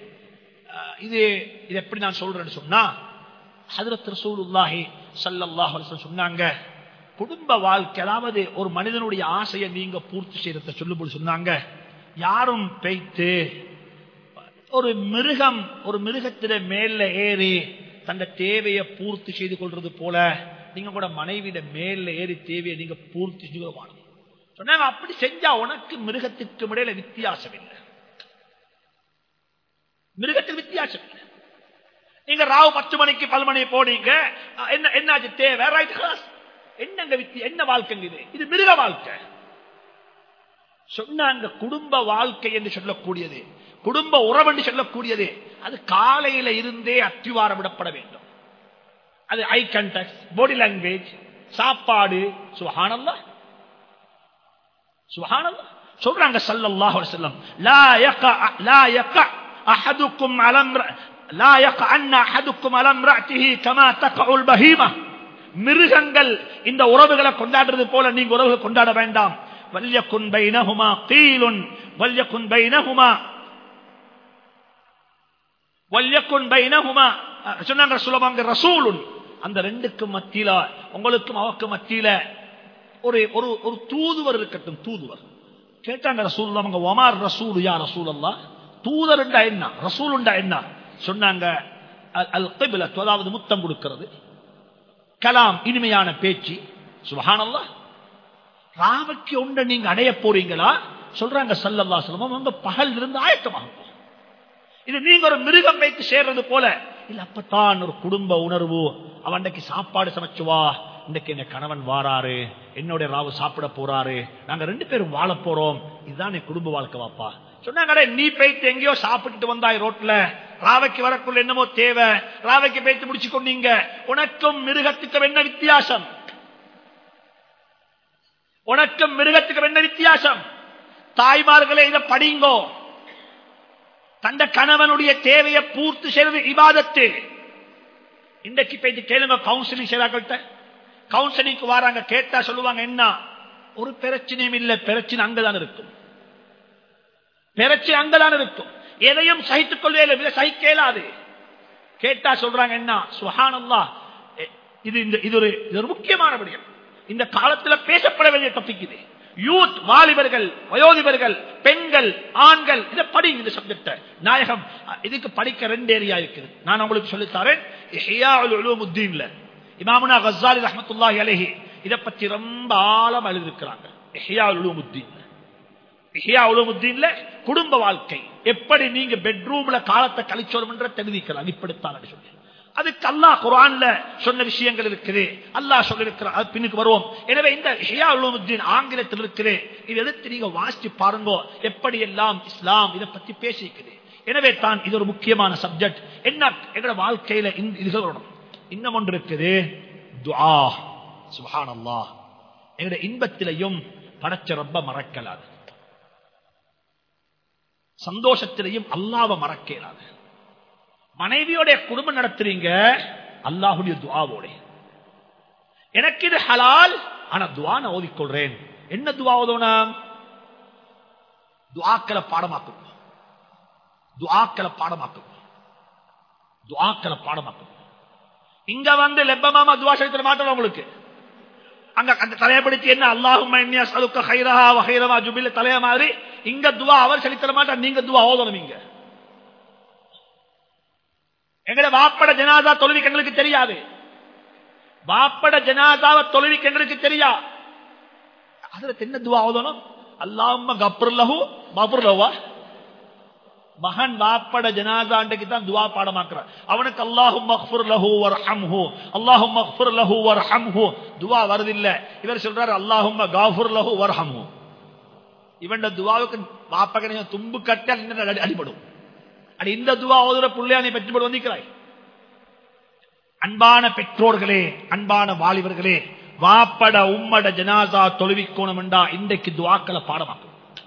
அஹ் இது இது எப்படி நான் சொல்றேன்னு சொன்னா ஹதரத் ரசூலுல்லாஹி ஸல்லல்லாஹு அலைஹி வஸல்லம் சொன்னாங்க குடும்ப வாழ்க்கை அதாவது ஒரு மனிதனுடைய ஆசையை நீங்க பூர்த்தி செய்யறத சொல்லும்போது சொன்னாங்க யாரும் பெய்த்து ஒரு மிருகம் ஒரு மிருகத்திட மேல ஏறி தந்த தேவையை பூர்த்தி செய்து கொள்றது போல நீங்க கூட மனைவியிட மேல ஏறி தேவையை நீங்க பூர்த்தி செய்து வாழும் சொன்னாங்க அப்படி செஞ்சா உனக்கு மிருகத்துக்கு இடையில வித்தியாசம் இல்லை மிருகத்தில் வித்தியாசம் இல்லை நீங்க ராவு பத்து மணிக்கு பல் மணி போனீங்க அஹ், என்ன என்னாச்சு தேவை ரைட் ஹாஸ் என்னங்க வித்தி என்ன வாழ்க்கைங்க இது இது மிருக வாழ்க்கை சொன்னாங்க குடும்ப வாழ்க்கை என்று சொல்லக்கூடியது குடும்ப உறவு என்று சொல்லக்கூடியது அது காலையில இருந்தே அத்திவாரம் விடப்பட வேண்டும் அது ஐ கண்டாக்ட் பாடி லாங்குவேஜ் சாப்பாடு சுஹானல்லா சுஹானல்லா சொல்றாங்க ஸல்லல்லாஹு அலைஹி வஸல்லம் லா யகா லா யகா அஹதுக்கும் அல இம்ர- லா யகஅன்ன அஹதுக்கும் அல இம்ரஅத்திஹி கமா தகஉல் பஹீமா மிருகங்கள் இந்த உறவுகளை கொண்டாடுறது போல நீங்க உறவுகள் கொண்டாட வேண்டாம் வல்யக்குன் பைனஹுமா கீலுன் வல்யக்குன் பைனஹுமா வல்யக்குன் பைனஹுமா அஹ், சொன்னாங்க சுலபாங்க ரசூலுன் அந்த ரெண்டுக்கும் மத்தியில உங்களுக்கும் அவக்கும் மத்தியில ஒரு ஒரு ஒரு தூதுவர் இருக்கட்டும் தூதுவர் கேட்டாங்க ரசூல் அவங்க ஒமார் ரசூல் யா ரசூல் அல்லா தூதர் என்ன ரசூல் என்ன சொன்னாங்க அல்- அல் கிபிலத், அதாவது முத்தம் கொடுக்கிறது கலாம் இனிமையான பேச்சு சுபஹானல்லாஹ் ராவக்கு ஒன்றை நீங்க அடைய போறீங்களா சொல்றாங்க சல்லல்லா சொல்லுவோம் உங்க பகல் இருந்து ஆயத்தமாகும் இது நீங்க ஒரு மிருகம் வைத்து சேர்றது போல இல்ல அப்பதான் ஒரு குடும்ப உணர்வு அவன் அன்னைக்கு சாப்பாடு சமைச்சுவா இன்னைக்கு என் கணவன் வாராரு என்னோட ராவு சாப்பிட போறாரு நாங்க ரெண்டு பேரும் வாழ போறோம் இதுதான் என் குடும்ப வாழ்க்கை வாப்பா சொன்னாங்களே நீ போயிட்டு எங்கேயோ சாப்பிட்டுட்டு வந்தாய் ரோட்ல ராவைக்கு வரக்குள்ள என்னமோ தேவை ராவைக்கு போயிட்டு முடிச்சு கொண்டீங்க உனக்கும் மிருகத்துக்கும் என்ன வித்தியாசம் உனக்கும் மிருகத்துக்கும் என்ன வித்தியாசம் தாய்மார்களே இதை படிங்கோ தந்த கணவனுடைய தேவையை பூர்த்தி செய்வது இபாதத்து இன்றைக்கு போயிட்டு கேளுங்க கவுன்சிலிங் செய்தாக்கள்கிட்ட கவுன்சிலிங்க்கு வராங்க கேட்டா சொல்லுவாங்க என்ன ஒரு பிரச்சனையும் இல்ல பிரச்சனை அங்கதான் இருக்கும் பிரச்சனை அங்கதான் இருக்கும் எதையும் சகித்துக் கொள்வே இல்லை சகிக்க இயலாது கேட்டா சொல்றாங்க என்ன சுஹானல்லா இது இந்த இது ஒரு இது ஒரு முக்கியமான விடயம் இந்த காலத்துல பேசப்பட வேண்டிய டாபிக் இது யூத் வாலிபர்கள் வயோதிபர்கள் பெண்கள் ஆண்கள் இதை படி இந்த சப்ஜெக்ட நாயகம் இதுக்கு படிக்க ரெண்டு ஏரியா இருக்குது நான் உங்களுக்கு சொல்லித்தாரேன் இமாமுனா கசாலி ரஹமத்துல்லாஹி அலஹி இதை பத்தி ரொம்ப ஆழம் எழுதிருக்கிறாங்க குடும்ப வாழ்க்கை எப்படி நீங்க பெட்ரூம்ல காலத்தை கழிச்சோம் என்ற தெரிவிக்கலாம் இப்படித்தான் சொல்லி அதுக்கு அல்லாஹ் குரான்ல சொன்ன விஷயங்கள் இருக்குது அல்லாஹ் சொல்லிருக்கிறார் பின்னுக்கு வருவோம் எனவே இந்த ஹியாவுদ্দিন ஆங்கிலத்தில் இருக்குது இது எடுத்து நீங்க வாசிச்சு பாருங்க எப்படி எல்லாம் இஸ்லாம் இதை பத்தி பேசிக்குது எனவே தான் இது ஒரு முக்கியமான சப்ஜெக்ட் என்ன எங்களோட வாழ்க்கையில இது வரணும் இன்னும் ஒன்று இருக்குது துஆ சுப்ஹானல்லாஹ் எங்களோட இன்பத்திலையும் படைச்ச ரொம்ப மறக்கலாது சந்தோஷத்திலையும் அல்லாவை மறக்கலாது மனைவியோட குடும்பம் நடத்துறீங்க அல்லாஹுடைய துவாவோட எனக்கு இது ஹலால் ஆனா துவா நான் ஓதிக்கொள்றேன் என்ன துவா ஓதணும் துவாக்களை பாடமாக்கும் துவாக்களை பாடமாக்கும் துவாக்களை பாடமாக்கும் இங்க வந்து லெப்பமாமா துவா செலுத்த மாட்டோம் உங்களுக்கு அங்க அந்த தலையப்படுத்தி என்ன அல்லாஹும் தலைய மாதிரி இங்க துவா அவர் செலுத்த மாட்டார் நீங்க துவா ஓதணும் இங்க எங்களை வாப்பட ஜனாதா தொழுவிக்கு எங்களுக்கு தெரியாது வாப்பட ஜனாதாவை தொழுவிக்கு எங்களுக்கு தெரியா அதுல என்ன துவா ஓதணும் அல்லாம கப்ருல்லஹு மபுர்லவா மகன் வாப்பட ஜனாதாண்டைக்கு தான் துவா பாடமாக்குறான் அவனுக்கு அல்லாஹும் மஹ்புர் லஹு வர் ஹம்ஹு அல்லாஹும் மஹ்புர் லஹு வர் ஹம்ஹு துவா வருதில்ல இவர் சொல்றாரு அல்லாஹும் காஃபுர் லஹு வர் ஹம்ஹு இவன் துவாவுக்கு வாப்பகனைய தும்பு கட்டால் என்ன அடிபடும் அடி இந்த துவா ஓதுற புள்ளையானை பெற்றுப்படு வந்திருக்கிறாய் அன்பான பெற்றோர்களே அன்பான வாலிபர்களே வாப்பட உம்மட ஜனாதா தொழுவிக்கோணம் என்றா இன்றைக்கு துவாக்களை பாடமாக்கும்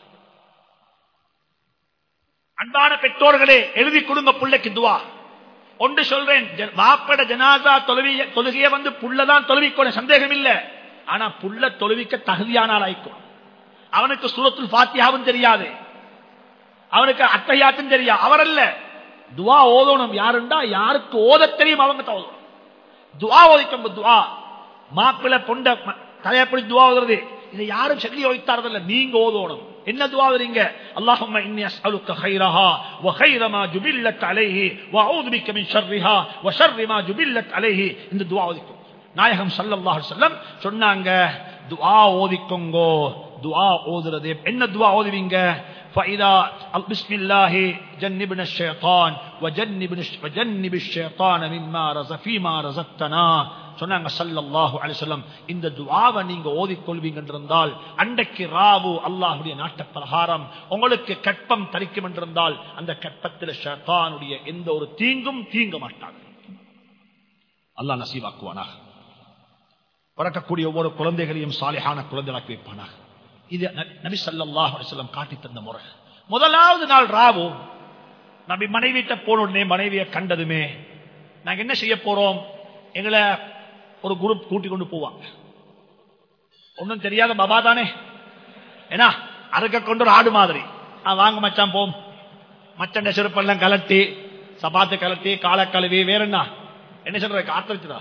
அன்பான பெற்றோர்களே எழுதி கொடுங்க புள்ளைக்கு துவா ஒன்று சொல்றேன் வாப்பட ஜனாதா தொழுவிய தொழுகைய வந்து புள்ளதான் தொழுவிக்கோணும் சந்தேகம் இல்ல ஆனா புள்ள தொழுவிக்க தகுதியான ஆயிக்கும் அவனுக்கு சூரத்துல் பாத்தியாவும் தெரியாது அவனுக்கு அத்தையாத்தும் தெரியா அவர் அல்ல துவா ஓதணும் யாருண்டா யாருக்கு ஓத தெரியும் அவங்க தான் ஓதணும் துவா ஓதிக்கும் துவா மாப்பிள்ள பொண்ட தலையப்படி துவா ஓதுறது இதை யாரும் சொல்லி வைத்தாரதில்ல நீங்க ஓதணும் என்ன துவா வரீங்க அல்லாஹும்ம இன்னி அஸ்அலுக்க கைரஹா வ கைர மா ஜுபில்லத் அலைஹி வ அஊது பிக்க மின் ஷர்ரிஹா வ ஷர்ரி மா ஜுபில்லத் அலைஹி இந்த துவா ஓதிக்கும் நாயகம் ஸல்லல்லாஹு அலைஹி வஸல்லம் சொன்னாங்க துஆ ஓதிக்கோங்கோ துஆ ஓதுறது என்ன துஆ ஓதுவீங்க فإذا بسم الله جنبنا الشيطان وجنب وجنب الشيطان مما رزق فيما رزقتنا சொன்னாங்க சல்லல்லாஹு அலிசல்லம் இந்த துவாவை நீங்க ஓதிக்கொள்வீங்க என்றிருந்தால் அன்றைக்கு ராவு அல்லாஹுடைய நாட்ட பிரகாரம் உங்களுக்கு கற்பம் தரிக்கும் என்றிருந்தால் அந்த கற்பத்தில் ஷேத்தானுடைய எந்த ஒரு தீங்கும் தீங்க மாட்டாங்க அல்லாஹ் நசீவாக்குவானாக பிறக்கக்கூடிய ஒவ்வொரு குழந்தைகளையும் சாலிஹான குழந்தைகளாக்கி வைப்பானாக இது நபி சல்லாஹ் அலிசல்லம் காட்டி தந்த முறை முதலாவது நாள் ராவு நபி மனைவிட்ட போன உடனே மனைவியை கண்டதுமே நாங்க என்ன செய்ய போறோம் எங்களை ஒரு குரூப் கூட்டி கொண்டு போவாங்க ஒன்னும் தெரியாத பாபா தானே ஏன்னா அறுக்க கொண்டு ஒரு ஆடு மாதிரி வாங்க மச்சான் போம் மச்சண்ட செருப்பெல்லாம் கலட்டி சபாத்து கலட்டி காலை கழுவி வேற என்ன என்ன சொல்ற காத்தரிச்சுதா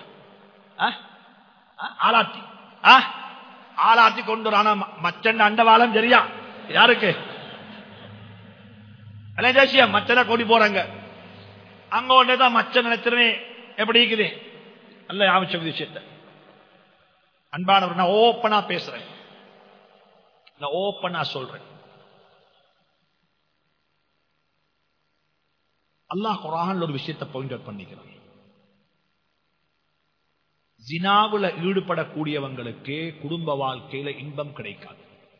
ஆளாத்தி ஆளாத்தி கொண்டு ஆனா மச்சண்ட அண்டவாளம் சரியா யாருக்கு தேசியா மச்சனை கொடி போறாங்க அங்க ஒன்னேதான் மச்சன் நினைச்சிருமே எப்படி இருக்குது நல்ல ஆமிச்ச விஷயத்த அன்பானவர் நான் ஓப்பனா பேசுறேன் நான் ஓப்பனா சொல்றேன் அல்லாஹ் குரான் ஒரு விஷயத்தை பாயிண்ட் அவுட் பண்ணிக்கிறான் ஜினாவுல ஈடுபடக்கூடியவங்களுக்கு குடும்ப வாழ்க்கையில இன்பம் கிடைக்காது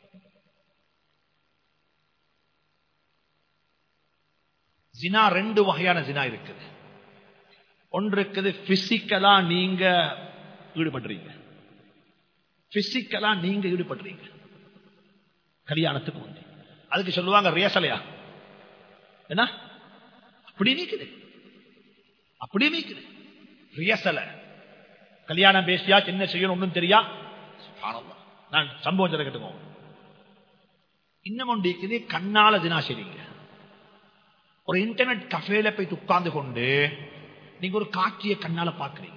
ஜினா ரெண்டு வகையான ஜினா இருக்குது ஒன்று இருக்குது பிசிக்கலா நீங்க ஈடுபடுறீங்க பிசிக்கலா நீங்க ஈடுபடுறீங்க கல்யாணத்துக்கு முந்தி அதுக்கு சொல்லுவாங்க ரியசலையா என்ன அப்படி நீக்குது அப்படி நீக்குது ரியசல கல்யாணம் பேசியா என்ன செய்யணும் ஒன்றும் தெரியா சுப்ஹானல்லாஹ். நான் சம்பவம் சொல்ல கேட்டுக்கோங்க இன்னும் ஒன்று இருக்குது கண்ணால தினா செய்றீங்க ஒரு இன்டர்நெட் கஃபேல போய் உட்கார்ந்து கொண்டு நீங்க ஒரு காட்சியை கண்ணால பாக்குறீங்க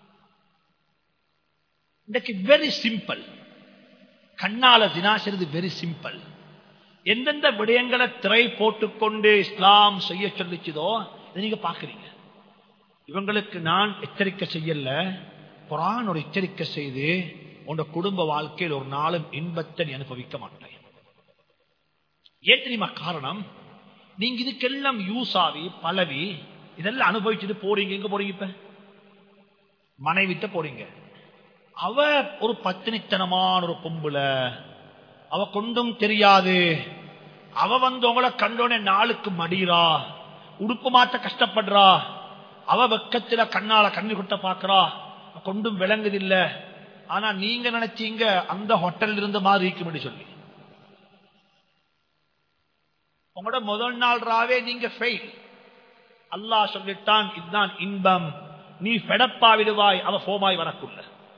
இன்றைக்கு வெரி சிம்பிள் கண்ணால தினா செய்றது வெரி சிம்பிள் எந்தெந்த விடயங்களை திரை போட்டுக்கொண்டு இஸ்லாம் செய்ய சொல்லிச்சதோ இதை நீங்க பாக்குறீங்க இவங்களுக்கு நான் எச்சரிக்கை செய்யல குரான் ஒரு எச்சரிக்கை செய்து உங்க குடும்ப வாழ்க்கையில் ஒரு நாளும் இன்பத்தை நீ அனுபவிக்க மாட்டேன் ஏன் தெரியுமா காரணம் நீங்க இதுக்கெல்லாம் யூஸ் ஆகி பழவி இதெல்லாம் அனுபவிச்சுட்டு போறீங்க எங்க போறீங்க இப்ப மனைவிட்ட போறீங்க அவ ஒரு பத்தினித்தனமான ஒரு பொம்புல அவ கொண்டும் தெரியாது அவ வந்து உங்களை கண்டோனே நாளுக்கு மடிகிறா உடுப்பு மாத்த கஷ்டப்படுறா அவ வெக்கத்துல கண்ணால கண்ணி குட்ட பாக்குறா கொண்டும் விளங்குதில்ல ஆனா நீங்க நினைச்சீங்க அந்த ஹோட்டல் இருந்த மாதிரி இருக்கும்படி சொல்லி உங்களோட முதல் நாள் ராவே நீங்க ஃபெயில் அல்லாஹ் சொல்லிட்டான் இதுதான் இன்பம் நீ பெடப்பா விடுவாய் அவ போமாய் வரக்குள்ள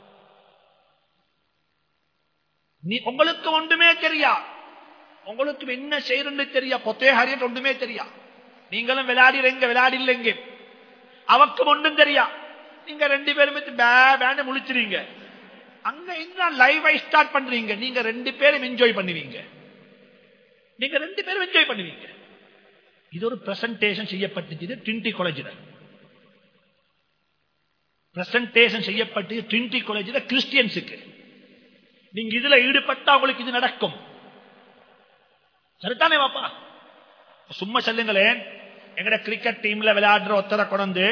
நீ உங்களுக்கு ஒன்றுமே தெரியா உங்களுக்கு என்ன செய்யணும்னு தெரியா பொத்தே ஹரியட் ஒன்றுமே தெரியா நீங்களும் விளையாடிறீங்க விளையாடில்லைங்க அவக்கும் ஒன்றும் தெரியா நீங்க ரெண்டு பேரும் பேண்டு முழிச்சிருங்க அங்க என்ன லைவை ஸ்டார்ட் பண்றீங்க நீங்க ரெண்டு பேரும் என்ஜாய் பண்ணுவீங்க நீங்க ரெண்டு பேரும் என்ஜாய் பண்ணுவீங்க இது ஒரு பிரசன்டேஷன் செய்யப்பட்டது ட்ரினிட்டி காலேஜில் பிரசன்டேஷன் செய்யப்பட்டது ட்ரினிட்டி காலேஜில் கிறிஸ்டியன்ஸுக்கு நீங்க இதுல ஈடுபட்டா உங்களுக்கு இது நடக்கும் சரிதானே பாப்பா சும்மா சொல்லுங்களேன் எங்கட கிரிக்கெட் டீம்ல விளையாடுற ஒத்தரை கொண்டு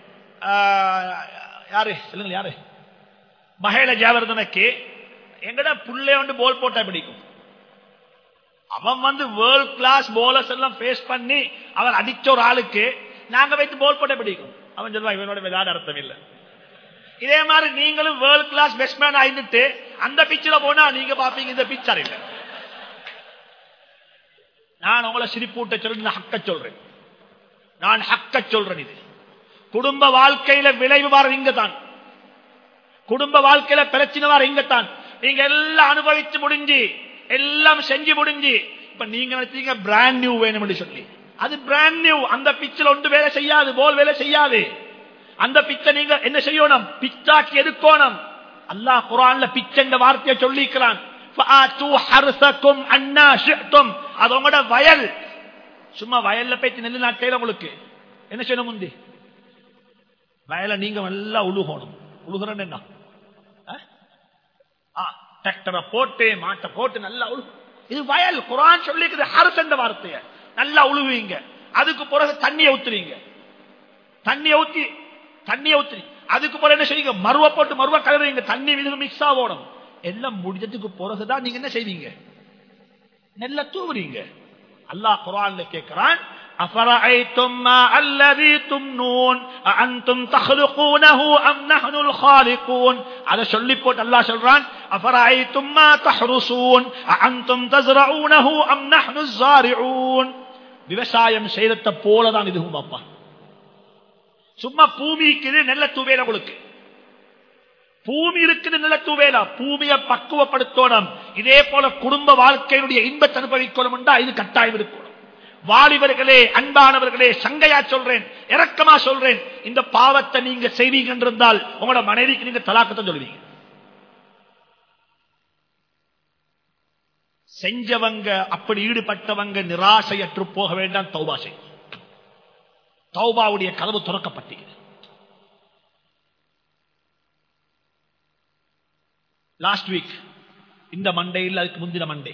யாரு சொல்லுங்க யாரு மகேல ஜாவர்தனுக்கு எங்கட புள்ளை வந்து போல் போட்டா பிடிக்கும் அவன் வந்து வேர்ல்ட் கிளாஸ் போலர்ஸ் எல்லாம் பேஸ் பண்ணி அவர் அடிச்ச ஒரு ஆளுக்கு நாங்க வைத்து போல் போட்ட பிடிக்கும் அவன் சொல்லுவான் இவனோட விளையாட அர்த்தம் இல்லை இதே மாதிரி நீங்களும் வேர்ல்ட் கிளாஸ் பெஸ்ட்மேன் ஆயிட்டு அந்த பிச்சில் போனா நீங்க பாப்பீங்க இந்த பிச்சர் இல்லை நான் உங்களை சிரிப்பூட்ட சொல்றேன் ஹக்க சொல்றேன் நான் ஹக்க சொல்றேன் இது குடும்ப வாழ்க்கையில விளைவு வர இங்க தான் குடும்ப வாழ்க்கையில பிரச்சனை வர இங்க தான் நீங்க எல்லாம் அனுபவிச்சு முடிஞ்சு எல்லாம் செஞ்சு முடிஞ்சு இப்ப நீங்க நினைச்சீங்க பிராண்ட் நியூ வேணும் சொல்லி அது பிராண்ட் நியூ அந்த பிச்சில் ஒன்று வேலை செய்யாது போல் வேலை செய்யாது அந்த பிச்சை நீங்க என்ன செய்யணும் பிச்சாக்கி எதுக்கோணும் அல்லாஹ் குரான்ல பிச்சை வார்த்தையை சொல்லிக்கிறான் அது உங்களோட வயல் சும்மா வயல்ல போய் நெல்லு நாட்டையில உங்களுக்கு என்ன செய்யணும் முந்தி வயல நீங்க நல்லா உழுகணும் உழுகிறன்னு என்ன டிராக்டரை போட்டு மாட்டை போட்டு நல்லா உழு இது வயல் குரான் சொல்லிக்குது ஹரஸ் என்ற வார்த்தைய நல்லா உழுவீங்க அதுக்கு பிறகு தண்ணியை ஊத்துறீங்க தண்ணியை ஊத்தி தண்ணியை ஊத்துறீ அதுக்கு பிறகு என்ன செய்வீங்க மருவ போட்டு மருவ கலருவீங்க தண்ணி விது மிக்ஸ் ஆகணும் எல்லாம் முடிஞ்சதுக்கு பிறகுதான் நீங்க என்ன செய்வீங்க நெல்ல தூவுறீங்க அல்லாஹ் குரான்ல கேட்கிறான் أفرأيتم ما الذي تمنون أأنتم تخلقونه أم نحن الخالقون هذا சொல்லி போட்டு அல்லாஹ் சொல்றான் أفرأيتم ما تحرسون أأنتم تزرعونه أم نحن الزارعون விவசாயம் செய்யறத போலதான் இதுவும் அப்பா சும்மா பூமிக்கு நெல்ல தூவேல உங்களுக்கு பூமி இருக்குது நில தூவேலா பூமியை பக்குவப்படுத்தணும் இதே போல குடும்ப வாழ்க்கையினுடைய இன்பத்தை அனுபவிக்கணும் என்றா இது கட்டாயம் இருக்கணும் வாலிபர்களே அன்பானவர்களே சங்கையா சொல்றேன் இறக்கமா சொல்றேன் இந்த பாவத்தை நீங்க செய்வீங்க என்றிருந்தால் உங்களோட மனைவிக்கு நீங்க தலாக்கத்தை சொல்வீங்க செஞ்சவங்க அப்படி ஈடுபட்டவங்க நிராசையற்று போக வேண்டாம் தௌபா செய் தௌபாவுடைய கதவு துறக்கப்பட்டது லாஸ்ட் வீக் இந்த மண்டே இல்ல அதுக்கு முந்தின மண்டே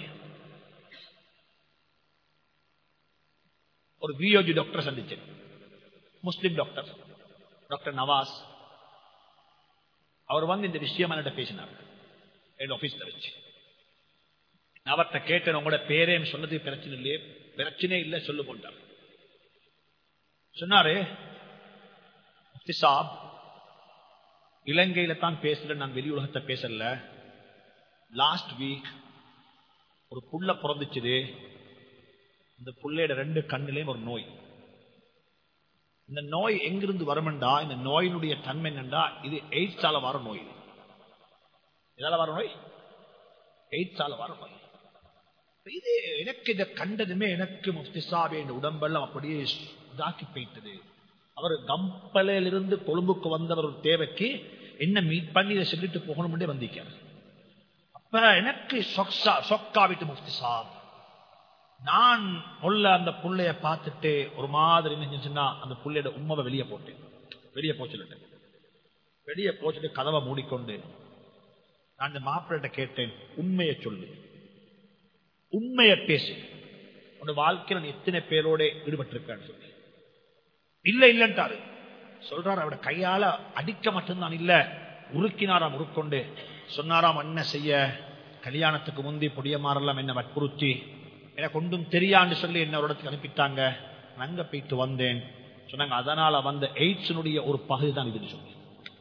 ஒரு வியோஜி டாக்டர் சந்திச்சேன் முஸ்லிம் டாக்டர் டாக்டர் நவாஸ் அவர் வந்து இந்த விஷயம் என்னிட்ட பேசினார் என் ஆபீஸ்ல வச்சு நான் அவர்கிட்ட கேட்டேன் உங்களோட பேரேன்னு சொன்னது பிரச்சனை இல்லையே பிரச்சனை இல்லை சொல்லு போட்டார் சொன்னாரு முஃப்தி சாப் இலங்கையில தான் பேசல நான் வெளி உலகத்தை பேசல லாஸ்ட் வீக் ஒரு புள்ள பிறந்துச்சுது இந்த புள்ளையோட ரெண்டு கண்ணிலையும் ஒரு நோய் இந்த நோய் எங்கிருந்து வருமெண்டா இந்த நோயினுடைய தன்மை என்னண்டா இது எய்ட்ஸால வர நோய் எதால வர நோய் எய்ட்ஸால வர நோய் இது எனக்கு இதை கண்டதுமே எனக்கு முஃப்தி சாபி இந்த உடம்பெல்லாம் அப்படியே இதாக்கி போயிட்டது அவர் கம்பலையிலிருந்து கொழும்புக்கு வந்தவர் ஒரு தேவைக்கு என்ன மீட் பண்ணி இதை சொல்லிட்டு போகணும்னே வந்திருக்காரு அப்ப எனக்கு சொக்ஸா சொக்காவிட்டு முஃப்தி சாப் நான் உள்ள அந்த புள்ளைய பார்த்துட்டு ஒரு மாதிரி நினைச்சுன்னா அந்த புள்ளையோட உண்மையை வெளியே போட்டேன் வெளியே போச்சுட்டேன் வெளியே போச்சுட்டு கதவை மூடிக்கொண்டு நான் அந்த மாப்பிள்ளைகிட்ட கேட்டேன் உண்மையை சொல்லு உண்மையை பேசு உன் வாழ்க்கையில் நீ எத்தனை பேரோட ஈடுபட்டிருக்கான்னு சொல்லி இல்ல இல்லன்ட்டாரு சொல்றாரு அவட கையால அடிக்க மட்டும்தான் இல்ல உருக்கினாராம் உருக்கொண்டு சொன்னாராம் என்ன செய்ய கல்யாணத்துக்கு முந்தி பொடியமாரெல்லாம் என்ன வற்புறுத்தி எனக்கு ஒன்றும் தெரியான்னு சொல்லி என்ன ஒரு இடத்துக்கு அனுப்பிட்டாங்க நான் அங்க போயிட்டு வந்தேன் சொன்னாங்க அதனால வந்த எய்ட்ஸினுடைய ஒரு பகுதி தான் இதுன்னு சொல்லி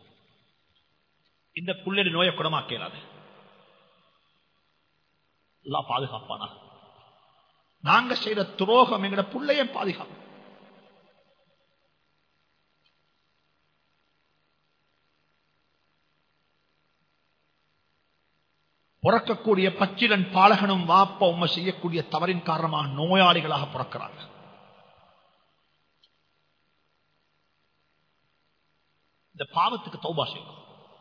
இந்த புள்ளடி நோயை குணமாக்கலாது எல்லாம் பாதுகாப்பானா நாங்க செய்த துரோகம் எங்கட புள்ளைய பாதுகாப்பு பிறக்கக்கூடிய பச்சிலன் பாலகனும் வாப்ப உண்மை செய்யக்கூடிய தவறின் காரணமாக நோயாளிகளாக பிறக்கிறாங்க இந்த பாவத்துக்கு தௌபா செய்யணும்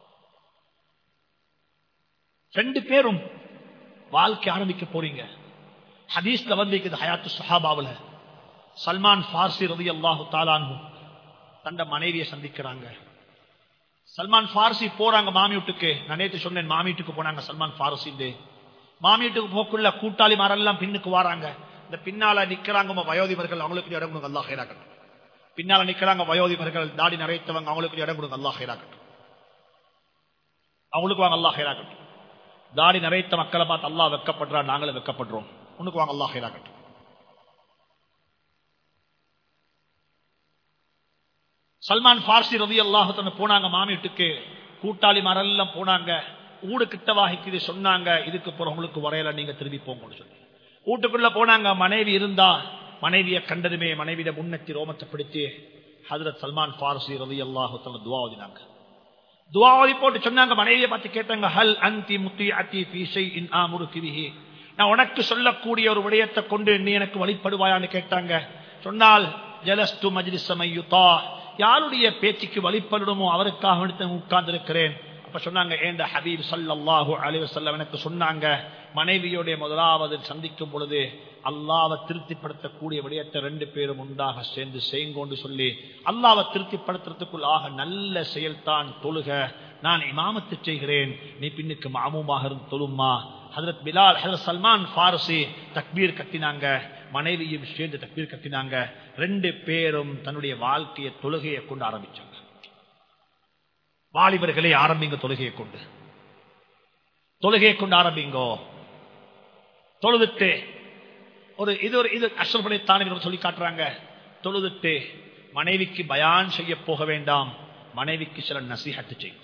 ரெண்டு பேரும் வாழ்க்கை ஆரம்பிக்க போறீங்க ஹதீஸ்ல வந்து ஹயாத்து சுஹாபாவுல சல்மான் ஃபார்சி ரவி அல்லாஹு தாலானு தண்ட மனைவியை சந்திக்கிறாங்க சல்மான் ஃபார்சி போறாங்க மாமி வீட்டுக்கு நான் நேற்று சொன்னேன் மாமி வீட்டுக்கு போனாங்க சல்மான் ஃபாரசி மாமி வீட்டுக்கு போக்குள்ள கூட்டாளி மாரெல்லாம் பின்னுக்கு வராங்க இந்த பின்னால நிக்கிறாங்க வயோதிபர்கள் அவங்களுக்கு இடம் கொடுங்க அல்லா ஹைராக்கட்டும் பின்னால நிக்கிறாங்க வயோதிபர்கள் தாடி நிறைத்தவங்க அவங்களுக்கு இடம் கொடுங்க அல்லா ஹைராக்கட்டும் அவங்களுக்கு வாங்க அல்லா ஹைராக்கட்டும் தாடி நிறைத்த மக்களை பார்த்து அல்லா வெக்கப்படுறா நாங்களும் வெக்கப்படுறோம் உனக்கு வாங்க அல்லா ஹைராக்கட்டும் சல்மான் பார்சி ரவி அல்லாஹத்தன போனாங்க மாமிட்டுக்கு கூட்டாளி மரெல்லாம் போனாங்க ஊடு கிட்ட வாகிக்குது சொன்னாங்க இதுக்கு போற உங்களுக்கு வரையில நீங்க திரும்பி போங்கன்னு சொல்லி வீட்டுக்குள்ள போனாங்க மனைவி இருந்தா மனைவியை கண்டதுமே மனைவியிட முன்னெத்தி ரோமத்தை பிடித்து ஹதரத் சல்மான் பார்சி ரவி அல்லாஹத்தன துவாவதினாங்க துவாவதி போட்டு சொன்னாங்க மனைவியை பார்த்து கேட்டாங்க ஹல் அந்தி முத்தி அத்தி பீசை இன் ஆமுரு கிவிஹி நான் உனக்கு சொல்லக்கூடிய ஒரு விடயத்தை கொண்டு நீ எனக்கு வழிபடுவாயான்னு கேட்டாங்க சொன்னால் ஜலஸ்து மஜ்லிசமையுதா யாருடைய பேச்சுக்கு வழிபடணுமோ அவருக்காக உட்கார்ந்து இருக்கிறேன் அப்ப சொன்னாங்க ஏந்த ஹபீப் சல்லாஹூ அலிவசல்லம் எனக்கு சொன்னாங்க மனைவியோடைய முதலாவது சந்திக்கும் பொழுது அல்லாவை திருப்திப்படுத்தக்கூடிய விடயத்தை ரெண்டு பேரும் உண்டாக சேர்ந்து செய்யுங்கோண்டு சொல்லி அல்லாவை திருப்திப்படுத்துறதுக்குள் ஆக நல்ல செயல்தான் தொழுக நான் இமாமத்து செய்கிறேன் நீ பின்னுக்கு மாமுமாக இருந்து தொழுமா ஹதரத் பிலால் ஹதரத் சல்மான் பாரசி தக்பீர் கட்டினாங்க மனைவியும் சேர்ந்து தக்பீர் கட்டினாங்க ரெண்டு பேரும் தன்னுடைய வாழ்க்கையை தொழுகையை கொண்டு ஆரம்பிச்சாங்க வாலிபர்களே ஆரம்பிங்க தொழுகையை கொண்டு தொழுகையை கொண்டு ஆரம்பிங்கோ தொழுதுட்டு ஒரு இது ஒரு இது அஷ்ரபனை தானே சொல்லி காட்டுறாங்க தொழுதுட்டு மனைவிக்கு பயான் செய்ய போக வேண்டாம் மனைவிக்கு சில நசிஹத்து செய்யும்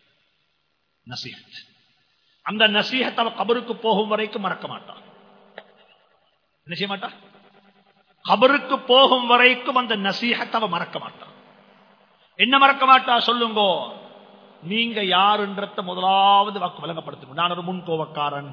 நசிஹத் அந்த நசீகத் அவ கபருக்கு போகும் வரைக்கும் மறக்க மாட்டான் என்ன செய்ய மாட்டான் கபருக்கு போகும் வரைக்கும் அந்த நசீகத் அவ மறக்க மாட்டான் என்ன மறக்க மாட்டா சொல்லுங்கோ நீங்க யாருன்றத முதலாவது வாக்கு விளங்கப்படுத்துங்க நான் ஒரு முன் கோவக்காரன்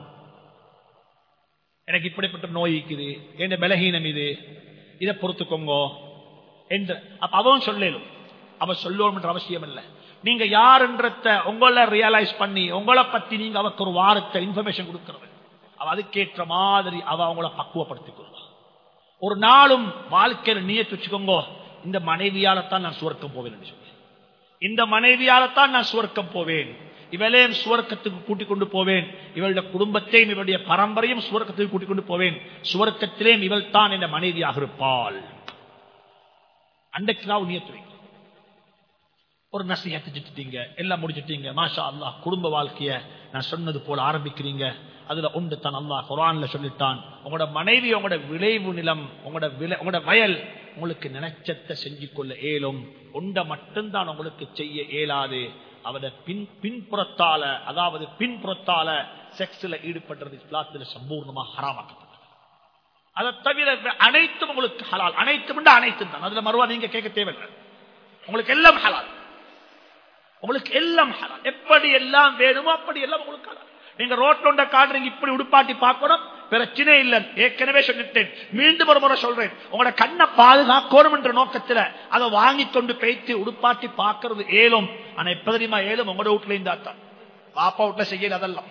எனக்கு இப்படிப்பட்ட நோய் இருக்குது என்ன பலகீனம் இது இதை பொறுத்துக்கோங்க என்று அப்ப அவன் சொல்லலும் அவ சொல்லணும் அவசியம் இல்லை நீங்க யாருன்றத உங்களை ரியலைஸ் பண்ணி உங்களை பத்தி நீங்க அவருக்கு ஒரு வாரத்தை இன்ஃபர்மேஷன் கொடுக்கிறது அவ அதுக்கேற்ற மாதிரி அவ அவங்கள பக்குவப்படுத்திக் கொள்வா ஒரு நாளும் வாழ்க்கையில நீயத்து வச்சுக்கோங்க இந்த மனைவியாலத்தான் நான் சுவர்க்கம் போவேன் சொல்லி இந்த மனைவியாலத்தான் நான் சுவர்க்கம் போவேன் இவளையும் சுவர்க்கத்துக்கு கூட்டிக் கொண்டு போவேன் இவளுடைய குடும்பத்தையும் இவளுடைய பரம்பரையும் சுவர்க்கத்துக்கு கூட்டிக் கொண்டு போவேன் சுவர்க்கத்திலேயும் இவள் தான் என்ற மனைவியாக இருப்பாள் அன்றைக்கு நான் நியத்து வைக்கும் ஒரு நசியத்தை செஞ்சுட்டீங்க எல்லாம் முடிச்சிட்டீங்க மாஷா அல்லாஹ் குடும்ப வாழ்க்கைய நான் சொன்னது போல ஆரம்பிக்கிறீங்க அதுல உண்டு தான் அல்லாஹ் குரான்ல சொல்லிட்டான் உங்களோட மனைவி உங்களோட விளைவு நிலம் உங்களோட விளை உங்களோட வயல் உங்களுக்கு நினைச்சத்தை செஞ்சு கொள்ள இயலும் உண்டை மட்டும்தான் உங்களுக்கு செய்ய இயலாது அவட பின் பின்புறத்தால அதாவது பின்புறத்தால செக்ஸ்ல ஈடுபடுறது இஸ்லாத்துல சம்பூர்ணமா ஹராமாக்கப்பட்டது அதை தவிர அனைத்தும் உங்களுக்கு ஹலால் அனைத்தும் அனைத்தும் தான் அதுல மறுவா நீங்க கேட்க தேவையில்லை உங்களுக்கு எல்லாம் ஹலால் உங்களுக்கு எல்லாம் ஹலால் எப்படி எல்லாம் வேணுமோ அப்படி எல்லாம் உங்களுக்கு ஹலால் நீங்க ரோட்ல காட்டுறீங்க இப்படி உடுப்பாட்டி பார்க்கணும் பிரச்சனை இல்லை ஏற்கனவே சொல்லிட்டேன் மீண்டும் ஒரு முறை சொல்றேன் உங்களோட கண்ணை பாதுகாக்கணும் என்ற நோக்கத்துல அதை வாங்கி கொண்டு பேய்த்து உடுப்பாட்டி பார்க்கறது ஏலும் ஆனா எப்ப தெரியுமா ஏலும் உங்களோட வீட்டுல இருந்தா தான் பாப்பா வீட்டுல செய்யல அதெல்லாம்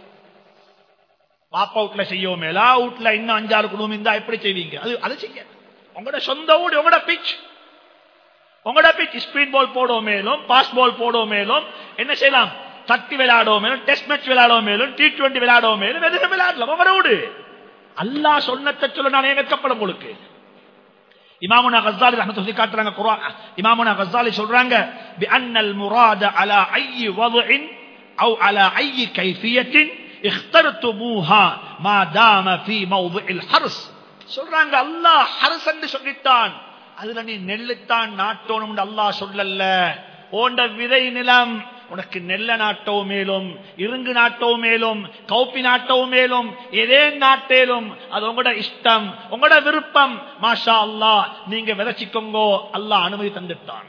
பாப்பா வீட்டுல செய்யவும் மேலா வீட்டுல இன்னும் அஞ்சாறு குடும்பம் இருந்தா எப்படி செய்வீங்க அது அதை செய்ய உங்களோட சொந்த வீடு உங்களோட பிச் உங்களோட பிச் ஸ்பீட் பால் போடுவோம் மேலும் பாஸ் பால் போடுவோம் மேலும் என்ன செய்யலாம் தட்டி விளையாடுவோம் மேலும் டெஸ்ட் மேட்ச் விளையாடுவோம் மேலும் டி டுவெண்டி விளையாடுவோம் மேலும் எதுவும் விளையாடலாம் உங்களோட வீடு அல்லா சொன்னத்தை சொல்ல நானே வெக்கப்படும் உங்களுக்கு இமாமுனா கஸ்ஸாலி ரஹ்மத்து சொல்லி காட்டுறாங்க குர்ஆன் இமாமுனா கஸ்ஸாலி சொல்றாங்க பி அன்னல் முராத அலா ஐயி வதுஇன் அவு அலா ஐயி கைஃபியத்தின் اخترتموها ما دام في موضع الحرس சொல்றாங்க அல்லாஹ் ஹர்ஸ் என்று சொல்லிட்டான் அதுல நீ நெல்லுத்தான் நாட்டோணும் அல்லாஹ் சொல்லல ஓண்ட விதை நிலம் உனக்கு நெல்ல நாட்டோ மேலும் இருங்கு நாட்டோ மேலும் கௌப்பி நாட்டோ மேலும் எதே நாட்டேலும் அது உங்களோட இஷ்டம் உங்களோட விருப்பம் மாஷா அல்லா நீங்க விதைச்சிக்கோங்கோ அல்லாஹ் அனுமதி தந்துட்டான்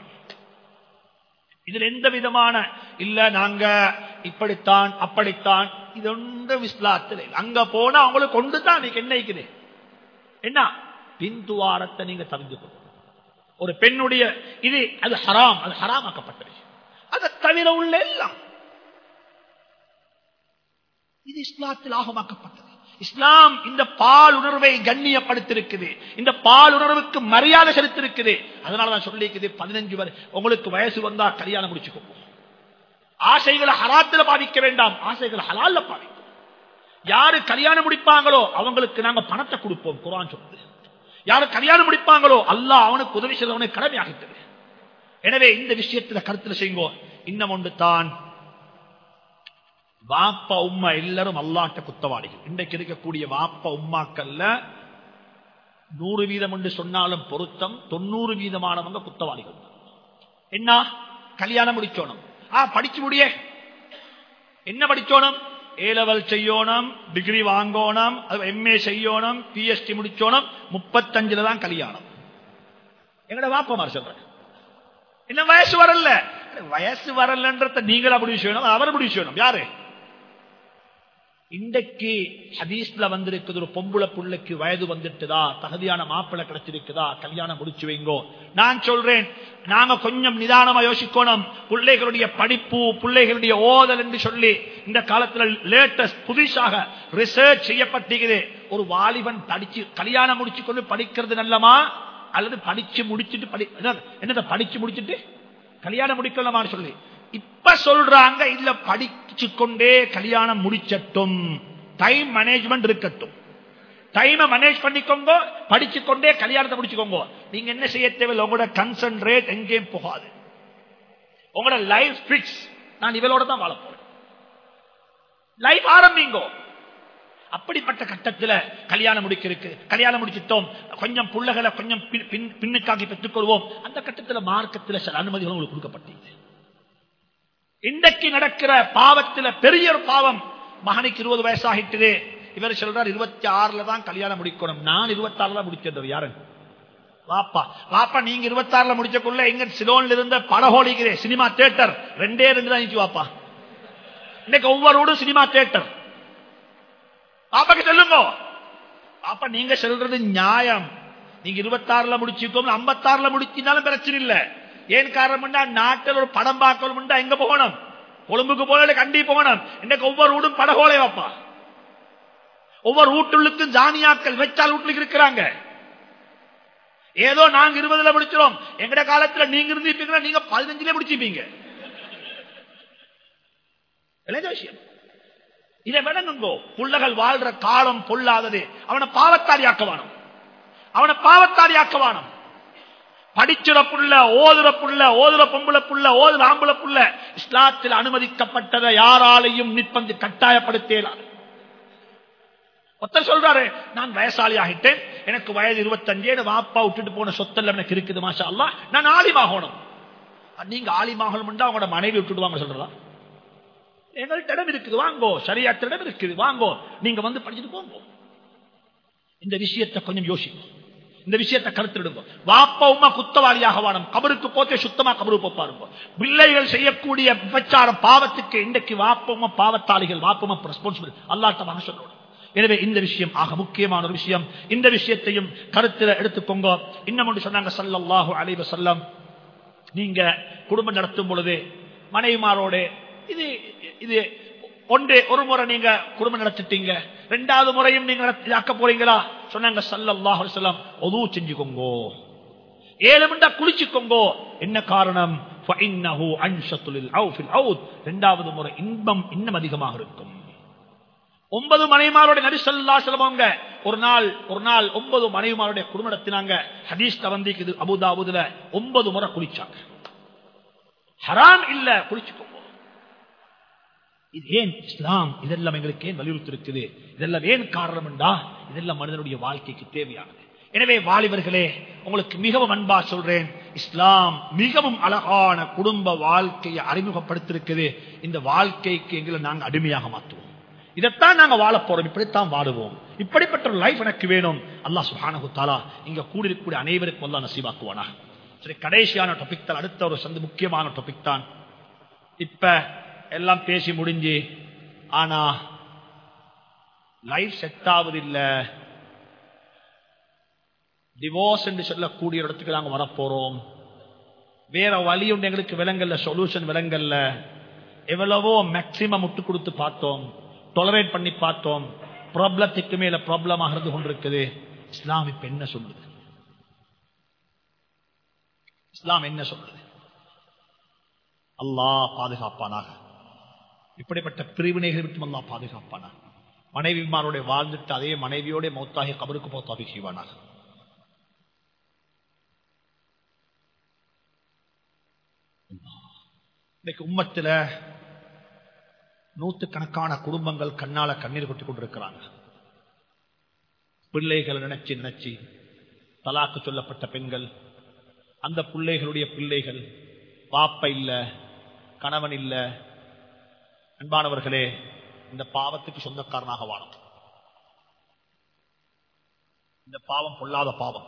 இதுல எந்த விதமான இல்ல நாங்க இப்படித்தான் அப்படித்தான் இது ஒன்றும் இஸ்லாத்தில் அங்க போனா அவங்களுக்கு கொண்டு தான் நீங்க என்ன இருக்குது என்ன பின்துவாரத்தை நீங்க தெரிஞ்சுக்கணும் ஒரு பெண்ணுடைய இது அது ஹராம் அது ஹராமாக்கப்பட்டது அதை தவிர உள்ள எல்லாம் இது இஸ்லாத்தில் ஆகமாக்கப்பட்டது இஸ்லாம் இந்த பால் உணர்வை கண்ணியப்படுத்திருக்குது இந்த பால் உணர்வுக்கு மரியாதை செலுத்திருக்குது அதனாலதான் சொல்லிக்குது பதினஞ்சு வரை உங்களுக்கு வயசு வந்தா கல்யாணம் முடிச்சுக்கோங்க ஆசைகளை ஹராத்துல பாதிக்க வேண்டாம் ஆசைகளை ஹலால்ல பாதிக்கும் யாரு கல்யாணம் முடிப்பாங்களோ அவங்களுக்கு நாங்க பணத்தை கொடுப்போம் குரான் சொல்லுது யாரு கல்யாணம் முடிப்பாங்களோ அல்லாஹ் அவனுக்கு உதவி செய்தவனை கடமையாகிட்டது எனவே இந்த விஷயத்துல கருத்துல செய்யுங்கோ இன்னும் ஒன்று தான் வாப்பா உம்மா எல்லாரும் அல்லாட்ட குத்தவாளிகள் இன்றைக்கு இருக்கக்கூடிய வாப்பா உம்மாக்கல்ல நூறு வீதம் என்று சொன்னாலும் பொருத்தம் தொண்ணூறு வீதமானவங்க குத்தவாளிகள் என்ன கல்யாணம் முடிச்சோணும் ஆ படிச்சு முடிய என்ன படிச்சோணும் ஏ லெவல் செய்யணும் டிகிரி வாங்கணும் எம்ஏ செய்யணும் பிஎஸ்டி முடிச்சோணும் முப்பத்தஞ்சுல தான் கல்யாணம் எங்கட வாப்பமார் சொல்றேன் என்ன வயசு வரல வயசு வரலன்றத நீங்களா முடிவு செய்யணும் அவர் முடிவு செய்யணும் யாரு இன்றைக்கு ஹதீஸ்ல வந்திருக்குது ஒரு பொம்புளை புள்ளைக்கு வயது வந்துட்டுதா தகுதியான மாப்பிள்ளை கிடைச்சிருக்குதா கல்யாணம் முடிச்சு வைங்கோ நான் சொல்றேன் நாங்க கொஞ்சம் நிதானமா யோசிக்கணும் பிள்ளைகளுடைய படிப்பு பிள்ளைகளுடைய ஓதல் என்று சொல்லி இந்த காலத்துல லேட்டஸ்ட் புதுசாக ரிசர்ச் செய்யப்பட்டிருக்குது ஒரு வாலிபன் படிச்சு கல்யாணம் முடிச்சு கொண்டு படிக்கிறது நல்லமா அல்லது படிச்சு முடிச்சுட்டு படி என்னத படிச்சு முடிச்சுட்டு கல்யாணம் முடிக்கலாமான்னு சொல்லி இப்ப சொல்றாங்க இல்ல படிச்சு கொண்டே கல்யாணம் முடிச்சட்டும் டைம் மேனேஜ்மெண்ட் இருக்கட்டும் டைமை மேனேஜ் பண்ணிக்கோங்க படிச்சு கொண்டே கல்யாணத்தை முடிச்சுக்கோங்க நீங்க என்ன செய்ய தேவையில்லை உங்களோட கன்சன்ட்ரேட் எங்கேயும் போகாது உங்களோட லைஃப் பிக்ஸ் நான் இவளோட தான் வாழ போறேன் லைஃப் ஆரம்பிங்கோ அப்படிப்பட்ட கட்டத்தில் கல்யாணம் முடிக்கிறதுக்கு கல்யாணம் முடிச்சிட்டோம் கொஞ்சம் புள்ளைகளை கொஞ்சம் பின்னுக்காகி பெற்றுக்கொள்வோம் அந்த கட்டத்தில் மார்க்கத்தில் சில அனுமதிகள் உங்களுக்கு கொடுக்கப்பட்டது இன்றைக்கு நடக்கிற பாவத்தில் பெரிய ஒரு பாவம் மகனுக்கு இருபது வயசாகிட்டு இவர் சொல்றார் இருபத்தி ஆறுல தான் கல்யாணம் முடிக்கணும் நான் இருபத்தி ஆறுல முடிச்சது யாரு வாப்பா வாப்பா நீங்க இருபத்தி ஆறுல முடிச்சக்குள்ள எங்க சிலோன்ல இருந்த படஹோலிக்கிறே சினிமா தியேட்டர் ரெண்டே ரெண்டு தான் வாப்பா இன்னைக்கு ஒவ்வொரு வீடும் சினிமா தியேட்டர் பாப்பாக்கு சொல்லுங்க பாப்பா நீங்க சொல்றது நியாயம் நீங்க இருபத்தாறுல முடிச்சுக்கோங்க ஐம்பத்தாறுல முடிச்சிருந்தாலும் பிரச்சனை இல்ல ஏன் காரணம் நாட்டில் ஒரு படம் பார்க்கணும் எங்க போகணும் கொழும்புக்கு போகல கண்டி போகணும் இன்னைக்கு ஒவ்வொரு வீடும் படகோலை வாப்பா ஒவ்வொரு வீட்டுள்ளுக்கும் ஜானியாக்கள் வெச்சால் வீட்டுக்கு இருக்கிறாங்க ஏதோ நாங்க இருபதுல முடிச்சிடும் எங்கட காலத்துல நீங்க இருந்திருப்பீங்கன்னா நீங்க பதினஞ்சுல முடிச்சிருப்பீங்க விஷயம் இதை விளங்குங்கோ புள்ளகள் வாழ்ற காலம் பொல்லாதது அவனை பாவத்தாரி ஆக்கவானம் அவனை பாவத்தாரி ஆக்கவானம் படிச்சுற புள்ள ஓதுற புள்ள ஓதுற பொம்புல புள்ள ஓதுற ஆம்புல புள்ள இஸ்லாத்தில் அனுமதிக்கப்பட்டதை யாராலையும் நிற்பந்து கட்டாயப்படுத்தேலாது ஒருத்தர் சொல்றாரு நான் வயசாளி ஆகிட்டேன் எனக்கு வயது இருபத்தஞ்சு வாப்பா விட்டுட்டு போன சொத்தல்ல எனக்கு இருக்குது மாஷா அல்லா நான் ஆலிமாகணும் நீங்க ஆலிமாகணும் அவங்களோட மனைவி விட்டுடுவாங்க சொல்றதா எங்கள்கிட்ட இடம் இருக்குது வாங்கோ சரியாத்த இடம் இருக்குது வாங்கோ நீங்க வந்து படிச்சுட்டு போங்க இந்த விஷயத்தை கொஞ்சம் யோசிக்கும் இந்த விஷயத்தை கருத்திடுங்க வாப்பா உமா குத்தவாளியாக வானம் கபருக்கு போத்தே சுத்தமா கபரு போப்பாருங்க பிள்ளைகள் செய்யக்கூடிய விபச்சாரம் பாவத்துக்கு இன்றைக்கு வாப்பமா பாவத்தாளிகள் வாப்பமா ரெஸ்பான்சிபிள் அல்லாட்ட வாங்க சொல்லணும் எனவே இந்த விஷயம் ஆக முக்கியமான ஒரு விஷயம் இந்த விஷயத்தையும் கருத்தில் எடுத்துக்கோங்க இன்னும் ஒன்று சொன்னாங்க சல்லல்லாஹு அலைவ செல்லம் நீங்க குடும்பம் நடத்தும் பொழுது மனைவிமாரோட இது இது ஒன்று ஒரு முறை நீங்க குடும்பம் நடத்திட்டீங்க ரெண்டாவது முறையும் நீங்க ஆக்க போறீங்களா சொன்னாங்க சல்லல்லாஹு செல்லம் ஒது செஞ்சுக்கோங்கோ ஏழு மண்டா குளிச்சுக்கோங்கோ என்ன காரணம் இரண்டாவது முறை இன்பம் இன்னும் அதிகமாக இருக்கும் ஒன்பது மனைவிமாரோட நரிசல்லா செலவங்க ஒரு நாள் ஒரு நாள் ஒன்பது மனைவிமாருடைய குடும்பம் நடத்தினாங்க ஹதீஸ் வந்திக்குது அபுதாபுதுல ஒன்பது முறை குளிச்சாங்க ஹராம் இல்ல குளிச்சுக்கோங்க இது ஏன் இஸ்லாம் இதெல்லாம் எங்களுக்கு ஏன் வலியுறுத்தி இருக்குது இதெல்லாம் ஏன் காரணம் என்றா இதெல்லாம் மனிதனுடைய வாழ்க்கைக்கு தேவையானது எனவே வாலிபர்களே உங்களுக்கு மிகவும் அன்பா சொல்றேன் இஸ்லாம் மிகவும் அழகான குடும்ப வாழ்க்கையை அறிமுகப்படுத்திருக்குது இந்த வாழ்க்கைக்கு எங்களை நாங்கள் அடிமையாக மாற்றுவோம் இதைத்தான் நாங்க வாழ போறோம் இப்படித்தான் வாழுவோம் இப்படிப்பட்ட ஒரு லைஃப் எனக்கு வேணும் அல்லா சுஹானகு தாலா இங்க கூடியிருக்கக்கூடிய அனைவருக்கும் எல்லாம் நசீவாக்குவானா சரி கடைசியான டாபிக் தான் அடுத்த ஒரு சந்து முக்கியமான டாபிக் தான் இப்ப எல்லாம் பேசி முடிஞ்சு ஆனா லைஃப் செட் ஆவதில்லை டிவோர்ஸ் என்று சொல்லக்கூடிய இடத்துக்கு நாங்க வரப்போறோம் வேற வழி ஒன்று எங்களுக்கு விலங்கல்ல சொல்யூஷன் விலங்கல்ல எவ்வளவோ மேக்சிமம் முட்டு கொடுத்து பார்த்தோம் டொலரேட் பண்ணி பார்த்தோம் ப்ராப்ளத்துக்கு மேல ப்ராப்ளம் ஆகிறது கொண்டிருக்குது இஸ்லாம் இப்ப என்ன சொல்லுது இஸ்லாம் என்ன சொல்லுது அல்லாஹ் பாதுகாப்பானாக இப்படிப்பட்ட பிரிவினைகள் விட்டு அல்லாஹ் பாதுகாப்பானாக மனைவிமாரோட வாழ்ந்துட்டு அதே மனைவியோட மௌத்தாகி கபருக்கு மௌத்தாகி செய்வானாக இன்னைக்கு உம்மத்துல நூத்துக்கணக்கான குடும்பங்கள் கண்ணால கண்ணீர் கொட்டி கொண்டிருக்கிறாங்க பிள்ளைகளை நினைச்சு நினைச்சு தலாக்கு சொல்லப்பட்ட பெண்கள் அந்த பிள்ளைகளுடைய பிள்ளைகள் பாப்ப இல்ல கணவன் இல்ல அன்பானவர்களே இந்த பாவத்துக்கு சொந்தக்காரனாக வாழும் இந்த பாவம் பொல்லாத பாவம்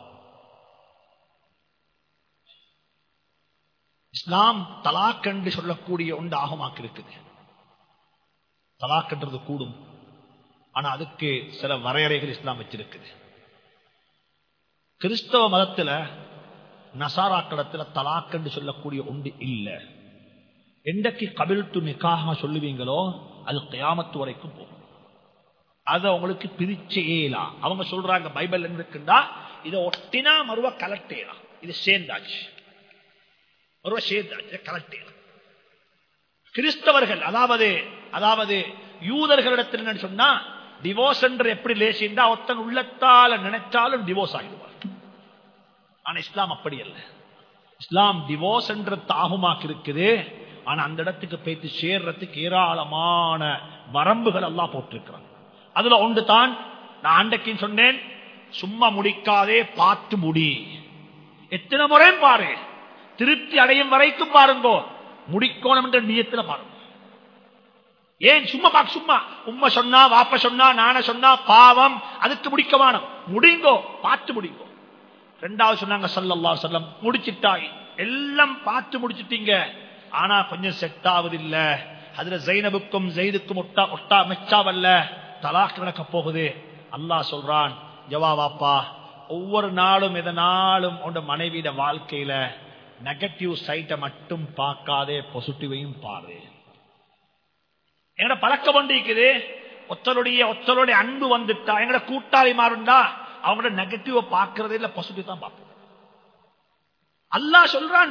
இஸ்லாம் தலாக் என்று சொல்லக்கூடிய ஒன்று ஆகமாக்கு இருக்குது தலாக்ன்றது கூடும் ஆனா அதுக்கு சில வரையறைகள் இஸ்லாம் வச்சிருக்குது கிறிஸ்தவ மதத்துல நசாராக்களத்துல தலாக் என்று சொல்லக்கூடிய ஒன்று இல்ல என்றைக்கு கபில்ட்டு நிக்காக சொல்லுவீங்களோ அது கயாமத்து வரைக்கும் போகும் அதை உங்களுக்கு பிரிச்சேலாம் அவங்க சொல்றாங்க பைபிள் இருக்குண்டா இதை ஒட்டினா மறுவ கலட்டேலாம் இது சேர்ந்தாச்சு மறுவ சேர்ந்தாச்சு கலட்டேலாம் கிறிஸ்தவர்கள் அதாவது அதாவது யூதர்களிடத்தில் என்ன சொன்னா டிவோர்ஸ் என்று எப்படி லேசிண்டா ஒருத்தன் உள்ளத்தால நினைச்சாலும் டிவோர்ஸ் ஆகிடுவார் ஆனா இஸ்லாம் அப்படி அல்ல இஸ்லாம் டிவோர்ஸ் என்ற தாகுமாக்கு இருக்குது ஆனா அந்த இடத்துக்கு போயிட்டு சேர்றதுக்கு ஏராளமான வரம்புகள் எல்லாம் போட்டிருக்கிறான் அதுல ஒன்று தான் நான் அன்றைக்கு சொன்னேன் சும்மா முடிக்காதே பார்த்து முடி எத்தனை முறையும் பாரு திருப்தி அடையும் வரைக்கும் பாருங்கோ முடிக்கணும் என்ற நீயத்துல பாருங்க ஏன் சும்மா பாக்க சும்மா உண்மை சொன்னா வாப்ப சொன்னா நான சொன்னா பாவம் அதுக்கு முடிக்க வேணும் முடிங்கோ பார்த்து முடிங்கோ ரெண்டாவது சொன்னாங்க சல்லல்லா சொல்லம் முடிச்சிட்டாய் எல்லாம் பார்த்து முடிச்சிட்டீங்க ஆனா கொஞ்சம் செட் ஆவதில்ல அதுல ஜெயினபுக்கும் ஜெயிதுக்கும் ஒட்டா ஒட்டா மெச்சாவல்ல தலாக் நடக்க போகுது அல்லாஹ் சொல்றான் ஜவாவாப்பா ஒவ்வொரு நாளும் எதனாலும் உண்ட மனைவியிட வாழ்க்கையில நெகட்டிவ் சைட்டை மட்டும் பார்க்காதே பாசிட்டிவையும் பாரு எங்கட பழக்கம் ஒன்று இருக்குது ஒத்தருடைய ஒத்தருடைய அன்பு வந்துட்டா எங்கட கூட்டாளி மாறுண்டா அவங்களோட நெகட்டிவ பார்க்கறதே இல்ல பாசிட்டிவ் தான் பார்ப்போம் அல்லாஹ் சொல்றான்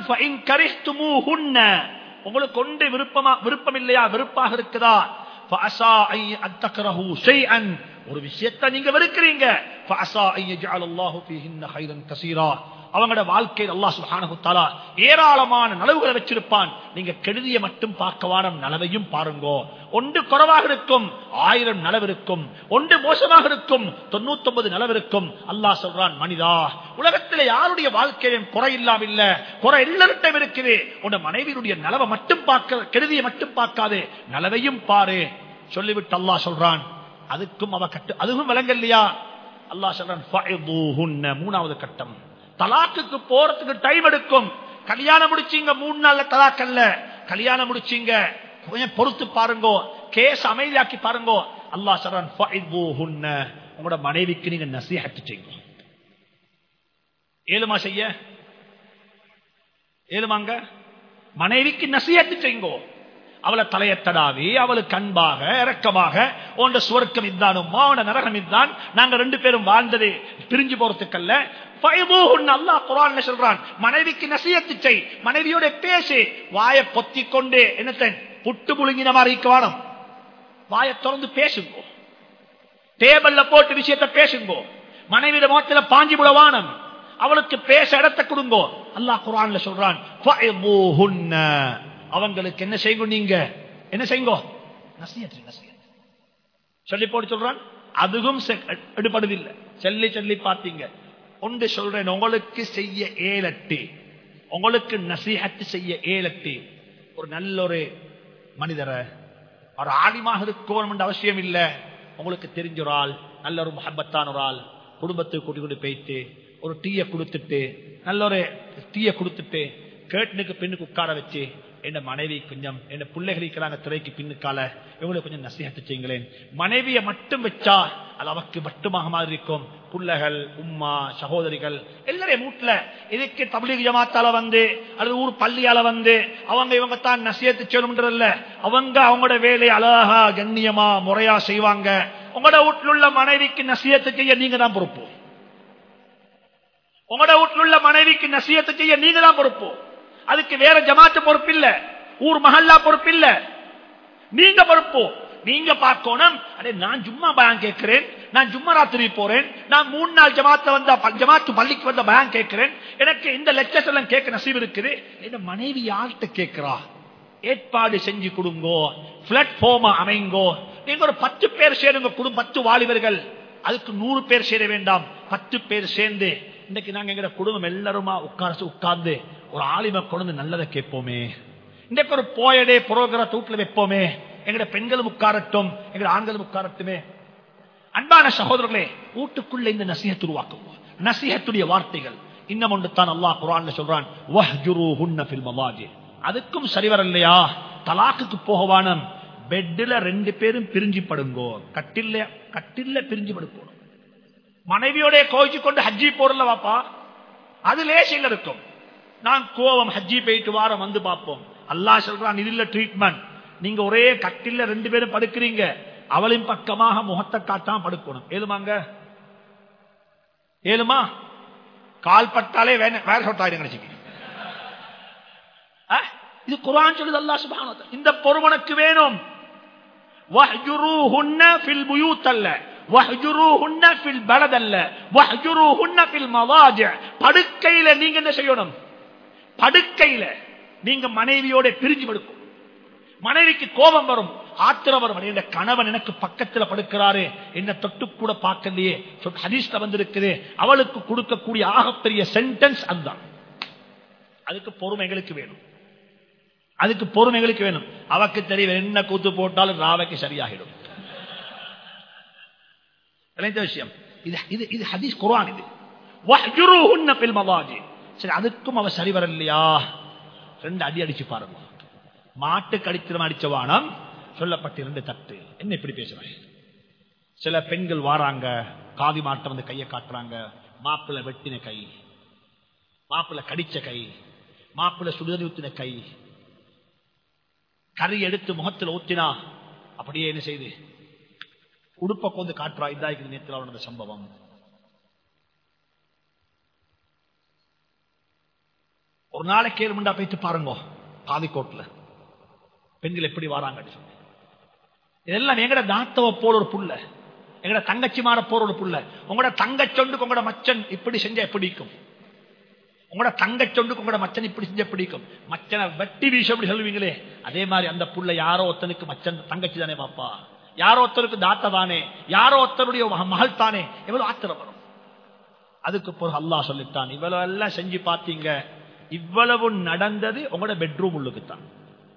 உங்களுக்கு ஒன்று விருப்பமா விருப்பம் இல்லையா விருப்பாக இருக்குதா ஒரு விஷயத்தை நீங்க வெறுக்கிறீங்க அவங்களோட வாழ்க்கையில் அல்லாஹ் சுப்ஹானஹு தஆலா ஏராளமான நலவுகளை வச்சிருப்பான் நீங்க கெடுதியை மட்டும் பார்க்க வாரம் நலவையும் பாருங்கோ ஒன்று குறைவாக இருக்கும் ஆயிரம் நலவு இருக்கும் ஒன்று மோசமாக இருக்கும் தொண்ணூத்தி நலவு இருக்கும் அல்லாஹ் சொல்றான் மனிதா உலகத்தில் யாருடைய வாழ்க்கையிலும் குறை இல்லாம இல்ல குறை எல்லார்ட்டும் இருக்குது உன் மனைவியுடைய நலவை மட்டும் பார்க்க கெடுதியை மட்டும் பார்க்காது நலவையும் பாரு சொல்லிவிட்டு அல்லாஹ் சொல்றான் அதுக்கும் அவ கட்டு அதுவும் விளங்கலையா அல்லாஹ் சொல்றான் ஃபஅதுஹுன்ன, மூணாவது கட்டம் தலாக்குக்கு போறதுக்கு டைம் எடுக்கும் கல்யாணம் முடிச்சீங்க மூணு நாள்ல தலாக் அல்ல கல்யாணம் முடிச்சீங்க கொஞ்சம் பொறுத்து பாருங்கோ கேஸ் அமைதியாக்கி பாருங்கோ அல்லாஹ் சொல்றான் ஃபஅதுஹுன்ன, உங்களோட மனைவிக்கு நீங்க நசீஹத் செய்யுங்க ஏழுமா செய்ய ஏழுமாங்க மனைவிக்கு நசீஹத் செய்யுங்கோ அவளை தலையத்தடாவி அவளுக்கு அன்பாக இரக்கமாக உண்ட சுவர்க்கம் இதானும் உண்ட நரகம் இதான் நாங்க ரெண்டு பேரும் வாழ்ந்தது பிரிஞ்சு போறதுக்கல்ல ஃபைபூஹுன் அல்லாஹ் குர்ஆன்ல சொல்றான் மனைவிக்கு நசியத்து செய் மனைவியோட பேசு வாயை பொத்தி கொண்டு என்னத்த புட்டு புழுங்கின மாதிரி இருக்க வேணும் வாயை திறந்து பேசுங்கோ டேபிள்ல போட்டு விஷயத்தை பேசுங்கோ மனைவியோட முகத்துல பாஞ்சி புலவானம் அவளுக்கு பேச இடத்தை கொடுங்கோ அல்லாஹ் குர்ஆன்ல சொல்றான் ஃபைபூஹுன்ன அவங்களுக்கு என்ன செய்யுங்க நீங்க என்ன செய்யுங்க நசியத்து நசியத்து சொல்லி போட்டு சொல்றான் அதுவும் செ- எடுபடுதில்லை சொல்லி சொல்லி பார்த்தீங்க ஒன்று சொல்றேன் உங்களுக்கு செய்ய ஏலட்டு உங்களுக்கு நசீஹத்து செய்ய ஏலட்டு ஒரு நல்ல ஒரு மனிதரை ஒரு ஆலிமாக இருக்கணும் என்ற அவசியம் இல்லை உங்களுக்கு தெரிஞ்ச ஒரு ஆள் நல்ல ஒரு முகப்பத்தான ஒரு ஆள் குடும்பத்துக்கு கூட்டி கொண்டு போயிட்டு ஒரு டீயை கொடுத்துட்டு நல்ல ஒரு டீயை கொடுத்துட்டு கேட்டனுக்கு பின்னுக்கு உட்கார வச்சு என்ன மனைவி கொஞ்சம் என்ன பிள்ளைகள் இருக்கிறாங்க திரைக்கு பின்னுக்கால இவங்களுக்கு கொஞ்சம் நசிஹத்து செய்யுங்களேன் மனைவியை மட்டும் வச்சா அது அவக்கு மட்டுமாக மாதிரி இருக்கும் பிள்ளைகள் உம்மா சகோதரிகள் எல்லாரையும் வீட்டுல இதுக்கு தபிலீக் ஜமாத்தால வந்து அல்லது ஊர் பள்ளியால வந்து அவங்க இவங்க தான் நசியத்து செய்யணும்ன்றதில்ல அவங்க அவங்களோட வேலையை அழகா கண்ணியமா முறையா செய்வாங்க உங்களோட வீட்டில் உள்ள மனைவிக்கு நசியத்து செய்ய நீங்க தான் பொறுப்பு உங்களோட வீட்டில் உள்ள மனைவிக்கு நசியத்தை செய்ய நீங்க தான் பொறுப்பு அதுக்கு வேற ஜமாத்து பொறுப்பு இல்ல ஊர் மஹல்லா பொறுப்பு இல்ல நீங்க பொறுப்பு நீங்க பார்க்கணும் அடே நான் ஜும்மா பயம் கேட்கிறேன் நான் ஜும்மா ராத்திரி போறேன் நான் மூணு நாள் ஜமாத்த வந்த ப- ஜமாத்து பள்ளிக்கு வந்த பயம் கேட்கிறேன் எனக்கு இந்த லெக்சர்ஸ் எல்லாம் கேட்க நசீப் இருக்குது இந்த மனைவி யார்கிட்ட கேட்கிறா ஏற்பாடு செஞ்சு கொடுங்கோ பிளாட்ஃபார்மா அமைங்கோ நீங்க ஒரு பத்து பேர் சேருங்க குடும்ப பத்து வாலிபர்கள் அதுக்கு நூறு பேர் சேர வேண்டாம் பத்து பேர் சேர்ந்து இன்னைக்கு நாங்க எங்க குடும்பம் எல்லாருமா உட்கார உட்கார்ந்து ஒரு ஆலிமை கொண்டு நல்லதை கேட்போமே இன்றைக்கு ஒரு போயடே புரோகிரத்தை வீட்டுல வைப்போமே எங்கட பெண்களும் உட்காரட்டும் எங்கட ஆண்களும் உட்காரட்டுமே அன்பான சகோதரர்களே வீட்டுக்குள்ள இந்த நசிஹத் உருவாக்குவோம் நசிஹத்துடைய வார்த்தைகள் இன்னும் ஒன்று தான் அல்லாஹ் குரான்ல சொல்றான் வஹ்ஜுருஹுன்ன ஃபில் மவாஜி அதுக்கும் சரி வரலையா தலாக்குக்கு போகவானம் பெட்ல ரெண்டு பேரும் பிரிஞ்சு படுங்கோ கட்டில்ல கட்டில்ல பிரிஞ்சு படுக்கணும் மனைவியோட கோவிச்சு கொண்டு ஹஜ்ஜி போறல வாப்பா அது லேசில் இருக்கும் நான் கோவம் ஹஜ்ஜி போயிட்டு வாரம் வந்து பார்ப்போம் அல்லாஹ் சொல்றான் இது இல்ல ட்ரீட்மெண்ட் நீங்க ஒரே கட்டில்ல ரெண்டு பேரும் படுக்கிறீங்க அவளின் பக்கமாக முகத்தை காட்டாம படுக்கணும் ஏழுமாங்க ஏழுமா கால் பட்டாலே வேற வேற சொட்டாயிடும் நினைச்சுக்க அஹ், இது குரான் சொல்லுது அல்லாஹ் சுப்ஹானஹு வ தஆலா. இந்த பொறுமனுக்கு வேணும் வஹ்ஜுரூஹுன்ன ஃபில் புயூத் அல்ல வஹ்ஜுரூஹுன்ன ஃபில் பலத் அல்ல வஹ்ஜுரூஹுன்ன ஃபில் மவாஜி படுக்கையில நீங்க என்ன செய்யணும் படுக்கையில நீங்க மனைவியோட பிரிஞ்சு படுக்கும் மனைவிக்கு கோபம் வரும் ஆத்திரம் வரும் என் கணவன் எனக்கு பக்கத்துல படுக்கிறாரு என்ன தொட்டு கூட பார்க்கலையே சொல் ஹதீஸ்ல வந்திருக்குது அவளுக்கு கொடுக்கக்கூடிய ஆகப்பெரிய சென்டென்ஸ் அதுதான் அதுக்கு பொறுமை எங்களுக்கு வேணும் அதுக்கு பொறுமை எங்களுக்கு வேணும் அவக்கு தெரியும் என்ன கூத்து போட்டாலும் ராவைக்கு சரியாகிடும் விளைந்த விஷயம் இது இது இது ஹதீஸ் குர்ஆன் இது வஹ்ஜுருஹுன்ன ஃபில் மவாஜி சரி அதுக்கும் அவ சரி வரலையா ரெண்டு அடி அடிச்சு பாருங்க மாட்டுக்கு அடித்திரம் அடிச்ச வானம் சொல்லப்பட்ட ரெண்டு தட்டு என்ன இப்படி பேசுறாங்க சில பெண்கள் வாராங்க காதி மாட்டை வந்து கையை காட்டுறாங்க மாப்பிள்ளை வெட்டின கை மாப்பிள்ளை கடிச்ச கை மாப்பிள்ளை சுடுதண்ணி ஊத்தின கை கறி எடுத்து முகத்தில் ஊத்தினா அப்படியே என்ன செய்து உடுப்ப கொண்டு காட்டுறா இதாய்க்கு நேரத்தில் நடந்த சம்பவம் ஒரு நாளைக்கு ஏழு மண்டா போயிட்டு பாருங்க காதிக்கோட்டில் பெண்கள் எப்படி வராங்க இதெல்லாம் எங்கட தாத்தவ போல ஒரு புள்ள எங்கட தங்கச்சி மாற போற ஒரு புள்ள உங்களோட தங்கச்சொண்டுக்கு உங்களோட மச்சன் இப்படி செஞ்சா எப்படி இருக்கும் உங்களோட தங்கச்சொண்டுக்கு உங்களோட மச்சன் இப்படி செஞ்ச பிடிக்கும் மச்சனை வெட்டி வீச அப்படி சொல்லுவீங்களே அதே மாதிரி அந்த புள்ள யாரோ ஒருத்தனுக்கு மச்சன் தங்கச்சி தானே பாப்பா யாரோ ஒருத்தருக்கு தாத்தா தானே யாரோ ஒருத்தருடைய மக- மகள் தானே எவ்வளவு ஆத்திரம் வரும் அதுக்கு பிறகு அல்லாஹ் சொல்லித்தான் இவ்வளவு எல்லாம் செஞ்சு பார்த்தீங்க இவ்வளவு நடந்தது உங்களோட பெட்ரூம் உள்ளுக்குத்தான்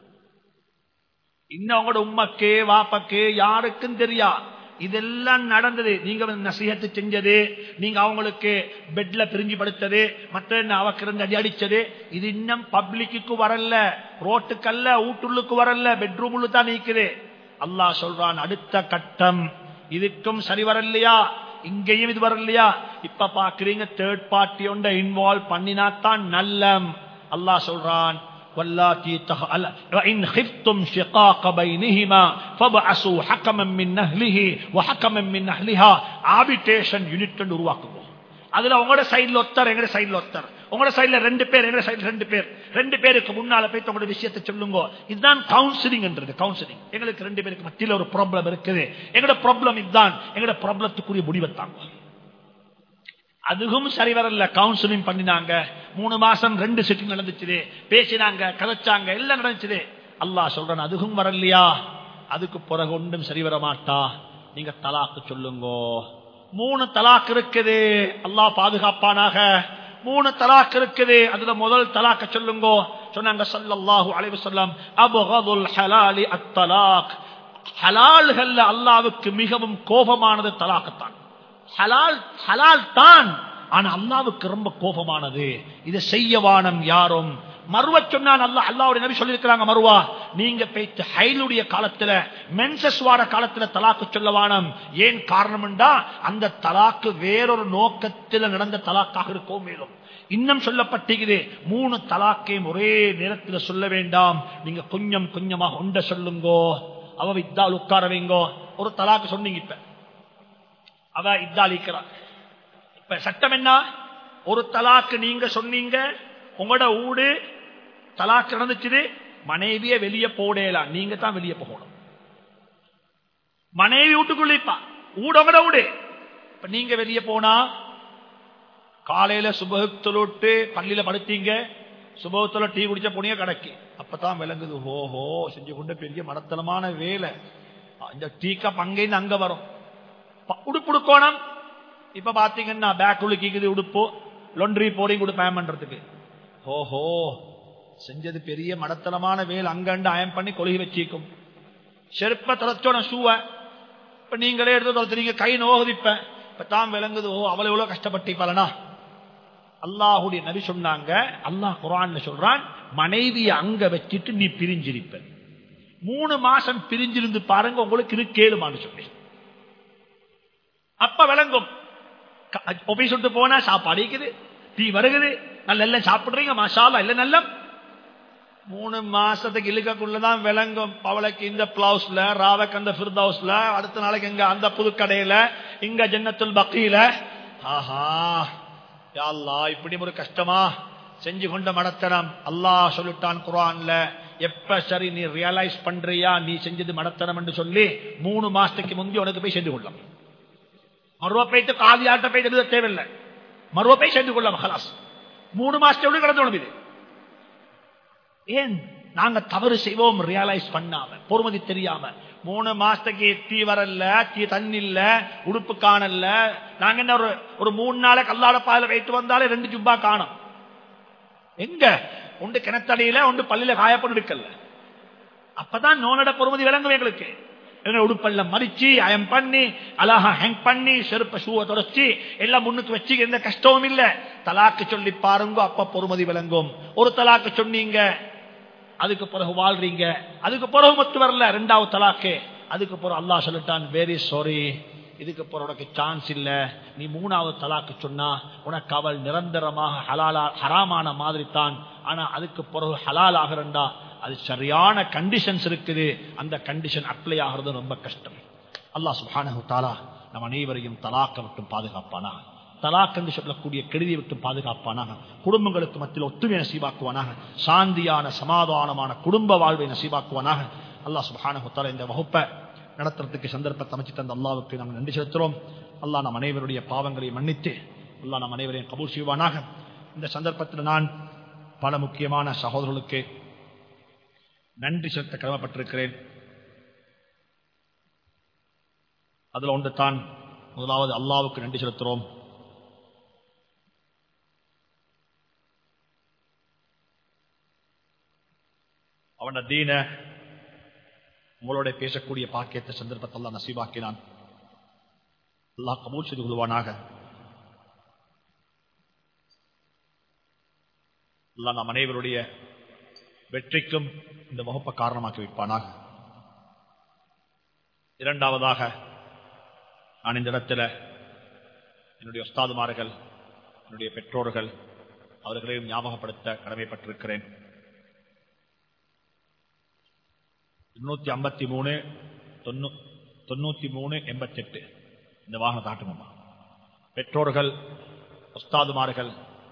இன்னும் உங்களோட உம்மக்கே வாப்பக்கே யாருக்கும் தெரியா இதெல்லாம் நடந்தது நீங்க வந்து நசிஹத்து செஞ்சது நீங்க அவங்களுக்கு பெட்ல பிரிஞ்சு படுத்தது மற்ற அவக்கு இருந்து அடி அடிச்சது இது இன்னும் பப்ளிக்கு வரல ரோட்டுக்கல்ல வீட்டுள்ளுக்கு வரல பெட்ரூம் உள்ள தான் நீக்குது அல்லாஹ் சொல்றான் அடுத்த கட்டம் இதுக்கும் சரி வரலையா இங்கேயும் இது வரலையா இப்ப பாக்குறீங்க தேர்ட் பார்ட்டி ஒன்றை இன்வால்வ் பண்ணினாத்தான் நல்லம் அல்லாஹ் சொல்றான் واللاتي تخ... ألا- وإن خفتم شقاق بينهما فابعثوا حكما من أهله وحكما من أهلها arbitration unit ன்னு உருவாக்குவோம் அதுல உங்களோட சைடுல ஒருத்தர் எங்கட சைடுல ஒருத்தர் உங்களோட சைடுல ரெண்டு பேர் எங்கட சைடுல ரெண்டு பேர் ரெண்டு பேருக்கு முன்னால போய் உங்களோட விஷயத்தை சொல்லுங்க இதுதான் கவுன்சிலிங்ன்றது கவுன்சிலிங் எங்களுக்கு ரெண்டு பேருக்கு மத்தியில ஒரு ப்ராப்ளம் இருக்குது எங்கட ப்ராப்ளம் இதுதான் எங்கட ப்ராப்ளத்துக்குரிய முடிவை தாங்க அதுவும் சரி வரல கவுன்சிலிங் பண்ணினாங்க மூணு மாசம் ரெண்டு சிட்டிங் நடந்துச்சு பேசினாங்க கதைச்சாங்க எல்லாம் நடந்துச்சு அல்லாஹ் சொல்றான் அதுவும் வரலையா அதுக்கு பிறகு ஒன்றும் சரி வர மாட்டா நீங்க தலாக்கு சொல்லுங்க மூணு தலாக் இருக்குது அல்லாஹ் பாதுகாப்பானாக மூணு தலாக் இருக்குது அதுல முதல் தலாக்க சொல்லுங்க சொன்னாங்க ஸல்லல்லாஹு அலைஹி வஸல்லம் அபகதுல் ஹலாலி அத்தலாக் ஹலால்கள்ல அல்லாஹ்வுக்கு மிகவும் கோபமானது தலாக்கத்தான் ஹலால் ஹலால் தான் ஆனா அல்லாவுக்கு ரொம்ப கோபமானது இதை செய்யவானம் யாரும் மறுவ சொன்னான் அல்லா அல்லாவுடைய நபி சொல்லியிருக்கிறாங்க மறுவா நீங்க பேச்சு ஹைலுடைய காலத்துல மென்சஸ் வார காலத்துல தலாக்கு சொல்லவானம் ஏன் காரணம்டா அந்த தலாக்கு வேறொரு நோக்கத்தில் நடந்த தலாக்காக இருக்கோ மேலும் இன்னும் சொல்லப்பட்டிருக்குது மூணு தலாக்கையும் ஒரே நேரத்தில் சொல்ல வேண்டாம் நீங்க கொஞ்சம் கொஞ்சமாக உண்ட சொல்லுங்கோ அவ வித்தால் உட்கார வைங்கோ ஒரு தலாக்கு சொன்னீங்க இப்ப அவ இத்தாளிக்கிறார் இப்ப சட்டம் என்ன ஒரு தலாக்கு நீங்க சொன்னீங்க உங்களோட ஊடு தலாக்கு நடந்துச்சு மனைவிய வெளியே போடலாம் நீங்க தான் வெளியே போகணும் மனைவி வீட்டுக்குள்ளிப்பா ஊட உங்களோட ஊடு இப்ப நீங்க வெளியே போனா காலையில சுபகத்தொட்டு பள்ளியில படுத்தீங்க சுபகத்துல டீ குடிச்ச போனீங்க கடைக்கு அப்பதான் விளங்குது ஓஹோ செஞ்சு கொண்டு பெரிய மடத்தனமான வேலை இந்த டீ கப் அங்கேருந்து அங்க வரும் ப- உடுப்பு உடுக்கோணம் இப்ப பாத்தீங்கன்னா பேக் உழுக்கிக்குது உடுப்பு லொண்ட்ரி போரிங் கூட பயன் பண்றதுக்கு ஓஹோ செஞ்சது பெரிய மடத்தனமான வேல் அங்கண்டு அயம் பண்ணி கொழுகி வச்சிக்கும் செருப்ப தொலைச்சோட ஷூவ இப்ப நீங்களே எடுத்து தொலைச்சுறீங்க கை நோகுது இப்ப இப்ப தான் விளங்குது ஓ அவ்வளவு எவ்வளவு கஷ்டப்பட்டிருப்பாளனா அல்லாஹுடைய நபி சொன்னாங்க அல்லாஹ் குரான்ல சொல்றான் மனைவியை அங்க வச்சிட்டு நீ பிரிஞ்சிருப்ப மூணு மாசம் பிரிஞ்சிருந்து பாருங்க உங்களுக்கு இது கேளுமான்னு சொல்லி அப்ப விளங்கும் ஆபீஸ் விட்டு போனா சாப்பாடு இருக்குது டீ வருகுது நல்ல எல்லாம் சாப்பிடுறீங்க மசாலா இல்ல நல்ல மூணு மாசத்துக்கு இழுக்கக்குள்ளதான் விளங்கும் பவளைக்கு இந்த பிளவுஸ்ல ராவக்கு அந்த ஃபிர்தவுஸ்ல அடுத்த நாளைக்கு இங்க அந்த புதுக்கடையில இங்க ஜன்னத்துல் பக்கியில ஆஹா யா அல்லாஹ் இப்படி ஒரு கஷ்டமா செஞ்சு கொண்ட மடத்தனம் அல்லாஹ் சொல்லிட்டான் குர்ஆன்ல எப்ப சரி நீ ரியலைஸ் பண்றியா நீ செஞ்சது மடத்தனம் என்று சொல்லி மூணு மாசத்துக்கு முந்தி உனக்கு போய் செஞ்சு கொள்ளலாம் மறுவ போயிட்டு காதியாட்ட போயிட்டு எழுத தேவையில்லை மறுவ போய் செஞ்சு கொள்ளலாம் ஹலாஸ் மூணு மாசத்தோடு கடந்து இது ஏன் நாங்க தவறு செய்வோம் ரியலைஸ் பண்ணாம பொறுமதி தெரியாம மூணு மாசத்துக்கு தீ வரல தீ தண்ணி இல்ல உடுப்பு காணல நாங்க என்ன ஒரு ஒரு மூணு நாளை கல்லாட பாயில வைத்து வந்தாலே ரெண்டு ஜுப்பா காணும் எங்க ஒன்று கிணத்தடியில ஒன்று பள்ளியில காயப்பட்டு இருக்கல அப்பதான் நோனட பொறுமதி விளங்கும் எங்களுக்கு எங்க உடுப்பல்ல மறிச்சு அயம் பண்ணி அழகா ஹேங் பண்ணி செருப்ப ஷூவை தொடச்சி எல்லாம் முன்னுக்கு வச்சு எந்த கஷ்டமும் இல்ல தலாக்கு சொல்லி பாருங்க அப்ப பொறுமதி விளங்கும் ஒரு தலாக்கு சொன்னீங்க அதுக்கு பிறகு வாழ்றீங்க அதுக்கு பிறகு மட்டும் வரல ரெண்டாவது தலாக்கு அதுக்கு பிறகு அல்லாஹ் சொல்லிட்டான் வெரி சாரி இதுக்கு பிறகு உனக்கு சான்ஸ் இல்ல நீ மூணாவது தலாக்கு சொன்னா உனக்கு அவள் நிரந்தரமாக ஹலாலா ஹராமான மாதிரி தான் ஆனா அதுக்கு பிறகு ஹலால் ஆகிறண்டா அது சரியான கண்டிஷன்ஸ் இருக்குது அந்த கண்டிஷன் அப்ளை ஆகிறது ரொம்ப கஷ்டம் அல்லாஹ் சுப்ஹானஹு தஆலா நம் அனைவரையும் தலாக்க விட்டு பாதுகாப்பானா தலாக் என்று சொல்லக்கூடிய கெடுதியை விட்டு பாதுகாப்பானாக குடும்பங்களுக்கு மத்தியில் ஒத்துமை நசீபாக்குவானாக சாந்தியான சமாதானமான குடும்ப வாழ்வை நசீபாக்குவானாக அல்லாஹ் சுப்ஹானஹு தஆலா இந்த வகுப்பை நடத்துறதுக்கு சந்தர்ப்பத்தை அமைச்சு தந்த அல்லாவுக்கு நாம் நன்றி செலுத்துறோம் அல்லாஹ் நம் அனைவருடைய பாவங்களை மன்னித்து அல்லாஹ் நம் அனைவரையும் கபூல் செய்வானாக இந்த சந்தர்ப்பத்தில் நான் பல முக்கியமான சகோதரர்களுக்கு நன்றி செலுத்த கடமைப்பட்டிருக்கிறேன் அதில் ஒன்று தான் முதலாவது அல்லாவுக்கு நன்றி செலுத்துகிறோம் அவன தீன உங்களோட பேசக்கூடிய பாக்கியத்தை சந்தர்ப்பத்தை எல்லாம் நசீபாக்கினான் அல்லாஹ் கபூல் செய்து கொள்வானாக அல்லா நாம் அனைவருடைய வெற்றிக்கும் இந்த வகுப்பை காரணமாக்கி வைப்பானாக இரண்டாவதாக நான் இந்த இடத்துல என்னுடைய ஒஸ்தாதுமார்கள் என்னுடைய பெற்றோர்கள் அவர்களையும் ஞாபகப்படுத்த கடமைப்பட்டிருக்கிறேன் முன்னூத்தி ஐம்பத்தி மூணு தொண்ணூத்தி மூணு எண்பத்தி எட்டு இந்த வாகனத்தை ஆட்டுங்கம்மா பெற்றோர்கள் ஒஸ்தாதுமார்கள்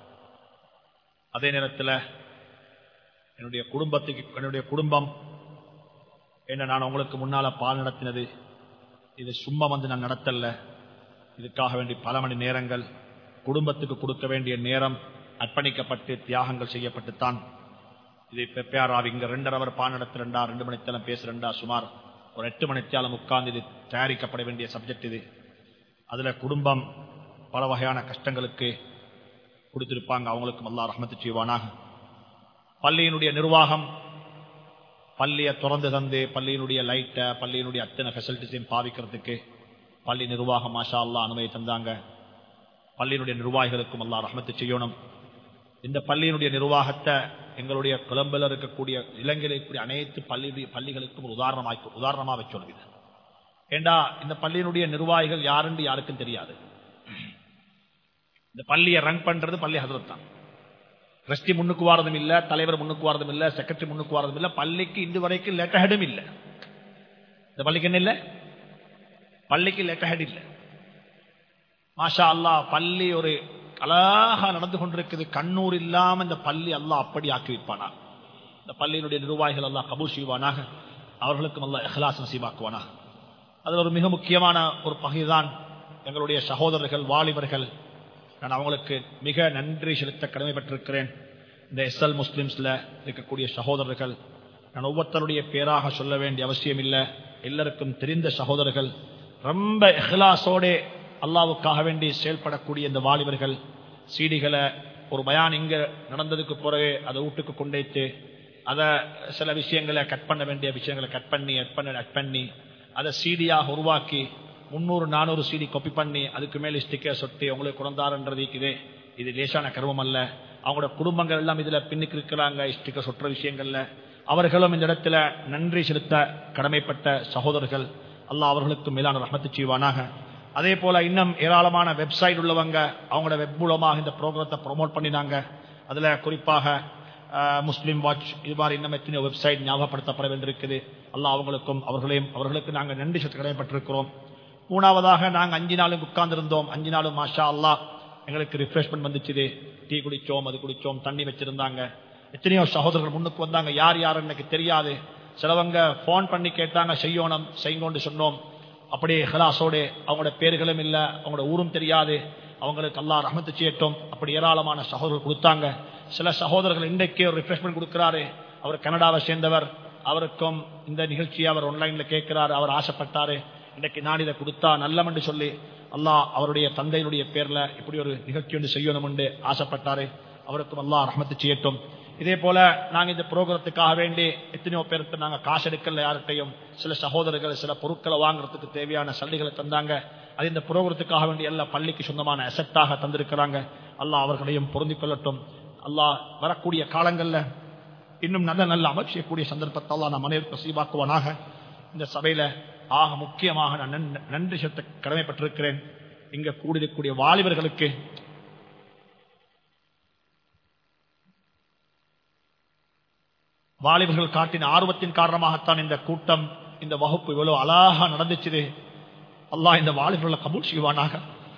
அதே நேரத்தில் என்னுடைய குடும்பத்துக்கு என்னுடைய குடும்பம் என்ன நான் உங்களுக்கு முன்னால பால் நடத்தினது இது சும்மா வந்து நான் நடத்தல இதுக்காக வேண்டி பல மணி நேரங்கள் குடும்பத்துக்கு கொடுக்க வேண்டிய நேரம் அர்ப்பணிக்கப்பட்டு தியாகங்கள் செய்யப்பட்டுத்தான் இது பெப்பையாராவி இங்க ரெண்டரை அவர் பால் நடத்துறா ரெண்டு மணித்தேலம் பேசுறா சுமார் ஒரு எட்டு மணித்தாலும் உட்கார்ந்து இது தயாரிக்கப்பட வேண்டிய சப்ஜெக்ட் இது அதுல குடும்பம் பல வகையான கஷ்டங்களுக்கு கொடுத்திருப்பாங்க அவங்களுக்கும் அல்லா ரஹமத்து செய்வானாக பள்ளியினுடைய நிர்வாகம் பள்ளியை திறந்து தந்து பள்ளியினுடைய லைட்டை பள்ளியினுடைய அத்தனை ஃபெசிலிட்டிஸையும் பாவிக்கிறதுக்கு பள்ளி நிர்வாகம் மாஷா அல்லா அனுமதி தந்தாங்க பள்ளியினுடைய நிர்வாகிகளுக்கும் அல்லா ரஹமத்து செய்யணும் இந்த பள்ளியினுடைய நிர்வாகத்தை எங்களுடைய குழம்பில் இருக்கக்கூடிய இலங்கையில் இருக்கக்கூடிய அனைத்து பள்ளி பள்ளிகளுக்கும் ஒரு உதாரணமாக உதாரணமாக வச்சோம் இது ஏண்டா இந்த பள்ளியினுடைய நிர்வாகிகள் யாருன்னு யாருக்கும் தெரியாது இந்த பள்ளியை ரன் பண்றது பள்ளி ஹசரத் தான் ட்ரஸ்டி முன்னுக்கு வாரதும் இல்ல தலைவர் முன்னுக்கு வாரதும் இல்ல செக்ரட்டரி முன்னுக்கு வாரதும் இல்ல பள்ளிக்கு இது வரைக்கும் லெட்டர் ஹெடும் இல்ல இந்த பள்ளிக்கு என்ன இல்ல பள்ளிக்கு லெட்டர் ஹெட் இல்ல மாஷா அல்லா பள்ளி ஒரு அழகா நடந்து கொண்டிருக்குது கண்ணூர் இல்லாம இந்த பள்ளி அல்லா அப்படி ஆக்கி வைப்பானா இந்த பள்ளியினுடைய நிர்வாகிகள் எல்லாம் கபூல் செய்வானாக அவர்களுக்கும் அல்லா எஹ்லாஸ் நசீபாக்குவானா அதில் ஒரு மிக முக்கியமான ஒரு பகுதிதான் எங்களுடைய சகோதரர்கள் வாலிபர்கள் நான் அவங்களுக்கு மிக நன்றி செலுத்த கடமைப்பட்டிருக்கிறேன் இந்த எஸ் எல் முஸ்லிம்ஸ்ல இருக்கக்கூடிய சகோதரர்கள் நான் ஒவ்வொருத்தருடைய பேராக சொல்ல வேண்டிய அவசியம் இல்லை எல்லாருக்கும் தெரிந்த சகோதரர்கள் ரொம்ப எஹ்லாசோட அல்லாவுக்காக வேண்டி செயல்படக்கூடிய இந்த வாலிபர்கள் சீடிகளை ஒரு பயான் இங்க நடந்ததுக்கு பிறகு அதை வீட்டுக்கு கொண்டேத்து அதை சில விஷயங்களை கட் பண்ண வேண்டிய விஷயங்களை கட் பண்ணி கட் பண்ணி கட் பண்ணி அதை சீடியாக உருவாக்கி முன்னூறு நானூறு சீடி காப்பி பண்ணி அதுக்கு மேலே ஸ்டிக்கர் சொட்டி உங்களுக்கு குறந்தாருன்றது இது இது லேசான கர்வம் அல்ல அவங்களோட குடும்பங்கள் எல்லாம் இதுல பின்னுக்கு இருக்கிறாங்க ஸ்டிக்கர் சொட்டுற விஷயங்கள்ல அவர்களும் இந்த இடத்துல நன்றி செலுத்த கடமைப்பட்ட சகோதரர்கள் அல்லாஹ் அவர்களுக்கு மேலான ரஹமத்து செய்வானாக அதே போல இன்னும் ஏராளமான வெப்சைட் உள்ளவங்க அவங்களோட வெப் மூலமாக இந்த ப்ரோக்ராத்தை ப்ரொமோட் பண்ணினாங்க அதுல குறிப்பாக முஸ்லீம் வாட்ச் இது மாதிரி இன்னும் எத்தனையோ வெப்சைட் ஞாபகப்படுத்தப்பட வேண்டியிருக்குது அல்லாஹ் அவங்களுக்கும் அவர்களையும் அவர்களுக்கு நாங்கள் நன்றி செலுத்த கடமைப்பட்டிருக்கிறோம் மூணாவதாக நாங்கள் அஞ்சு நாளும் உட்கார்ந்திருந்தோம் அஞ்சு நாளும் மாஷா அல்லா எங்களுக்கு ரிஃப்ரெஷ்மெண்ட் வந்துச்சு டீ குடிச்சோம் அது குடிச்சோம் தண்ணி வச்சிருந்தாங்க எத்தனையோ சகோதரர்கள் முன்னுக்கு வந்தாங்க யார் யார் எனக்கு தெரியாது சிலவங்க போன் பண்ணி கேட்டாங்க செய்யணும் செய்யுங்கோண்டு சொன்னோம் அப்படியே ஹலாசோடு அவங்களோட பேர்களும் இல்லை அவங்களோட ஊரும் தெரியாது அவங்களுக்கு அல்லா ரஹமத்து செய்யட்டும் அப்படி ஏராளமான சகோதரர்கள் கொடுத்தாங்க சில சகோதரர்கள் இன்றைக்கே ஒரு ரிஃப்ரெஷ்மெண்ட் கொடுக்கிறாரு அவர் கனடாவை சேர்ந்தவர் அவருக்கும் இந்த நிகழ்ச்சியை அவர் ஆன்லைன்ல கேட்கிறாரு அவர் ஆசைப்பட்டாரு இன்றைக்கு நான் இதை கொடுத்தா நல்லம் என்று சொல்லி அல்லாஹ் அவருடைய தந்தையினுடைய பேர்ல இப்படி ஒரு நிகழ்ச்சி ஒன்று செய்யணும் என்று ஆசைப்பட்டாரு அவருக்கும் அல்லாஹ் ரஹமத்து செய்யட்டும் இதே போல நாங்க இந்த புரோகிரத்துக்காக வேண்டி எத்தனையோ பேருக்கு நாங்க காசு எடுக்கல யார்கிட்டையும் சில சகோதரர்கள் சில பொருட்களை வாங்குறதுக்கு தேவையான சல்லிகளை தந்தாங்க அது இந்த புரோகிரத்துக்காக வேண்டி எல்லா பள்ளிக்கு சொந்தமான அசெட்டாக தந்திருக்கிறாங்க அல்லாஹ் அவர்களையும் பொருந்திக் கொள்ளட்டும் அல்லாஹ் வரக்கூடிய காலங்கள்ல இன்னும் நல்ல நல்ல அமல் செய்யக்கூடிய சந்தர்ப்பத்தை அல்லாஹ் நம் அனைவருக்கும் சீவாக்குவானாக இந்த சபையில ஆக முக்கியமாக நான் நன்றி செலுத்த கடமைப்பட்டிருக்கிறேன் இங்க கூடியிருக்கக்கூடிய வாலிபர்களுக்கு வாலிபர்கள் காட்டின ஆர்வத்தின் காரணமாகத்தான் இந்த கூட்டம் இந்த வகுப்பு இவ்வளவு அழகா நடந்துச்சு அல்லாஹ் இந்த வாலிபர்களை கபூல் செய்வானாக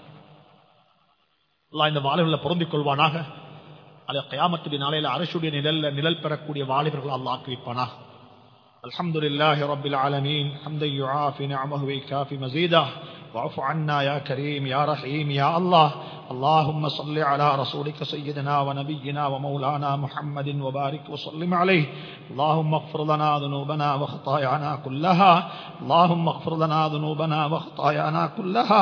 அல்லாஹ் இந்த வாலிபர்களை பொருந்திக் கொள்வானாக அல்ல கயாமத்துடைய நாளையில அரசுடைய நிழல்ல நிழல் பெறக்கூடிய வாலிபர்கள் அல்லாஹ் ஆக்கி வைப்பானாக الحمد لله رب العالمين حمدا يعافي نعمه ويكافي مزيده واعف عنا يا كريم يا رحيم يا الله اللهم صل على رسولك سيدنا ونبينا ومولانا محمد وبارك وسلم عليه اللهم اغفر لنا ذنوبنا وخطايانا كلها اللهم اغفر لنا ذنوبنا وخطايانا كلها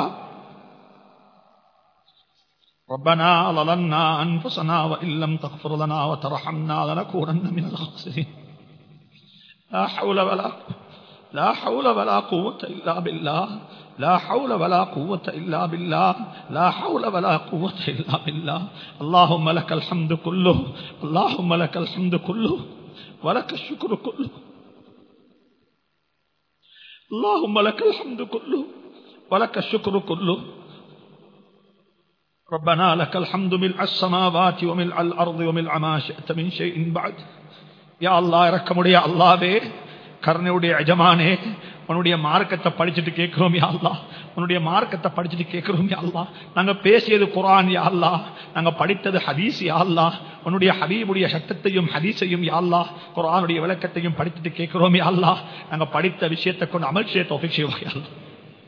ربنا ظلمنا أنفسنا وإن لم تغفر لنا وترحمنا لنكونن من الخاسرين لا حول ولا لا حول ولا قوة إلا بالله لا حول ولا قوة إلا بالله لا حول ولا قوة إلا بالله اللهم لك الحمد كله اللهم لك الحمد كله ولك الشكر كله اللهم لك الحمد كله ولك الشكر كله ربنا لك الحمد ملء السماوات وملء الأرض وملء ما شئت من شيء بعد يا الله இறக்கமுடைய அல்லாவே கருணையுடைய எஜமானே உன்னுடைய மார்க்கத்தை படிச்சுட்டு கேட்கிறோம் யா அல்லா உன்னுடைய மார்க்கத்தை படிச்சுட்டு கேட்கிறோம் யா அல்லா நாங்க பேசியது குரான் யா அல்லா நாங்க படித்தது ஹதீஸ் யா அல்லா உன்னுடைய ஹபீபுடைய சட்டத்தையும் ஹதீஸையும் யா அல்லா குரானுடைய விளக்கத்தையும் படிச்சுட்டு கேட்கிறோம் யா அல்லா நாங்க படித்த விஷயத்தை கொண்டு அமல் செய்ய தோஃபிக் செய்வோம் யா அல்லா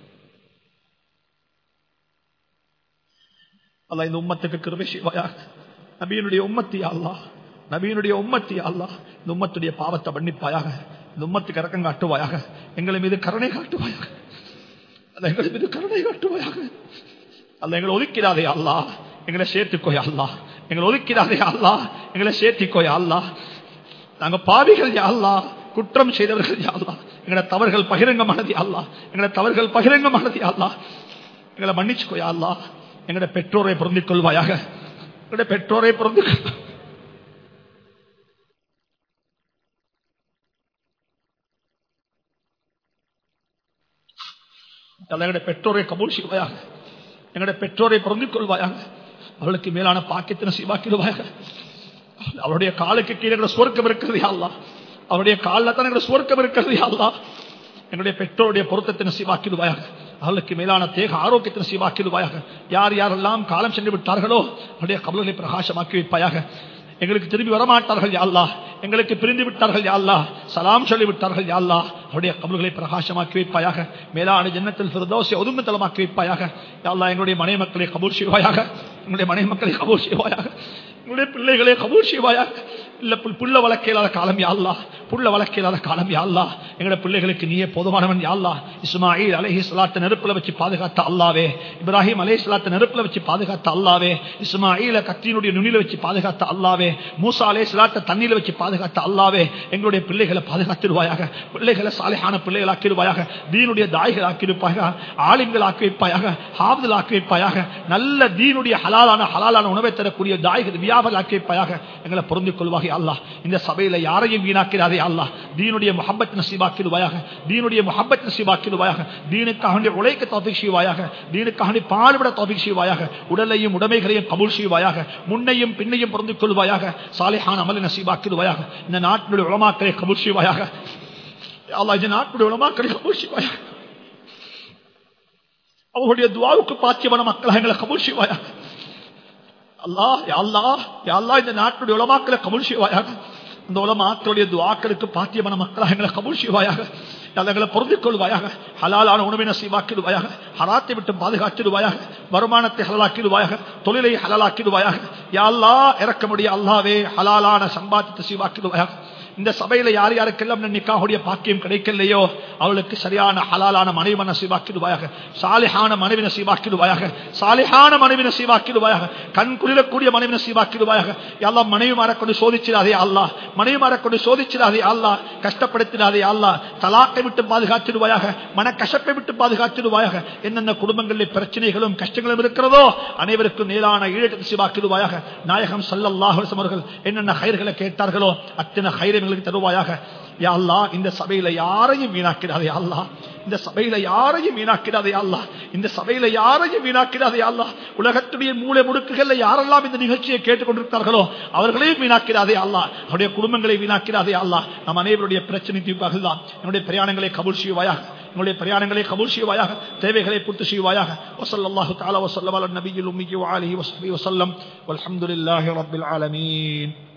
அல்லா இந்த உம்மத்துக்கு கிருபை செய்வாயாக நபியினுடைய உம்மத்தி அல்லா நபியினுடைய உம்மத்தி அல்லா இந்த உம்மத்துடைய பாவத்தை மன்னிப்பாயாக இந்த உம்மத்துக்கு இறக்கம் காட்டுவாயாக எங்களை மீது கருணை காட்டுவாயாக அல்ல எங்களை மீது கருணை காட்டுவாயாக அல்ல எங்களை ஒதுக்கிறாதே அல்லா எங்களை சேர்த்துக்கோயா அல்லா எங்களை ஒதுக்கிறாதே அல்லா எங்களை சேர்த்திக்கோயா அல்லா நாங்க பாவிகள் யா அல்லா குற்றம் செய்தவர்கள் யா அல்லா எங்களை தவறுகள் பகிரங்கமானது யா அல்லா எங்களை தவறுகள் பகிரங்கமானது யா அல்லா எங்களை மன்னிச்சுக்கோயா அல்லா எங்களுடைய பெற்றோரை பொருந்திக் கொள்வாயாக எங்களுடைய பெற்றோரை பொருந்திக் கொள் எங்களுடைய பெற்றோரை கபூல் செய்வாயாக எங்களுடைய பெற்றோரை பொருந்திக் கொள்வாயாக அவளுக்கு மேலான பாக்கியத்தின சிவாக்கிடுவாயாக அவருடைய காலுக்கு கீழே சுவர்க்கம் இருக்கிறது அல்லா அவருடைய காலில் தான் எங்களுடைய சுவர்க்கம் இருக்கிறது அல்லா எங்களுடைய பெற்றோருடைய பொருத்தத்தின சிவாக்கிடுவாயாக அவளுக்கு மேலான தேக ஆரோக்கியத்தின் சீவாக்கிடுவாயாக யார் யாரெல்லாம் காலம் சென்று விட்டார்களோ அவருடைய கபல்களை பிரகாசமாக்கி வைப்பாயாக எங்களுக்கு திரும்பி வரமாட்டார்கள் யாழ்லா எங்களுக்கு பிரிந்து விட்டார்கள் யாழ்லா சலாம் சொல்லி விட்டார்கள் யாழ்லா அவருடைய கபல்களை பிரகாசமாக்கி வைப்பாயாக மேலான ஜன்னத்தில் பிரதோஷை ஒதுங்கு தளமாக்கி வைப்பாயாக யாழ்லா எங்களுடைய மனை மக்களை கபூர் செய்வாயாக எங்களுடைய மனை மக்களை கபூர் செய்வாயாக எங்களுடைய பிள்ளைகளே கபூர் செய்வாயாக இல்ல புள்ள வழக்கையிலாத காலம் யாழ்லா புள்ள வழக்கையிலாத காலம் யாழ்லா எங்களுடைய பிள்ளைகளுக்கு நீயே போதுமானவன் யாழ்லா இஸ்மாயில் அலஹி சலாத்த நெருப்புல வச்சு பாதுகாத்த அல்லாவே இப்ராஹிம் அலே சலாத்த நெருப்புல வச்சு பாதுகாத்த அல்லாவே இஸ்மாயில கத்தியினுடைய நுனியில வச்சு பாதுகாத்த அல்லாவே மூசா அலே சலாத்த தண்ணியில வச்சு பாதுகாத்த அல்லாவே எங்களுடைய பிள்ளைகளை பாதுகாத்திருவாயாக பிள்ளைகளை சாலையான பிள்ளைகள் ஆக்கிடுவாயாக தீனுடைய தாய்கள் ஆக்கியிருப்பாயாக ஆலிம்கள் ஆக்கி வைப்பாயாக ஹாப்தல் ஆக்கி வைப்பாயாக நல்ல தீனுடைய ஹலாலான ஹலாலான உணவை தரக்கூடிய தாய்கள் வியாபாரம் ஆக்கி வைப்பாயாக எங்களை பொருந்திக் கொள்வாக அல்லா இந்த சபையில யாரையும் வீணாக்கிறாரே அல்லா தீனுடைய முகப்பத் நசீபாக்கிடுவாயாக தீனுடைய முகப்பத் நசீபாக்கிடுவாயாக தீனுக்காக உழைக்க தோபிக் செய்வாயாக தீனுக்காக பாடுபட தோபிக் செய்வாயாக உடலையும் உடைமைகளையும் கபூல் செய்வாயாக முன்னையும் பின்னையும் பொருந்திக் கொள்வாயாக சாலிஹான் அமலை நசீபாக்கிடுவாயாக இந்த நாட்டினுடைய உளமாக்களை கபூல் செய்வாயாக அல்லா இந்த நாட்டுடைய உளமாக்களை கபூல் செய்வாயாக அவர்களுடைய துவாவுக்கு பாத்தியமான மக்கள் எங்களை கபூல் செய்வாயாக அல்லா அல்லா அல்லா இந்த நாட்டுடைய உலமாக்களை கபூல் செய்வாயாக இந்த உலமாக்களுடைய துவாக்களுக்கு பாத்தியமான மக்களாக எங்களை கபூல் செய்வாயாக எங்களை பொருந்திக் கொள்வாயாக ஹலாலான உணவினை சீவாக்கிடுவாயாக ஹராத்தை விட்டு பாதுகாத்திடுவாயாக வருமானத்தை ஹலாக்கிடுவாயாக தொழிலை ஹலாக்கிடுவாயாக யாழ்லா இறக்க முடிய அல்லாவே ஹலாலான சம்பாத்தியத்தை சீவாக்கிடுவாயாக இந்த சபையில யார் யாருக்கெல்லாம் நிக்காவுடைய பாக்கியம் கிடைக்கலையோ அவளுக்கு சரியான ஹலாலான மனைவி நசீவாக்கிடுவாயாக சாலிஹான மனைவி நசீவாக்கிடுவாயாக சாலிஹான மனைவி நசீவாக்கிடுவாயாக கண் குளிரக்கூடிய மனைவி நசீவாக்கிடுவாயாக எல்லாம் மனைவி மாறக்கொண்டு சோதிச்சிடாதே அல்லா மனைவி மாறக்கொண்டு சோதிச்சிடாதே அல்லா கஷ்டப்படுத்திடாதே அல்லா தலாக்கை விட்டு பாதுகாத்திடுவாயாக மன கசப்பை விட்டு பாதுகாத்திடுவாயாக என்னென்ன குடும்பங்களில் பிரச்சனைகளும் கஷ்டங்களும் இருக்கிறதோ அனைவருக்கும் மேலான ஈழத்தை நசீவாக்கிடுவாயாக நாயகம் சல்லல்லாஹ் அவர்கள் என்னென்ன கயிர்களை கேட்டார்களோ அத்தனை கயிறு எங்களுக்கு தருவாயாக யா அல்லா இந்த சபையில யாரையும் வீணாக்கிறாதே அல்லா இந்த சபையில யாரையும் வீணாக்கிறாதே அல்லா இந்த சபையில யாரையும் வீணாக்கிறாதே அல்லா உலகத்துடைய மூளை முடுக்குகள்ல யாரெல்லாம் இந்த நிகழ்ச்சியை கேட்டுக்கொண்டிருக்கிறார்களோ அவர்களையும் வீணாக்கிறாதே அல்லா அவருடைய குடும்பங்களை வீணாக்கிறாதே அல்லா நம் அனைவருடைய பிரச்சனை தீர்ப்பாக தான் என்னுடைய பிரயாணங்களை கபூல் செய்வாயாக எங்களுடைய பிரயாணங்களை கபூல் செய்வாயாக தேவைகளை பூர்த்தி செய்வாயாக வசல்லாஹு தாலா வசல்லம் நபியில் உம்மிக்கு வாலி வசல்லம் வல்ஹம்துலில்லாஹி ரப்பில் ஆலமீன்